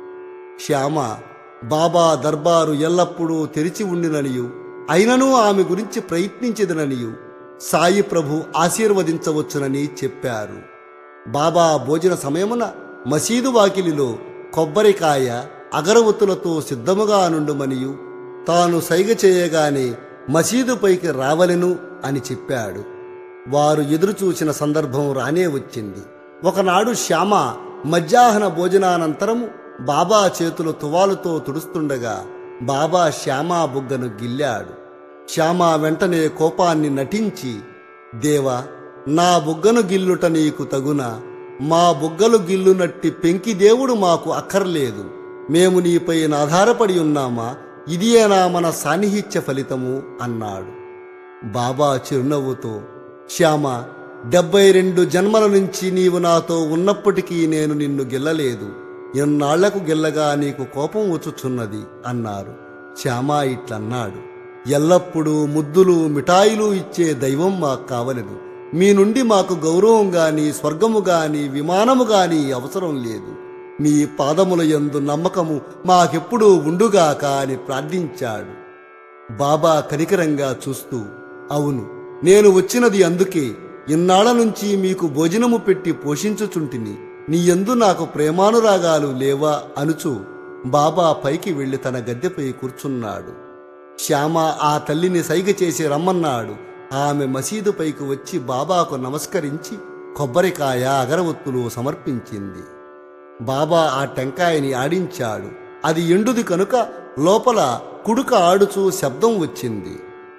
శ్యామ బాబా దర్బారు ఎల్లప్పుడూ తెరిచి ఉండిననియు అయినను ఆమె గురించి ప్రయత్నించదననియు సాయి ప్రభు ఆశీర్వదించవచ్చునని చెప్పారు బాబా భోజన సమయమున మసీదు వాకిలిలో కొబ్బరికాయ అగరవత్తులతో సిద్ధముగా నుండుమనియు తాను సైగ చేయగానే మసీదుపైకి రావలెను అని చెప్పాడు వారు ఎదురుచూసిన సందర్భం రానే వచ్చింది ఒకనాడు శ్యామ మధ్యాహ్న భోజనానంతరము బాబా చేతులు తువాలుతో తుడుస్తుండగా బాబా శ్యామా బుగ్గను గిల్లాడు శ్యామ వెంటనే కోపాన్ని నటించి దేవా నా బుగ్గను గిల్లుట నీకు తగునా మా బుగ్గలు గిల్లునట్టి పెంకి దేవుడు మాకు అక్కర్లేదు మేము నీపైన ఆధారపడి ఉన్నామా ఇదియేనా మన సాన్నిహిత్య ఫలితము అన్నాడు బాబా చిరునవ్వుతో శ్యామ డెబ్బై రెండు జన్మల నుంచి నీవు నాతో ఉన్నప్పటికీ నేను నిన్ను గెల్లలేదు ఎన్నాళ్లకు గెల్లగా నీకు కోపం వచ్చుచున్నది అన్నారు శ్యామ ఇట్లన్నాడు ఎల్లప్పుడూ ముద్దులు మిఠాయిలు ఇచ్చే దైవం మాకు కావలెను మీ నుండి మాకు గౌరవం గాని స్వర్గము గాని విమానము గాని అవసరం లేదు మీ పాదముల యందు నమ్మకము మాకెప్పుడూ ఉండుగాక అని ప్రార్థించాడు బాబా కనికరంగా చూస్తూ అవును నేను వచ్చినది అందుకే ఇన్నాళ్ల నుంచి మీకు భోజనము పెట్టి పోషించుచుంటిని నీ యందు నాకు ప్రేమానురాగాలు లేవా అనుచు బాబా పైకి వెళ్లి తన గద్దెపై కూర్చున్నాడు శ్యామ ఆ తల్లిని సైగ చేసి రమ్మన్నాడు ఆమె మసీదు పైకి వచ్చి బాబాకు నమస్కరించి కొబ్బరికాయ అగరవత్తులు సమర్పించింది బాబా ఆ టెంకాయని ఆడించాడు అది ఎండుది కనుక లోపల కుడుక ఆడుచూ శబ్దం వచ్చింది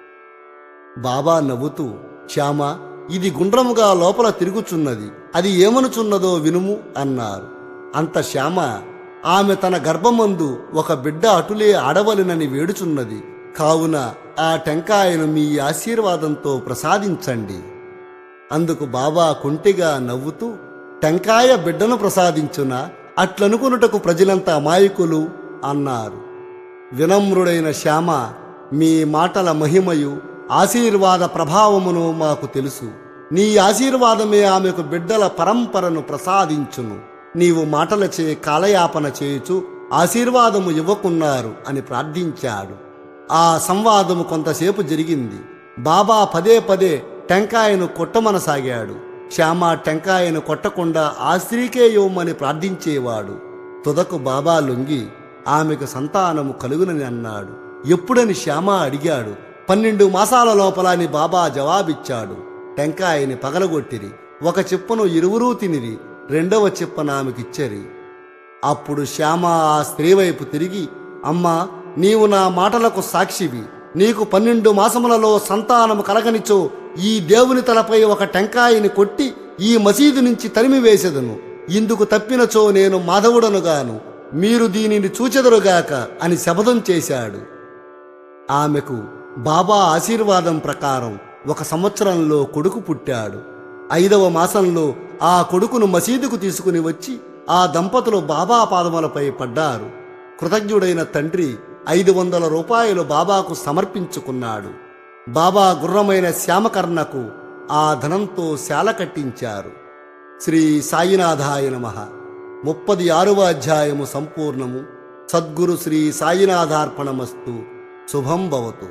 బాబా నవ్వుతూ శ్యామ ఇది గుండ్రముగా లోపల తిరుగుచున్నది అది ఏమనుచున్నదో వినుము అన్నారు అంత శ్యామ ఆమె తన గర్భమందు ఒక బిడ్డ అటులే ఆడవలెనని వేడుచున్నది కావున ఆ టెంకాయను మీ ఆశీర్వాదంతో ప్రసాదించండి అందుకు బాబా కుంటిగా నవ్వుతూ టెంకాయ బిడ్డను ప్రసాదించున అట్లనుకునుటకు ప్రజలంతా అమాయకులు అన్నారు వినమ్రుడైన శ్యామ మీ మాటల మహిమయు ఆశీర్వాద ప్రభావమును మాకు తెలుసు నీ ఆశీర్వాదమే ఆమెకు బిడ్డల పరంపరను ప్రసాదించును నీవు మాటలచే కాలయాపన చేయుచు ఆశీర్వాదము ఇవ్వకున్నారు అని ప్రార్థించాడు ఆ సంవాదము కొంతసేపు జరిగింది బాబా పదే పదే టెంకాయను కొట్టమనసాగాడు శ్యామ టెంకాయను కొట్టకుండా ఆ స్త్రీకే ఇవ్వమని ప్రార్థించేవాడు తుదకు బాబా లొంగి ఆమెకు సంతానము కలుగునని అన్నాడు ఎప్పుడని శ్యామ అడిగాడు పన్నెండు మాసాల లోపల అని బాబా జవాబిచ్చాడు టెంకాయని పగలగొట్టిరి ఒక చిప్పను ఇరువురూ తినిరి రెండవ చిప్పను ఆమెకిచ్చరి అప్పుడు శ్యామ ఆ స్త్రీ వైపు తిరిగి అమ్మా నీవు నా మాటలకు సాక్షివి నీకు పన్నెండు మాసములలో సంతానము కలగనిచో ఈ దేవుని తలపై ఒక టెంకాయని కొట్టి ఈ మసీదు నుంచి తరిమివేసెదను ఇందుకు తప్పినచో నేను మాధవుడనుగాను మీరు దీనిని చూచెదరుగాక అని శపథం చేశాడు ఆమెకు బాబా ఆశీర్వాదం ప్రకారం ఒక సంవత్సరంలో కొడుకు పుట్టాడు ఐదవ మాసంలో ఆ కొడుకును మసీదుకు తీసుకుని వచ్చి ఆ దంపతులు బాబా పాదములపై పడ్డారు కృతజ్ఞుడైన తండ్రి ఐదు వందల రూపాయలు బాబాకు సమర్పించుకున్నాడు బాబా గుర్రమైన శ్యామకర్ణకు ఆ ధనంతో శాల కట్టించారు శ్రీ సాయినాథాయ నమ ముప్పది ఆరవ అధ్యాయము సంపూర్ణము సద్గురు శ్రీ సాయినాథార్పణమస్తు శుభం భవతు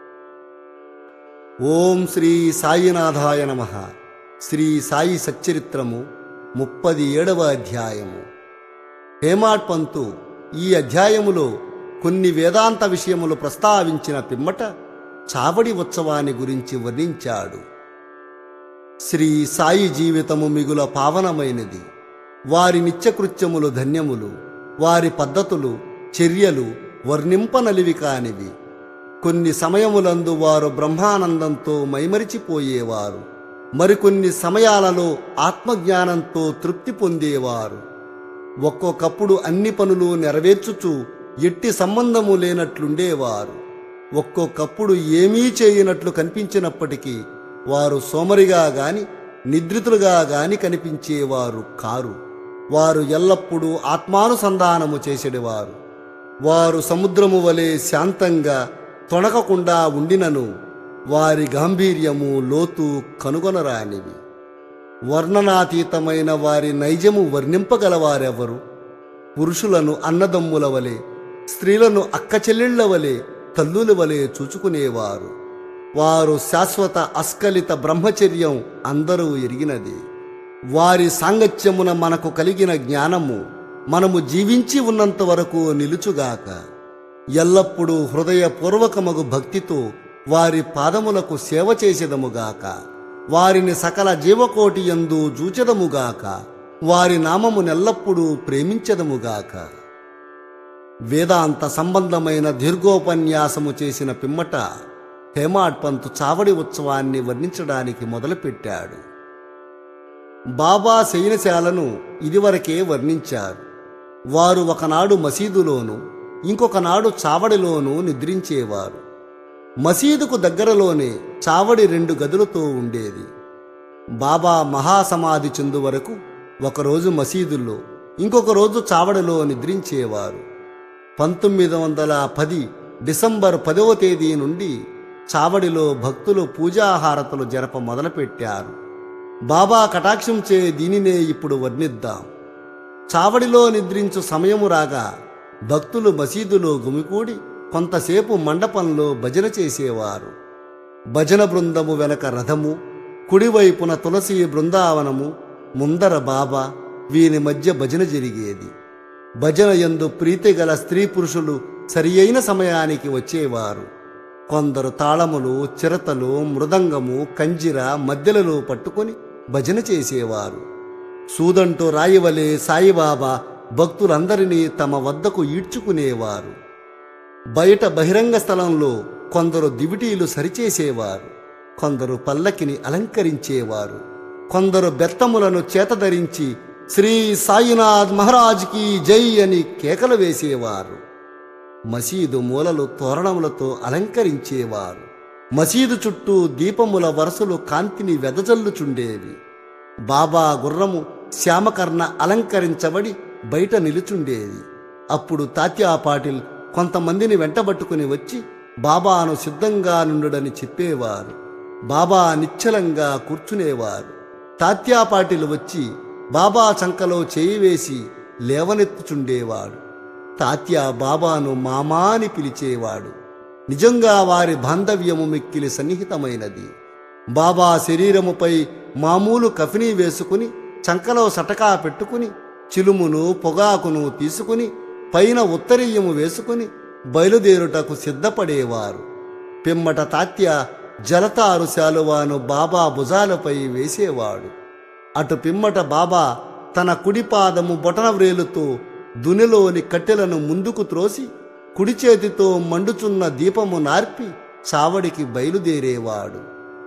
ఓం శ్రీ సాయినాథాయ నమ శ్రీ సాయి సచ్చరిత్రము ముప్పది ఏడవ అధ్యాయము హేమాడ్ పంతు ఈ అధ్యాయములో కొన్ని వేదాంత విషయములు ప్రస్తావించిన పిమ్మట చావడి ఉత్సవాన్ని గురించి వర్ణించాడు శ్రీ సాయి జీవితము మిగుల పావనమైనది వారి నిత్యకృత్యములు ధన్యములు వారి పద్ధతులు చర్యలు వర్ణింపనలివి కానివి కొన్ని సమయములందు వారు బ్రహ్మానందంతో మైమరిచిపోయేవారు మరికొన్ని సమయాలలో ఆత్మజ్ఞానంతో తృప్తి పొందేవారు ఒక్కొక్కప్పుడు అన్ని పనులు నెరవేర్చుచు ఎట్టి సంబంధము లేనట్లుండేవారు ఒక్కొక్కప్పుడు ఏమీ చేయనట్లు కనిపించినప్పటికీ వారు సోమరిగా గాని నిద్రితులుగా గాని కనిపించేవారు కారు వారు ఎల్లప్పుడూ ఆత్మానుసంధానము చేసేవారు వారు సముద్రము వలె శాంతంగా తొణకకుండా ఉండినను వారి గాంభీర్యము లోతు కనుగొనరానివి వర్ణనాతీతమైన వారి నైజము వర్ణింపగలవారెవరు పురుషులను అన్నదమ్ముల వలె స్త్రీలను అక్కచెల్లెళ్ల వలె తల్లుల వలె చూచుకునేవారు వారు శాశ్వత అస్కలిత బ్రహ్మచర్యం అందరూ ఎరిగినది వారి సాంగత్యమున మనకు కలిగిన జ్ఞానము మనము జీవించి ఉన్నంత వరకు నిలుచుగాక ఎల్లప్పుడూ హృదయపూర్వకమగు భక్తితో వారి పాదములకు సేవ చేసేదముగాక వారిని సకల జీవకోటి యందు జూచెదముగాక వారి నామము నెల్లప్పుడూ ప్రేమించదముగాక వేదాంత సంబంధమైన దీర్ఘోపన్యాసము చేసిన పిమ్మట హేమాడ్ పంతు చావడి ఉత్సవాన్ని వర్ణించడానికి మొదలుపెట్టాడు బాబా శయనశాలను ఇదివరకే వర్ణించారు వారు ఒకనాడు మసీదులోను ఇంకొక నాడు చావడిలోనూ నిద్రించేవారు మసీదుకు దగ్గరలోనే చావడి రెండు గదులతో ఉండేది బాబా మహాసమాధి చెందు వరకు ఒకరోజు మసీదుల్లో ఇంకొక రోజు చావడిలో నిద్రించేవారు పంతొమ్మిది వందల పది డిసెంబర్ పదవ తేదీ నుండి చావడిలో భక్తులు పూజాహారతలు జరప మొదలుపెట్టారు బాబా కటాక్షంచే దీనినే ఇప్పుడు వర్ణిద్దాం చావడిలో నిద్రించు సమయము రాగా భక్తులు మసీదులో గుమికూడి కొంతసేపు మండపంలో భజన చేసేవారు భజన బృందము వెనక రథము కుడివైపున తులసి బృందావనము ముందర బాబా వీరి మధ్య భజన జరిగేది భజన యందు ప్రీతి గల స్త్రీ పురుషులు సరియైన సమయానికి వచ్చేవారు కొందరు తాళములు చిరతలు మృదంగము కంజిర మధ్యలలో పట్టుకొని భజన చేసేవారు సూదంటూ రాయివలే సాయిబాబా భక్తులందరినీ తమ వద్దకు ఈడ్చుకునేవారు బయట బహిరంగ స్థలంలో కొందరు దివిటీలు సరిచేసేవారు కొందరు పల్లకిని అలంకరించేవారు కొందరు బెత్తములను చేతధరించి శ్రీ సాయినాథ్ మహారాజ్కి జై అని కేకలు వేసేవారు మసీదు మూలలు తోరణములతో అలంకరించేవారు మసీదు చుట్టూ దీపముల వరుసలు కాంతిని వెదజల్లుచుండేవి బాబా గుర్రము శ్యామకర్ణ అలంకరించబడి బయట నిలుచుండేది అప్పుడు తాత్యా పాటిల్ కొంతమందిని వెంటబట్టుకుని వచ్చి బాబాను సిద్ధంగా నుండుడని చెప్పేవారు బాబా నిశ్చలంగా కూర్చునేవారు తాత్యా పాటిల్ వచ్చి బాబా చంకలో చేయి వేసి లేవనెత్తుచుండేవాడు తాత్యా బాబాను మామా అని పిలిచేవాడు నిజంగా వారి బాంధవ్యము మిక్కిలి సన్నిహితమైనది బాబా శరీరముపై మామూలు కఫినీ వేసుకుని చంకలో సటకా పెట్టుకుని చిలుమును పొగాకును తీసుకుని పైన ఉత్తరీయము వేసుకుని బయలుదేరుటకు సిద్ధపడేవారు పిమ్మట తాత్య జలతారు శాలువాను బాబా భుజాలపై వేసేవాడు అటు పిమ్మట బాబా తన కుడి పాదము బొటన వ్రేలుతో దునిలోని కట్టెలను ముందుకు త్రోసి కుడి చేతితో మండుచున్న దీపము నార్పి చావడికి బయలుదేరేవాడు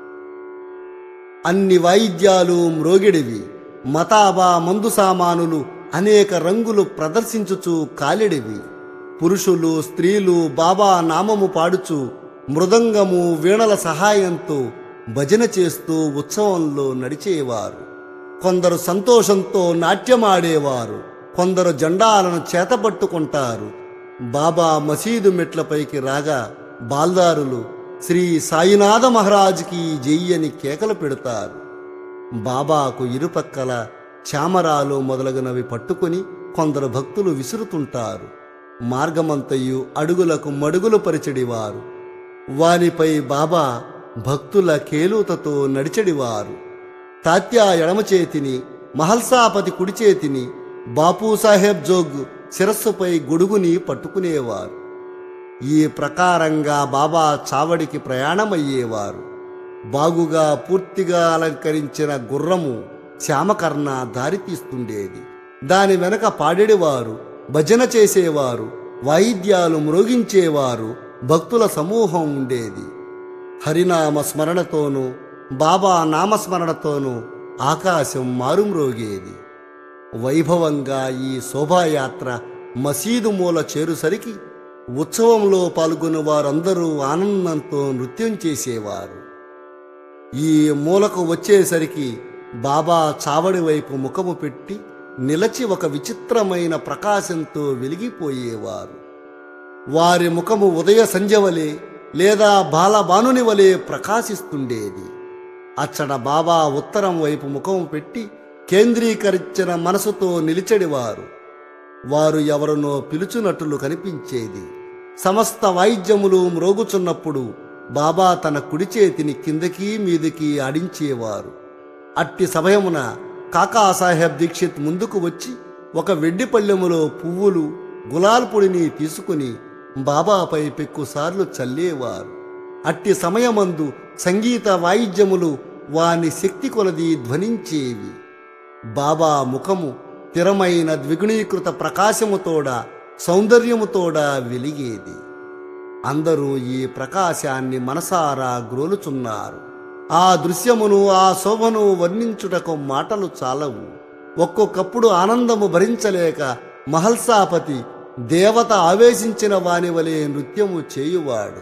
అన్ని వాయిద్యాలు మ్రోగిడివి మతాబా మందు సామానులు అనేక రంగులు ప్రదర్శించుచు కాలిడివి పురుషులు స్త్రీలు బాబా నామము పాడుచు మృదంగము వీణల సహాయంతో భజన చేస్తూ ఉత్సవంలో నడిచేవారు కొందరు సంతోషంతో నాట్యమాడేవారు కొందరు జెండాలను చేతపట్టుకుంటారు బాబా మసీదు మెట్లపైకి రాగా బాల్దారులు శ్రీ సాయినాథ మహారాజుకి జై అని కేకలు పెడతారు బాబాకు ఇరుపక్కల చామరాలు మొదలగునవి పట్టుకుని కొందరు భక్తులు విసురుతుంటారు మార్గమంతయు అడుగులకు మడుగులు పరిచడివారు వానిపై బాబా భక్తుల కేలూతతో నడిచడివారు తాత్యా ఎడమ చేతిని మహల్సాపతి కుడి చేతిని బాపూసాహెబ్ జోగ్ శిరస్సుపై గొడుగుని పట్టుకునేవారు ఈ ప్రకారంగా బాబా చావడికి ప్రయాణమయ్యేవారు బాగుగా పూర్తిగా అలంకరించిన గుర్రము శ్యామకర్ణ దారి తీస్తుండేది దాని వెనక పాడేవారు భజన చేసేవారు వాయిద్యాలు మ్రోగించేవారు భక్తుల సమూహం ఉండేది హరినామ స్మరణతోనూ బాబా నామస్మరణతోనూ ఆకాశం మారుమ్రోగేది వైభవంగా ఈ శోభాయాత్ర మసీదు మూల చేరుసరికి ఉత్సవంలో పాల్గొన్న వారందరూ ఆనందంతో నృత్యం చేసేవారు ఈ మూలకు వచ్చేసరికి బాబా చావడి వైపు ముఖము పెట్టి నిలచి ఒక విచిత్రమైన ప్రకాశంతో వెలిగిపోయేవారు వారి ముఖము ఉదయ సంధ్యవలే లేదా బాలబానుని వలె ప్రకాశిస్తుండేది అచ్చట బాబా ఉత్తరం వైపు ముఖం పెట్టి కేంద్రీకరించిన మనసుతో నిలిచెడివారు వారు ఎవరినో పిలుచున్నట్లు కనిపించేది సమస్త వాయిద్యములు మ్రోగుచున్నప్పుడు బాబా తన కుడి చేతిని కిందకి మీదికి ఆడించేవారు అట్టి సమయమున కాకాసాహెబ్ దీక్షిత్ ముందుకు వచ్చి ఒక వెండి పళ్ళెములో పువ్వులు గులాల్ పొడిని తీసుకుని బాబాపై పెక్కుసార్లు చల్లేవారు అట్టి సమయమందు సంగీత వాయిద్యములు వాని శక్తి కొలది ధ్వనించేవి బాబా ముఖము స్థిరమైన ద్విగుణీకృత ప్రకాశముతోడ సౌందర్యముతోడ వెలిగేది అందరూ ఈ ప్రకాశాన్ని మనసారా గ్రోలుచున్నారు ఆ దృశ్యమును ఆ శోభను వర్ణించుటకు మాటలు చాలవు ఒక్కొక్కప్పుడు ఆనందము భరించలేక మహల్సాపతి దేవత ఆవేశించిన వాని వలె నృత్యము చేయువాడు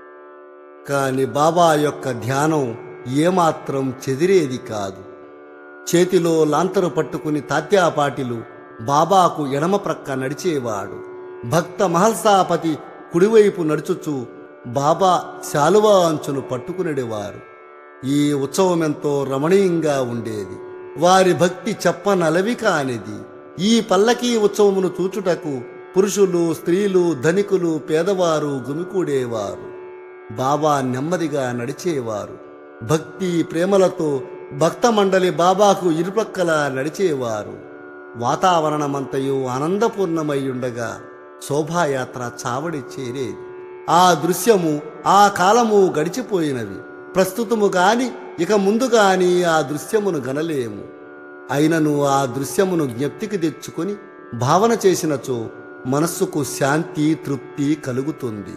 కాని బాబా యొక్క ధ్యానం ఏమాత్రం చెదిరేది కాదు చేతిలో లాంతరు పట్టుకుని తాత్యాపాటిలు బాబాకు ఎడమ ప్రక్క నడిచేవాడు భక్త మహల్సాపతి కుడివైపు నడుచుచు బాబా శాలువా అంచును పట్టుకునేవారు ఈ ఉత్సవమెంతో రమణీయంగా ఉండేది వారి భక్తి చెప్పనలవి కానిది ఈ పల్లకీ ఉత్సవమును చూచుటకు పురుషులు స్త్రీలు ధనికులు పేదవారు గుమికూడేవారు బాబా నెమ్మదిగా నడిచేవారు భక్తి ప్రేమలతో భక్త మండలి బాబాకు ఇరుపక్కల నడిచేవారు వాతావరణమంతయు ఆనందపూర్ణమై ఉండగా శోభాయాత్ర చావడి చేరేది ఆ దృశ్యము ఆ కాలము గడిచిపోయినవి ప్రస్తుతము గాని ఇక ముందు గాని ఆ దృశ్యమును గనలేము అయినను ఆ దృశ్యమును జ్ఞప్తికి తెచ్చుకొని భావన చేసినచో మనస్సుకు శాంతి తృప్తి కలుగుతుంది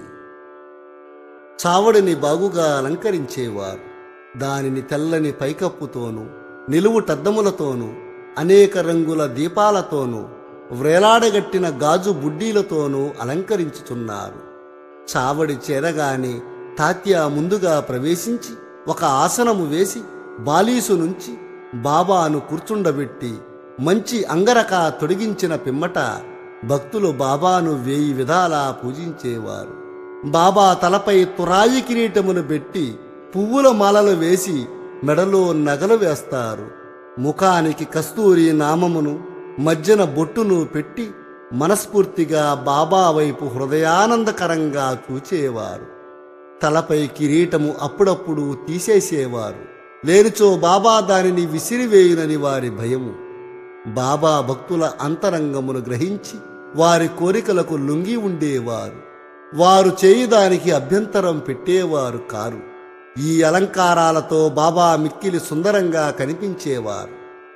చావడిని బాగుగా అలంకరించేవారు దానిని తెల్లని పైకప్పుతోనూ నిలువు టద్దములతోనూ అనేక రంగుల దీపాలతోనూ వ్రేలాడగట్టిన గాజు బుడ్డీలతోనూ అలంకరించుచున్నారు చావడి చేరగానే తాత్య ముందుగా ప్రవేశించి ఒక ఆసనము వేసి బాలీసు నుంచి బాబాను కూర్చుండబెట్టి మంచి అంగరక తొడిగించిన పిమ్మట భక్తులు బాబాను వేయి విధాలా పూజించేవారు బాబా తలపై తురాయి కిరీటమును పెట్టి పువ్వుల మాలలు వేసి మెడలో నగలు వేస్తారు ముఖానికి కస్తూరి నామమును మధ్యన బొట్టును పెట్టి మనస్ఫూర్తిగా బాబా వైపు హృదయానందకరంగా చూచేవారు తలపై కిరీటము అప్పుడప్పుడు తీసేసేవారు లేనిచో బాబా దానిని విసిరివేయునని వారి భయము బాబా భక్తుల అంతరంగమును గ్రహించి వారి కోరికలకు లొంగి ఉండేవారు వారు చేయుదానికి అభ్యంతరం పెట్టేవారు కారు ఈ అలంకారాలతో బాబా మిక్కిలి సుందరంగా కనిపించేవారు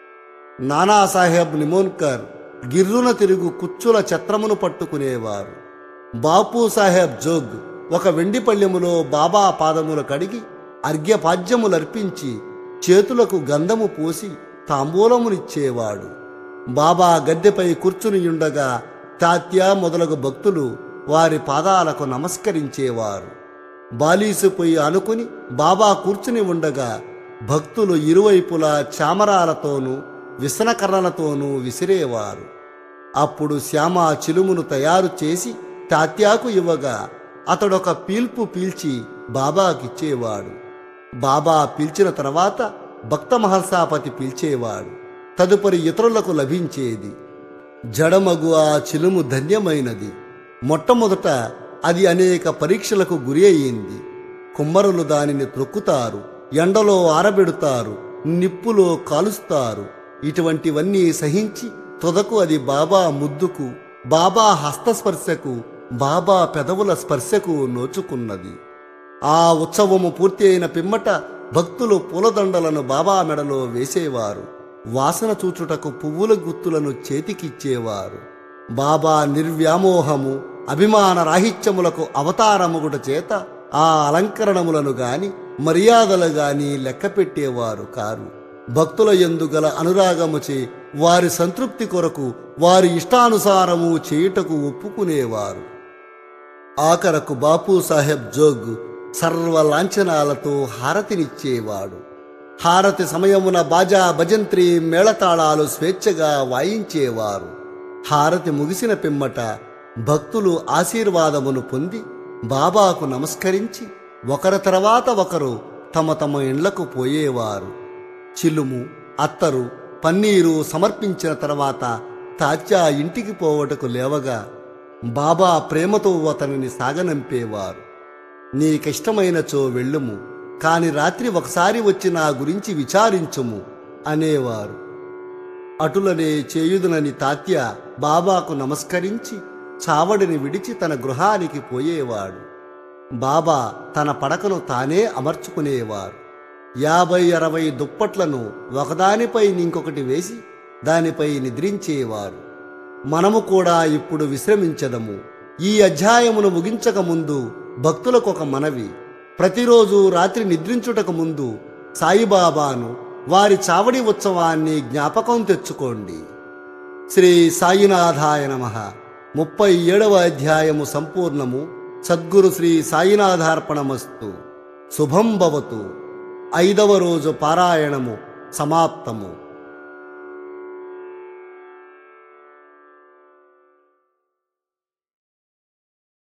నానాసాహెబ్ నిమోన్కర్ గిర్రున తిరుగు కుచ్చుల ఛత్రమును పట్టుకునేవారు బాపు సాహెబ్ జోగ్ ఒక వెండి పళ్ళెములో బాబా పాదములు కడిగి అర్ఘ్యపాద్యములర్పించి చేతులకు గంధము పూసి తాంబూలమునిచ్చేవాడు బాబా గద్దెపై కూర్చునియుండగా తాత్య మొదలగు భక్తులు వారి పాదాలకు నమస్కరించేవారు బాలీసుపోయి అనుకుని బాబా కూర్చుని ఉండగా భక్తులు ఇరువైపులా చామరాలతోనూ విసనకర్రలతోనూ విసిరేవారు అప్పుడు శ్యామ చిలుమును తయారు చేసి తాత్యాకు ఇవ్వగా అతడొక పీల్పు పీల్చి బాబాకిచ్చేవాడు బాబా పీల్చిన తర్వాత భక్త మహల్సాపతి పీల్చేవాడు తదుపరి ఇతరులకు లభించేది జడమగు ఆ చిలుము ధన్యమైనది మొట్టమొదట అది అనేక పరీక్షలకు గురి అయింది కుమ్మరులు దానిని త్రొక్కుతారు ఎండలో ఆరబెడుతారు నిప్పులో కాలుస్తారు ఇటువంటివన్నీ సహించి తుదకు అది బాబా ముద్దుకు బాబా హస్తస్పర్శకు బాబా పెదవుల స్పర్శకు నోచుకున్నది ఆ ఉత్సవము పూర్తి అయిన పిమ్మట భక్తులు పూలదండలను బాబా మెడలో వేసేవారు వాసన చూచుటకు పువ్వుల గుత్తులను చేతికిచ్చేవారు బాబా నిర్వ్యామోహము అభిమాన రాహిత్యములకు అవతారముగుట చేత ఆ అలంకరణములను గాని మర్యాదలు గాని లెక్క పెట్టేవారు కారు భక్తుల ఎందుగల అనురాగముచే వారి సంతృప్తి కొరకు వారి ఇష్టానుసారము చేయుటకు ఒప్పుకునేవారు ఆఖరకు బాపు సాహెబ్ జోగ్ సర్వ లాంఛనాలతో హారతినిచ్చేవాడు హారతి సమయమున బాజా భజంత్రి మేళతాళాలు స్వేచ్ఛగా వాయించేవారు హారతి ముగిసిన పిమ్మట భక్తులు ఆశీర్వాదమును పొంది బాబాకు నమస్కరించి ఒకరి తర్వాత ఒకరు తమ తమ ఇండ్లకు పోయేవారు చిలుము అత్తరు పన్నీరు సమర్పించిన తర్వాత తాత్యా ఇంటికి పోవటకు లేవగా బాబా ప్రేమతో అతనిని సాగనంపేవారు నీకిష్టమైనచో వెళ్ళుము కాని రాత్రి ఒకసారి వచ్చి నా గురించి విచారించుము అనేవారు అటులనే చేయుదునని తాత్య బాబాకు నమస్కరించి చావడిని విడిచి తన గృహానికి పోయేవాడు బాబా తన పడకను తానే అమర్చుకునేవారు యాభై అరవై దుప్పట్లను ఒకదానిపై ఇంకొకటి వేసి దానిపై నిద్రించేవారు మనము కూడా ఇప్పుడు విశ్రమించదము ఈ అధ్యాయమును ముగించక ముందు భక్తులకు ఒక మనవి ప్రతిరోజు రాత్రి నిద్రించుటకు ముందు సాయిబాబాను వారి చావడి ఉత్సవాన్ని జ్ఞాపకం తెచ్చుకోండి శ్రీ సాయినాథాయ నమ ముప్పై ఏడవ అధ్యాయము సంపూర్ణము సద్గురు శ్రీ సాయినాథార్పణమస్తు శుభం భవతు ఐదవ రోజు పారాయణము సమాప్తము